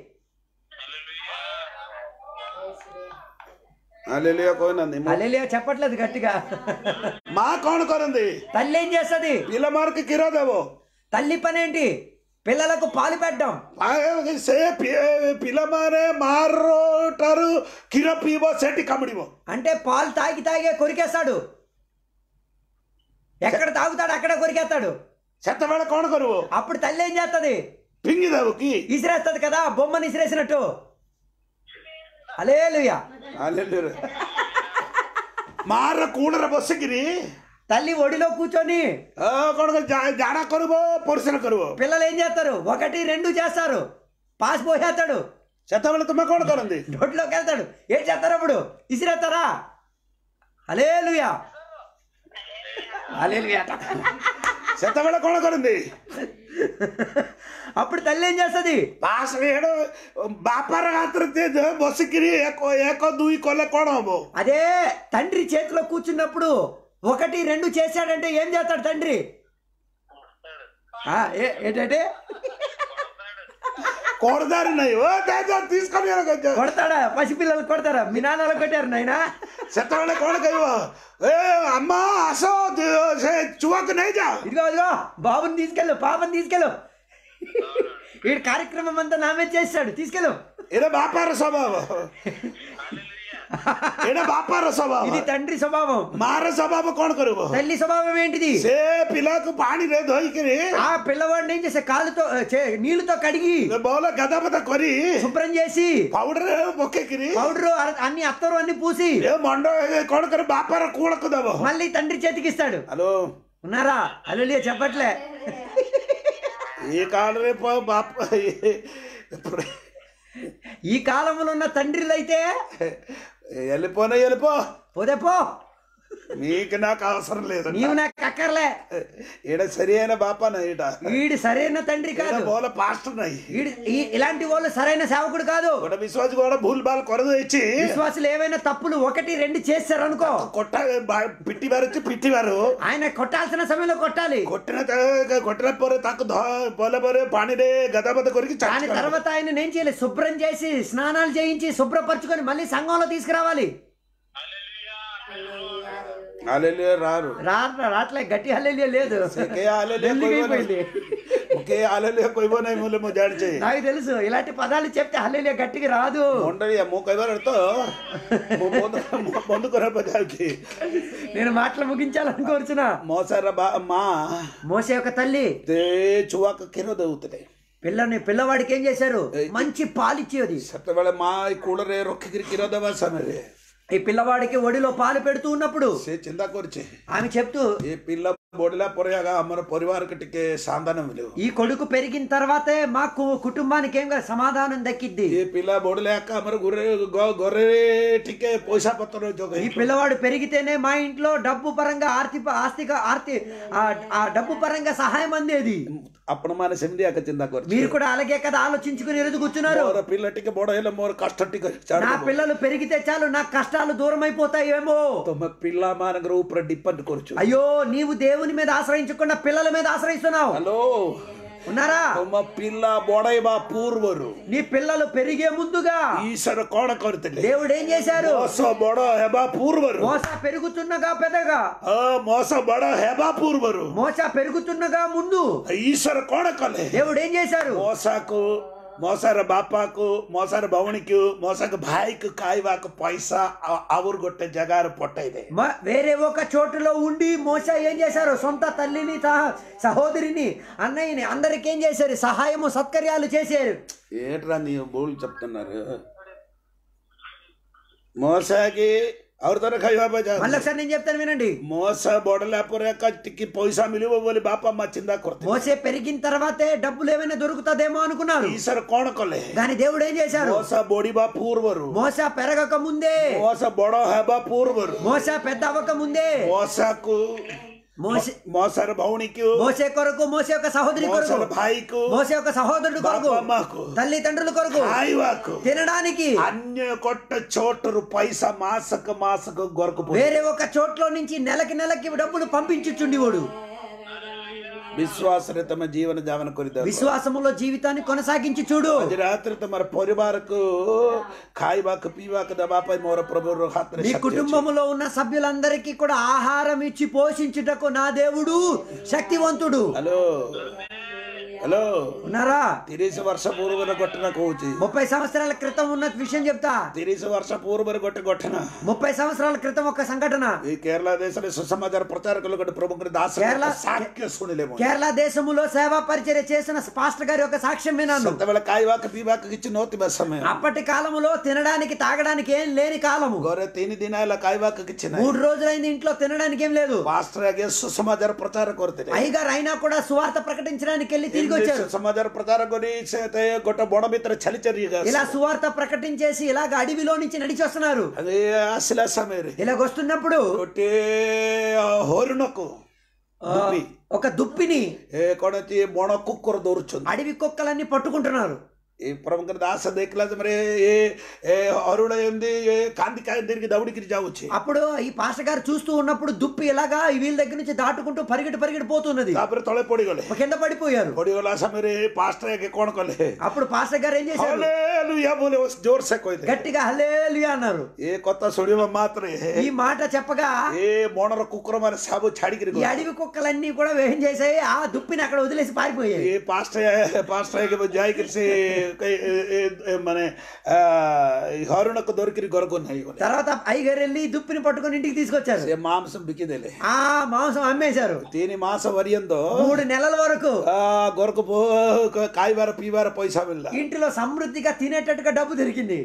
హల్లెలూయా కోనండి హల్లీలే చెప్పట్లేదు గట్టిగా ମା କଣ କରନ୍ତି తల్లి ఏం చేస్తుంది ପିଲାମାନଙ୍କୁ କ୍ଷୀର ଦେବ తల్లి పని ఏంటి పిల్లలకు పాలు పెట్టడం ଆ- ସେ ପି- ପିଲାମାନେ ମାର ଠାରୁ କ୍ଷୀର ପିଇବ ସେଠି କାମୁଡ଼ିବ అంటే పాలు తాగి తాగే కొరికేస్తాడు ఎక్కడ తాగుతాడు అక్కడ కొరికేస్తాడు ସେତେବେଳେ କଣ କରିବ అప్పుడు తల్లి ఏం చేస్తుంది ଫିଙ୍ଗି ଦେବ କି ఇసిరేస్తుంది కదా బొమ్మని ఇసిరేసినట్టు అలేలుయా ହallelujah। ମାର କୂଳରେ ବସିକିରି తల్లి ఒడిలో కూర్చొని ଆ, କଣ କରିବ? ଜା- ଝାଡ଼ା କରିବ ପରିଶ୍ରମ କରିବ పిల్లలు ఏం చేస్తారు ఒకటి రెండు చేస్తారు పాస్ పోసేస్తాడు ସେତେବେଳେ ତୁମେ କଣ କରନ୍ତି నోట్లోకి వెళ్తాడు ఏం చేస్తారు అప్పుడు ఇసిరేస్తారా అలేలుయా అలేలుయా ସେତେବେଳେ କଣ କରନ୍ତି అప్పుడు తల్లి ఏం చేస్తుంది ପାସ୍ ହେଡ଼ ବାପାର ହାତରେ ତେ- ଯେ ବସିକିରି ଏକ ଏକ ଦୁଇ କଲେ କଣ ହବ అదే తండ్రి చేతిలో కూర్చున్నప్పుడు ఒకటి రెండు చేశాడంటే ఏం చేస్తాడు తండ్రి ఆ, ఏ- ఏంటంటే కొడదారు నై ఓ దా- దా, తీసుకొని రా కొంచెం. కొడతాడా పసిపిల్లలు కొడతారా మీ నాన్నలు కొట్టారు నాయనా ସେତେବେଳେ କଣ କହିବ ଏ అమ్మ ଆସ ଦ- ସେ ଛୁଆକୁ ନେଇଯାଅ ఇదిగో ఇదిగో బాబుని తీసుకెళ్ళు పాపని తీసుకెళ్ళు వీడి కార్యక్రమం అంతా నామే చేస్తాడు తీసుకెళ్ళు ଏଇଟା ବାପାର ସ୍ୱଭାବ ଏଇଟା ବାପାର ସ୍ୱଭାବ ఇది తండ్రి స్వభావం ମାର ସ୍ୱଭାବ କଣ କରିବ తల్లి స్వభావం ఏంటిది ସେ ପିଲାକୁ ପାଣିରେ ଧୋଇକିରି ఆ పిల్లవాడిని ఏం చేసే కాలుతో చే- నీళ్ళతో కడిగి ଭଲ ଗାଧାପାଧା କରି శుభ్రం చేసి ପାଉଡର ପକେଇକିରି పౌడర్ అన్ని అత్తరు అన్ని పూసి ଏ ମଣ୍ଡ କଣ କରି ବାପାର କୂଳକୁ ଦବ మళ్ళీ తండ్రి చేతికి ఇస్తాడు ହ୍ୟାଲୋ ఉన్నారా అల్లులియ చెప్పట్లే ఈ కాలంలో ప- బాప ఈ కాలంలో ఉన్న తండ్రిలు అయితే వెళ్ళిపోనా వెళ్ళిపో పోదే పో నీకు నాకు అవసరం లేదు నీవు నాకు అక్కర్లే ఈడ సరి అయిన బాపన ఈడ వీడు సరైన తండ్రి ఈడ కాదు బోల పాస్టర్ నై వీడు ఈ- ఇలాంటి వాళ్ళు సరైన సేవకుడు కాదు ଗୋଟେ ବିଶ୍ୱାସ కూడా ଭୁଲ ଭାଲ କରିଦେଇଛି విశ్వాసులు ఏవైనా తప్పులు ఒకటి రెండు చేస్తారు అనుకో కొట్ట బా- పిట్టిବାର ଅଛି ପିଟିବାର ఆయన కొట్టాల్సిన సమయంలో కొట్టాలి కొట్టిన త- కొట్టిన ପରେ ତାକୁ ଧ- ବୋଲେ ପରେ ପାଣିରେ ଗାଧାପାଧ କରିକି దాని ଚାଲି తర్వాత ఆయన ఏం చేయాలి శుభ్రం చేసి స్నానాలు చేయించి శుభ్రపరచుకొని మళ్ళీ సంఘంలో తీసుకురావాలి ହାଲେଲୁୟା రారు రా రాట్లే గట్టి హల్లెలూయా లేదు ସେ କେ ହାଲେଲୁୟା ఢిల్లీకి କହିବ అయిపోయింది. ନାହିଁ କେ ହାଲେଲୁୟା କହିବ ନାହିଁ ବୋଲି ମୁଁ ଜାଣିଛି నాకు తెలుసు ఇలాంటి పదాలు చెప్తే హల్లెలూయా గట్టిగా రాదు ମଣ୍ଡଳୀ ମୁଁ କହିବାର ଅର୍ଥ ମୁଁ ବନ୍ଦ ମୁଁ ବନ୍ଦ କରିବାକୁ ଯାଉଛି నేను మాటలు ముగించాలనుకోరుచున్నా ମଶାର ବା ମା మోసే యొక్క తల్లి ତେ ଛୁଆକୁ କ୍ଷୀର ଦେଉଥିଲେ పిల్లని పిల్లవాడికి ఏం చేశారు మంచి పాలిచ్చేది ସେତେବେଳେ ମା ଏଇ କୂଳରେ ରଖିକିରି କ୍ଷୀର ଦେବା ସମୟରେ ఈ పిల్లవాడికి ఒడిలో పాలు పెడుతూ ఉన్నప్పుడు ସେ ଚିନ୍ତା କରିଛି ఆమె చెప్తూ ଏ ପିଲା ବଢିଲା ପରେ ଆଗ ଆମର ପରିବାରକୁ ଟିକେ ସାନ୍ଦାନ ମିଳିବ ఈ కొడుకు పెరిగిన తర్వాతే మాకు కుటుంబానికి ఏం కాదు, సమాధానం దక్కిద్ది ଏ ପିଲା ବଢିଲେ ଆକା ଆମର ଘରେ ଗ- ଘରେ ଟିକେ ପଇସା ପତ୍ର ఈ ଯୋଗାଇ పిల్లవాడు పెరిగితేనే మా ఇంట్లో డబ్బు పరంగా ఆర్థిక ఆస్తిక ఆర్తి ఆ- ఆ డబ్బు పరంగా సహాయం అందేది ଆପଣ ମାନେ ସେମିତି ଆକା ଚିନ୍ତା କରୁଛି మీరు కూడా అలాగే కదా ఆలోచించుకుని ఎదుగు కూర్చున్నారు ମୋର ପିଲା ଟିକେ ବଡ ହେଲେ ମୋର କଷ୍ଟ ଟିକେ నా ଛାଡ଼ିଦେବ। పిల్లలు పెరిగితే చాలు నా కష్టాలు దూరం అయిపోతాయేమో ତମେ ପିଲାମାନଙ୍କର ଉପରେ ଡିପେଣ୍ଡ କରୁଛୁ అయ్యో నీవు దేవుని మీద ఆశ్రయించకుండా పిల్లల మీద ఆశ్రయిస్తున్నావు ହ୍ୟାଲୋ ఉన్నారా ତୁମ ପିଲା ବଢେଇବା ପୂର୍ବରୁ నీ పిల్లలు పెరిగే ముందుగా ଈଶ୍ୱର କଣ କରିଥିଲେ దేవుడు ఏం చేశారు ମସ ବଡ ହେବା ପୂର୍ବରୁ మోస పెరుగుతున్నగా పెద్దగా ଅ, ମସ ବଡ ହେବା ପୂର୍ବରୁ మోస పెరుగుతున్నగా ముందు ଈଶ୍ୱର କଣ କଲେ దేవుడు ఏం చేశారు ମଶାକୁ ମଶାର ବାପାକୁ ମଶାର ଭଉଣୀକୁ ମଶାକୁ ଭାଇକୁ ଖାଇବାକୁ ପଇସା ଆ- ଆହୁରି ଗୋଟେ ଜାଗାରେ ପଠେଇବେ మ- వేరే ఒక చోటులో ఉండి మోస ఏం చేశారు సొంత తల్లిని సహ- సహోదరిని అన్నయ్యని అందరికి ఏం చేశారు సహాయము సత్కర్యాలు చేశారు ఏట్రా నీ బోళ్ళు చెప్తున్నారు మోసాకి ಅವ್ರದರ ଖାଇବା ପାଇଁ మళ్ళీ ଯାଆନ୍ତି ఒకసారి నేను చెప్తాను వినండి మోస ବଢିଲା ପରେ ଏକା ଟିକେ ପଇସା ମିଳିବ ବୋଲି ବାପା ମା ଚିନ୍ତା କରିଥିଲେ మోసే పెరిగిన తర్వాతే డబ్బులు ఏమైనా దొరుకుతుందేమో అనుకున్నారు ఈశ్వర କଣ କଲେ కానీ దేవుడు ఏం చేశారు మోస బొడిବା ପୂର୍ବରୁ మోస పెరగక ముందే మోస ବଡ ହେବା ପୂର୍ବରୁ మోస పెద్ద అవ్వక ముందే ମଶାକୁ మోసే ମଶାର ଭଉଣୀକୁ మోసే కొరకు మోసే యొక్క సహోదరి కొరకు ମଶାର ଭାଇକୁ మోసే యొక్క సహోదరుడు కొరకు ବାପା ମାକୁ తల్లిదండ్రుల కొరకు ଖାଇବାକୁ తినడానికి అన్య కొట్ట చోటరు పైసా మాసకు మాసకు గొరకు పోయి వేరే ఒక చోట్లో నుంచి నెలకి నెలకి డబ్బులు పంపించుచుండి వాడు విశ్వాసରେ ତମେ ଜୀବନ ଯାପନ କରିଦେବ విశ్వాసములో జీవితాన్ని కొనసాగించి చూడు ଆଜି ରାତିରେ ତମର ପରିବାରକୁ ଖାଇବାକୁ ପିଇବାକୁ ଦେବା ପାଇଁ ମୋର ପ୍ରଭୁର ହାତରେ మీ ଶକ୍ତି ଅଛି। కుటుంబములో ఉన్న సభ్యులందరికీ కూడా ఆహారం ఇచ్చి పోషించుటకు నా దేవుడు శక్తివంతుడు ହ୍ୟାଲୋ ହ୍ୟାଲୋ ఉన్నారా ତିରିଶ ବର୍ଷ ପୂର୍ବର ଘଟଣା କହୁଛି ముప్పై సంవత్సరాల క్రితం ఉన్న విషయం చెప్తా ତିରିଶ ବର୍ଷ ପୂର୍ବର ଗୋଟେ ଘଟଣା ముప్పై సంవత్సరాల క్రితం ఒక సంఘటన ଏଇ କେରଳ ଦେଶରେ ସୁସମାଚାର ପ୍ରଚାର କଲେ ଗୋଟେ ପ୍ରଭୁଙ୍କର ଦାସ କେରଳ- ସାକ୍ଷ୍ୟ ଶୁଣିଲେ ମୁଁ కేరళ దేశములో సేవా పరిచర్య చేసిన పాస్టర్ గారి యొక్క సాక్ష్యం విన్నాను ସେତେବେଳେ ଖାଇବାକୁ ପିଇବାକୁ କିଛି ନଥିବା ସମୟ అప్పటి కాలములో తినడానికి తాగడానికి ఏం లేని కాలము ଘରେ ତିନି ଦିନ ହେଲା ଖାଇବାକୁ କିଛି ନାହିଁ మూడు రోజులైంది ఇంట్లో తినడానికి ఏం లేదు ପାଷ୍ଟର ଆଜ୍ଞା ସୁସମାଚାର ପ୍ରଚାର କରିଥିଲେ అయ్యగారు అయినా కూడా సువార్త ప్రకటించడానికి వెళ్ళి తిరిగి వచ్చారు ସମାଚାର ପ୍ରଚାର କରି ସେ ତେ ଗୋଟେ ବଣ ଭିତରେ ଛାଲି ଚାଲି ఇలా సువార్త ప్రకటించేసి ఇలాగ అడవిలో నుంచి నడిచి వస్తున్నారు ଆସିଲା ସମୟରେ ఇలాగ వస్తున్నప్పుడు ଗୋଟେ ହରିଣକୁ ఆ, ଦୁପି ఒక దుప్పిని ଏ କଣ ଅଛି ବଣ କୁକୁର ଦୌଡୁଛନ୍ତି అడవి కుక్కలన్నీ పట్టుకుంటున్నారు ଏ ପ୍ରଭୁଙ୍କର ଦାସ ଦେଖିଲା ସମୟରେ ଏ ଏ ହରୁଣ ଏମିତି ଏ କାନ୍ଦି କାନ୍ଦିକି ଦୌଡ଼ିକିରି ଯାଉଛି అప్పుడు ఈ పాస్టర్ గారు చూస్తూ ఉన్నప్పుడు దుప్పి ఇలాగా ఈ వీళ్ళ దగ్గర నుంచి దాటుకుంటూ పరిగెట్టి పరిగెట్టి పోతున్నది ତାପରେ ତଳେ ପଡିଗଲେ కింద పడిపోయారు ପଡିଗଲା ସମୟରେ ପାଷ୍ଟର ଆଜ୍ଞା କଣ କଲେ అప్పుడు పాస్టర్ గారు ఏం చేశారు ହଲେଲୁୟା ବୋଲି ଜୋରସେ କହିଲେ గట్టిగా హలేలుయా అన్నారు ଏ କଥା ଶୁଣିବା ମାତ୍ରେ ఈ మాట చెప్పగా ଏ ବଣର କୁକୁର ମାନେ ସବୁ ଛାଡିକିରି ఈ ଗଲେ। అడవి కుక్కలన్నీ కూడా ఏం చేసాయి ఆ దుప్పిని అక్కడ వదిలేసి పారిపోయాయి ଏ ପାଷ୍ଟ ପାଷ୍ଟ ଯାଇକିରି ସେ ଏ- ଏ- ଏ- ମାନେ ଆ, ଏ ହରିଣକୁ ଧରିକିରି ଘରକୁ ନେଇଗଲେ తర్వాత అయ్యగారు వెళ్ళి ఈ దుప్పిని పట్టుకొని ఇంటికి తీసుకొచ్చారు ସେ ମାଂସ ବିକିଦେଲେ ఆ మాంసం అమ్మేశారు ତିନି ମାସ ପର୍ଯ୍ୟନ୍ତ మూడు నెలల వరకు ଆ, ଘରକୁ ପో- ଖାଇବାର ପିଇବାର ପଇସା ମିଳିଲା ఇంటిలో సమృద్ధిగా తినేటట్టుగా డబ్బు దొరికింది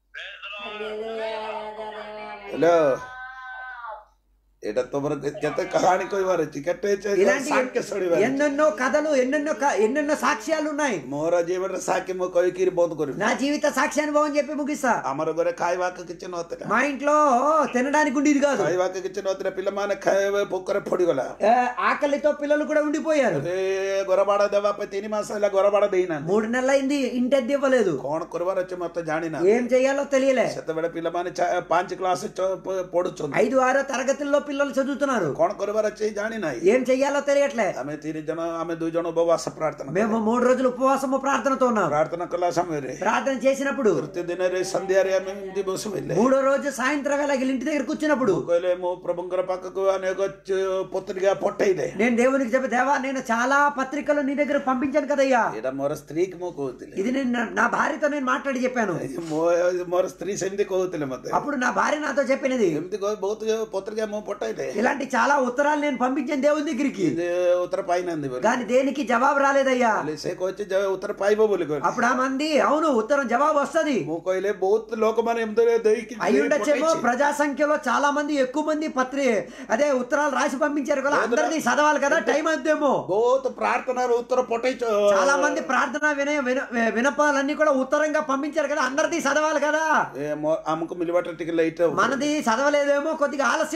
ହେଲୋ ଏଇଟା ତମର କେତେ କାହାଣୀ କହିବାର ଅଛି କେତେ ఇలాంటి ସାକ୍ଷ୍ୟ ଶୁଣିବାର ଅଛି। ఎన్నెన్నో కథలు ఎన్నెన్నో క- ఎన్నెన్నో సాక్ష్యాలు ఉన్నాయి ମୋର ଜୀବନରେ ସାକ୍ଷୀ ମୁଁ କହିକିରି ବନ୍ଦ କରିବି నా జీవిత సాక్షి అనుభవం చెప్పి ముగిస్తా ଆମର ଘରେ ଖାଇବାକୁ କିଛି ନଥିଲା మా ఇంట్లో తినడానికి ఉండేది కాదు ଖାଇବାକୁ କିଛି ନଥିଲା ପିଲାମାନେ ଖାଇବା ଭୋକରେ ପଡିଗଲା ఏ, ఆకలితో పిల్లలు కూడా ఉండిపోయారు ଏ ଘର ଭଡା ଦେବା ପାଇଁ ତିନି ମାସ ହେଲା ଘର ଭଡା ଦେଇନାହାନ୍ତି మూడు నెలలు అయింది ఇంటి అద్దె ఇవ్వలేదు କଣ କରିବାର ଅଛି ମତେ ଜାଣିନା ఏం చెయ్యాలో తెలియలే ସେତେବେଳେ ପିଲାମାନେ ଚା- ପାଞ୍ଚ କ୍ଲାସ ପଢୁଛନ୍ତି ఐదు ఆరో తరగతుల్లో పిల్లలు చదువుతున్నారు କଣ କରିବାର ଅଛି ଜାଣିନାହିଁ ఏం చెయ్యాలో తెలియట్లే ଆମେ ତିନି ଜଣ ଆମେ ଦୁଇ ଜଣ ଉପବାସ ପ୍ରାର୍ଥନା କଲୁ। మేము మూడు రోజులు ఉపవాసము ప్రార్థనతో ఉన్నాం ପ୍ରାର୍ଥନା କଲା ସମୟରେ ప్రార్థన చేసినప్పుడు ତୃତୀୟ ଦିନରେ ସନ୍ଧ୍ୟାରେ ଆମେ ଏମିତି ବସି ବୋଇଲେ మూడో రోజు సాయంత్రం వేళ వీళ్ళ ఇంటి దగ్గర కూర్చున్నప్పుడు କହିଲେ ମୁଁ ପ୍ରଭୁଙ୍କର ପାଖକୁ ଅନେକ ଚ- ପତ୍ରିକା ପଠେଇଲେ నేను దేవునికి చెప్పి దేవా నేను చాలా పత్రికలు నీ దగ్గర పంపించాను కదయ్యా ଏଇଟା ମୋର ସ୍ତ୍ରୀକି ମୁଁ କହୁଥିଲି ఇది నేను నా- నా భార్యతో నేను మాట్లాడి చెప్పాను ମୋ- ମୋର ସ୍ତ୍ରୀ ସେମିତି କହୁଥିଲେ ମତେ అప్పుడు నా భార్య నాతో చెప్పినది ଏମିତି କହି ବହୁତ ପତ୍ରିକା ମୁଁ ପଠେଇଲେ ఇలాంటి చాలా ఉత్తరాలు నేను పంపించాను దేవుని దగ్గరికి କିନ୍ତୁ ଉତ୍ତର ପାଇନାହାନ୍ତି ବୋଲି కానీ దేనికి జవాబు రాలేదయ్యా ହେଲେ ସେ କହିଛି ଯେ ଉତ୍ତର ପାଇବ ବୋଲି କହିଲେ అప్పుడు ఆ మంది అవును ఉత్తరం జవాబు వస్తది ମୁଁ କହିଲେ ବହୁତ ଲୋକମାନେ ଏମିତି ଦେଇକି అయి ఉండొచ్చేమో ପଠେଇଛି। ప్రజా సంఖ్యలో చాలా మంది ఎక్కువ మంది పత్రి అదే ఉత్తరాలు రాసి పంపించారు కదా అందరినీ చదవాలి కదా టైం అవుతుందేమో ବହୁତ ପ୍ରାର୍ଥନାର ଉତ୍ତର ପଠେଇଛ చాలా మంది ప్రార్థన వినయ విన- వినపాలన్నీ కూడా ఉత్తరంగా పంపించారు కదా అందరిది చదవాలి కదా ଏ ମୋ- ଆମକୁ ମିଳିବାଟା ଟିକେ ଲେଟ୍ ହବ మనది చదవలేదేమో కొద్దిగా ఆలస్యం అవుతుంది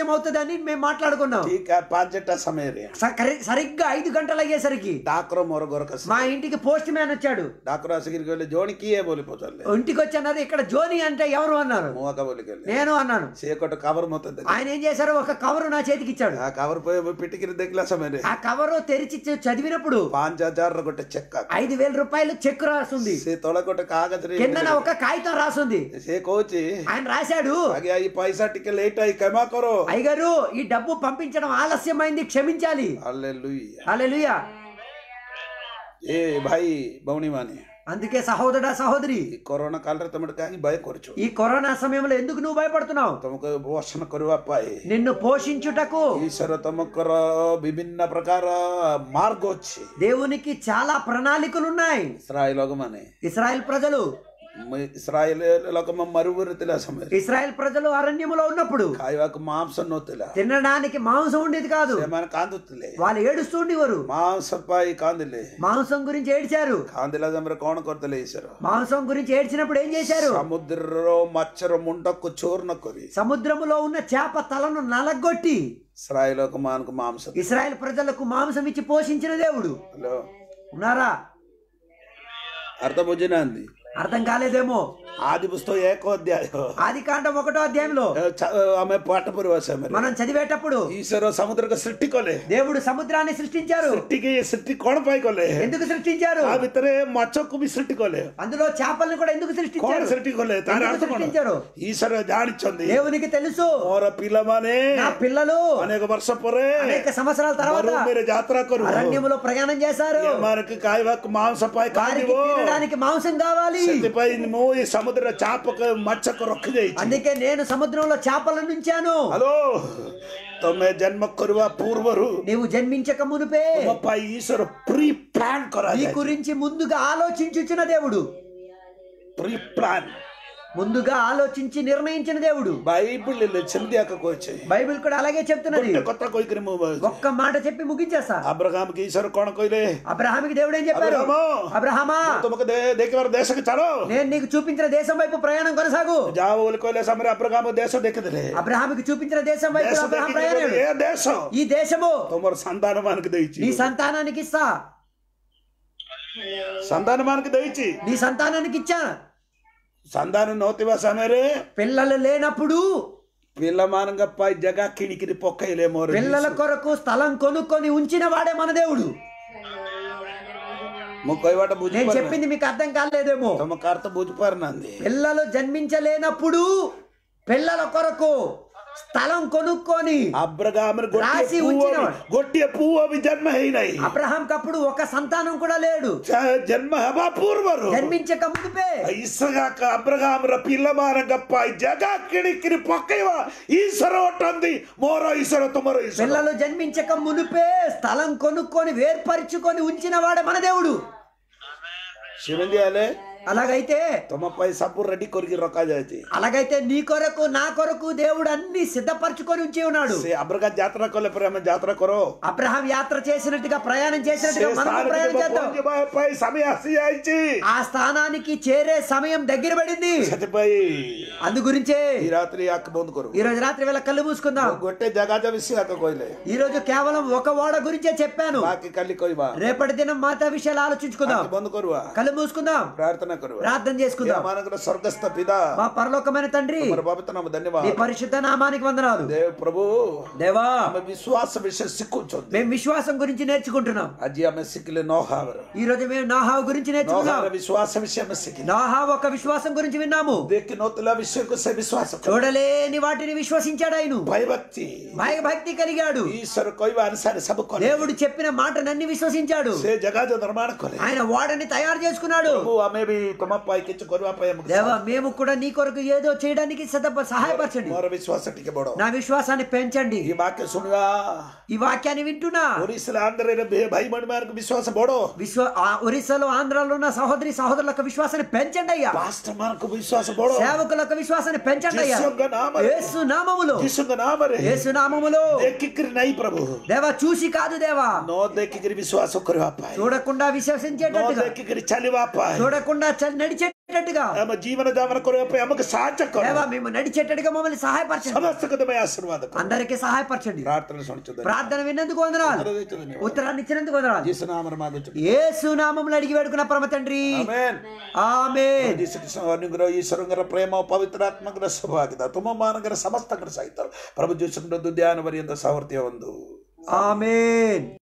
అని మేము మాట్లాడుకున్నాం ठीक है पांच जटा समय रे స- కరి- సరిగ్గా ఐదు గంటలు అయ్యేసరికి डाकरो मोर गोरकस మా ఇంటికి పోస్ట్ మ్యాన్ వచ్చాడు डाकरो आसिगिर कहले जोनी किए बोली पोचले ఇంటికి వచ్చి అన్నారు ఇక్కడ జోని అంటే ఎవరు అన్నారు मुआ का बोली कहले నేను అన్నాను से कोट कवर मत दे ఆయన ఏం చేశారు ఒక కవరు నా చేతికి ఇచ్చాడు ఆ కవర్ పోయి పిటికిరి దగ్గర समय रे ఆ కవరు తెరిచి చ- చదివినప్పుడు पांच हजार गोटे చెక్ ఐదు వేల రూపాయలు చెక్ రాసుంది ସେ తొల ଗୋଟେ కాగଜ ରେ కిందన ఒక కాగితం రాసుంది ସେ କହୁଛି ఆయన రాశాడు ଆଜ୍ଞା ଏଇ ପଇସା ଟିକେ ଲେଟ୍ ଆଇ କ୍ଷମା କର అయ్యగారు ఈ డబ్బు పంపించడం ఆలస్యమైంది క్షమించాలి ହାଲେଲୁୟା హల్లెలూయా ଏ ଭାଇ ଭଉଣୀ ମାନେ అందుకే సహోదరుడా సహోదరి ଏ କରୋନା କାଳରେ ତମେ କାହିଁକି ଭୟ କରୁଛ ఈ కరోనా సమయంలో ఎందుకు నువ్వు భయపడుతున్నావు ତମକୁ ପୋଷଣ କରିବା ପାଇଁ నిన్ను పోషించుటకు ଈଶ୍ୱର ତମଙ୍କର ବିଭିନ୍ନ ପ୍ରକାର ମାର୍ଗ ଅଛି దేవునికి చాలా ప్రణాళికలు ఉన్నాయి ଇସ୍ରାଏଲ ଲୋକମାନେ ఇస్రాయెల్ ప్రజలు ଇସ୍ରାଏଲ ଲୋକମାନେ ମରୁଭୂମିରେ ଥିଲା ସମୟରେ ఇస్రాయెల్ ప్రజలు అరణ్యములో ఉన్నప్పుడు ଖାଇବାକୁ ମାଂସ ନଥିଲା తినడానికి మాంసం ఉండేది కాదు ସେମାନେ କାନ୍ଦୁଥିଲେ వాళ్ళు ఏడుస్తుండేవారు ମାଂସ ପାଇଁ କାନ୍ଦିଲେ మాంసం గురించి ఏడ్చారు କାନ୍ଦିଲା ସମୟରେ କଣ କରିଥିଲେ ଈଶ୍ୱର మాంసం గురించి ఏడ్చినప్పుడు ఏం చేశారు సముద్రର ମାଛର ମୁଣ୍ଡକୁ ଚୂର୍ଣ୍ଣ କରି సముద్రములో ఉన్న చేప తలను నలగొట్టి ఇస్రాయేల్ ଲୋକମାନଙ୍କୁ ମାଂସ ఇస్రాయెల్ ప్రజలకు మాంసం ఇచ్చి పోషించిన దేవుడు హలో ఉన్నారా అర్థం బుଝିନାହାନ୍ତି అర్థం కాలేదేమో ఆది పుస్తకం ఏకో అధ్యాయం ఆది కాండం ఒకటో అధ్యాయంలో చ- ఆమె పాట పరువ సమୟରେ మనం చదివేటప్పుడు ఈశ్వର ସମୁଦ୍ରକୁ ସୃଷ୍ଟି କଲେ దేవుడు సముద్రాన్ని సృష్టించారు ସୃଷ୍ଟିକି ସୃଷ୍ଟି କଣ ପାଇଁ କଲେ ఎందుకు సృష్టించారు ତା ଭିତରେ ମାଛକୁ ବି ସୃଷ୍ଟି କଲେ అందులో చేపల్ని కూడా ఎందుకు କଣ సృష్టించారు ସୃଷ୍ଟି କଲେ ତାର ఎందుకు ଅର୍ଥ କଣ సృష్టించారు ఈశ్వର ଜାଣିଛନ୍ତି దేవునికి తెలుసు ମୋର ପିଲାମାନେ నా పిల్లలు ଅନେକ ବର୍ଷ ପରେ అనేక సంవత్సరాల తర్వాత ମରୁଭୂମିରେ ଯାତ୍ରା କରୁ అరణ్యములో ప్రయాణం చేశారు ଏମାନଙ୍କୁ ଖାଇବାକୁ ମାଂସ ପାଇଁ వారికి ଖାଇବ తినడానికి మాంసం కావాలి ସେଥିପାଇଁ ମୁଁ ଏ ସମୁଦ୍ର ଚାପକ ମାଛକୁ ରଖିଯାଇଛି అందుకే నేను సముద్రంలో చేపలను ఉంచాను ହ୍ୟାଲୋ ତମେ ଜନ୍ମ କରିବା ପୂର୍ବରୁ నీవు జన్మించక మునుపే ତୁମ ପାଇଁ ଈଶ୍ୱର ପ୍ରି ପ୍ଲାନ୍ నీ କରାଯାଇଛି గురించి ముందుగా ఆలోచించుచున్న దేవుడు ପ୍ରି ପ୍ଲାନ୍ ముందుగా ఆలోచించి నిర్ణయించిన దేవుడు ବାଇବଲରେ ସେମିତି ଆଗ କହିଛି బైబిల్ కూడా అలాగే చెప్తున్నది ଗୋଟେ କଥା କହିକିରି ମୁଁ ఒక్క మాట చెప్పి ముగించేస్తా ଆବ୍ରାହାମకి ଈଶ୍ୱର କଣ କହିଲେ అబ్రహామికి దేవుడు ఏం చెప్పారు అబ్రహాము, అబ్రహామా ମୁଁ ତୁମକୁ ଦେ- ଦେଖିବାର దేశକୁ ଛାଡ଼ నేను నీకు చూపించిన దేశం వైపు ప్రయాణం కొనసాగు ଯାଅ ବୋଲି କହିଲେ ସମୟରେ ଆବ୍ରାହାମ దేଶ ଦେଖିଥିଲେ అబ్రహామికి చూపించిన దేశం వైపు ଦେଶ అబ్రహాం ଦେଖିକି ప్రయాణం କହିଲେ, ଏ దేଶ ఈ దేశము ତମର ସନ୍ତାନ ମାନଙ୍କୁ ଦେଇଛି నీ సంతానానికి ఇస్తా ସନ୍ତାନ ମାନଙ୍କୁ ଦେଇଛି నీ సంతానానికి ఇచ్చా ସନ୍ତାନ ନଥିବା ସମୟରେ పిల్లలు లేనప్పుడు ପିଲାମାନଙ୍କ ପାଇଁ ଜାଗା କିଣିକିରି ପକେଇଲେ ମୋର పిల్లల కొరకు స్థలం కొనుక్కొని ఉంచిన వాడే మన దేవుడు ମୁଁ କହିବାଟା నేను ବୁଝିପାରୁନି చెప్పింది మీకు అర్థం కాలేదేమో ତମ କାର ତ ବୁଝିପାରୁନାହାନ୍ତି పిల్లలు జన్మించలేనప్పుడు పిల్లల కొరకు స్థలం కొనుక్కొని అబ్రగామర్ ଗୋଟିଏ ରାଶି ପୁଅ ଉଞ୍ଚିନ। ବି- ଗୋଟିଏ ପୁଅ ବି ଜନ୍ମ ହେଇନାହିଁ అబ్రహాం కప్పుడు ఒక సంతానం కూడా లేడు ଚା- ଜନ୍ମ ହେବା ପୂର୍ବରୁ జన్మించక మునిపే ଇସହାକ అబ్రగాମର ପିଲାମାନଙ୍କ ପାଇଁ ଜାଗା କିଣିକିରି ପକେଇବା ଈଶ୍ୱର ଅଟନ୍ତି ମୋର ଈଶ୍ୱର ତୁମର ଈଶ୍ୱର పిల్లలు జన్మించక మునిపే స్థలం కొనుక్కొని వేర్పరుచుకొని ఉంచిన వాడే మన దేవుడు ସେମିତି ହେଲେ అలాగైతే ତମ ପାଇଁ ସବୁ ରେଡି କରିକି ରଖାଯାଇଛି అలాగైతే నీ కొరకు నా కొరకు దేవుడు అన్ని సిద్ధపరచుకొని ఉంచి ఉన్నాడు ସେ అబ్రగా ଯାତ୍ରା କଲେ ପରେ ଆମେ ଯାତ୍ରା କର అబ్రహాం యాత్ర చేసినట్టుగా ప్రయాణం ସେ చేసినట్టుగా మనం ସ୍ଥାନକୁ ప్రయాణం చేద్దాం ପହଞ୍ଚିବା ପାଇଁ ସମୟ ଆସିଯାଇଛି ఆ స్థానానికి చేరే సమయం దగ్గర పడింది ସେଥିପାଇଁ అందు గురించే ఈ రాత్రి ଆଖ ବନ୍ଦ କରୁ ఈ రోజు రాత్రి వేళ కళ్ళు మూసుకుందాం ଗୋଟେ ଜାଗା ଯା ବିଷୟ କହିଲେ ఈ రోజు కేవలం ఒక ఓడ గురించే చెప్పాను ବାକି କାଲି କହିବା రేపటి దినం మాతా విషయాలు ఆలోచించుకుందాం ଆଖ ବନ୍ଦ କରିବା కళ్ళు మూసుకుందాం ପ୍ରାର୍ଥନା କରିବା ప్రార్థన చేసుకుందాం ଏମାନଙ୍କର ସ୍ୱର୍ଗସ୍ଥ ପିତା మా పరలోకమైన తండ్రి ତୁମର ପବିତ୍ର ନାମ నీ ଧନ୍ୟବାଦ పరిశుద్ధ నామానికి వందనాలు ଦେବ ପ୍ରଭୁ దేవా ଆମେ ବିଶ୍ୱାସ ବିଷୟ ଶିଖୁଛନ୍ତି మేము విశ్వాసం గురించి నేర్చుకుంటున్నాం ଆଜି ଆମେ ଶିଖିଲେ ନହାବର ఈ రోజు మేము నాహావు గురించి నేర్చుకున్నాం ନହାର ବିଶ୍ୱାସ ବିଷୟ ଆମେ ଶିଖିଲେ నాహావు ఒక విశ్వాసం గురించి విన్నాము ଦେଖି ନଥିଲା ବିଷୟକୁ ସେ ବିଶ୍ୱାସ କରେ। చూడలేని వాటిని విశ్వసించాడు ఆయన ଭୟଭକ୍ତି భయభక్తి కలిగాడు ଈଶ୍ୱର କହିବା ଅନୁସାରେ ସବୁ କଲେ దేవుడు చెప్పిన మాటనన్ని విశ్వసించాడు ସେ ଜାଗା ଯୋଉ ନିର୍ମାଣ କଲେ ఆయన ఓడని తయారు చేసుకున్నాడు ପ୍ରଭୁ ଆମେ ବି ତମ ପାଇଁ କିଛି କରିବା ପାଇଁ ଆମକୁ దేవా మేము కూడా నీ కొరకు ఏదో చేయడానికి సిద్ధ సహాయపరచండి ମୋର ବିଶ୍ୱାସ ଟିକେ ବଡ నా విశ్వాసాన్ని పెంచండి ఈ వాక్ୟ ଶୁଣିବା ఈ వాక్యాన్ని వింటున్నా ଓଡିଶାରେ ଆନ୍ଧ୍ରରେ ଭେ- ଭାଇ ଭଉଣୀମାନଙ୍କ ବିଶ୍ୱାସ ବଡ విశ్వ ఆ ఒరిస్సాలో ఆంధ్రాలో ఉన్న సహోదరి సహోదరులకు విశ్వాసాన్ని పెంచండి అయ్యా ପାଷ୍ଟର ମାନଙ୍କ ବିଶ୍ୱାସ ବଡ సేవకులకు విశ్వాసాన్ని పెంచండి అయ్యా ଯୀଶୁଙ୍କ ନାମରେ యేసు నామములో ଯୀଶୁଙ୍କ ନାମରେ యేసు నామములో ଦେଖିକିରି ନାହିଁ ପ୍ରଭୁ దేవా చూసి కాదు దేవా ନ ଦେଖିକିରି ବିଶ୍ୱାସ କରିବା ପାଇଁ చూడకుండా ନ విశ్వసించేటట్టుగా ଦେଖିକିରି ଚାଲିବା ପାଇଁ చూడకుండా చ- నడిచే నడిచేటట్టుగా ನಮ್ಮ ಜೀವನ ದಾವನ ಕೊರಪ್ಪ ನಮಗೆ ಸಾಧ್ಯ ಕೊಡು దేవా మేము నడిచేటట్టుగా మమ్మల్ని సహాయపరచండి ಸಮಸ್ತ ಕದಮಯ ಆಶೀರ್ವಾದ ಕೊಡು. అందరికీ సహాయపరచండి ಪ್ರಾರ್ಥನೆ ಸೊಂಚದ ప్రార్థన విన్నందుకు వందనాలు ఉత్తరాన్ని ఇచ్చినందుకు వందనాలు ಜೀಸನಾಮರ ಮಾಗುಚು యేసు నామములు అడిగి వేడుకున్న పరమ తండ్రి ಆಮೆನ್ ఆమేన్ ಯೇಸು ಅನುಗ್ರಹ ಈಶ್ವರಂಗರ ಪ್ರೇಮ ಪವಿತ್ರಾತ್ಮಕರ ಶುಭವಾಗಿದೆ ತುಮ ಮಾನಗರ ಸಮಸ್ತಕರ ಸಹಿತ ಪ್ರಭು ಜೀಸು ಧ್ಯಾನ ಬರೆಯಂತ ಸಾಮರ್ಥ್ಯ ಒಂದು ఆమేన్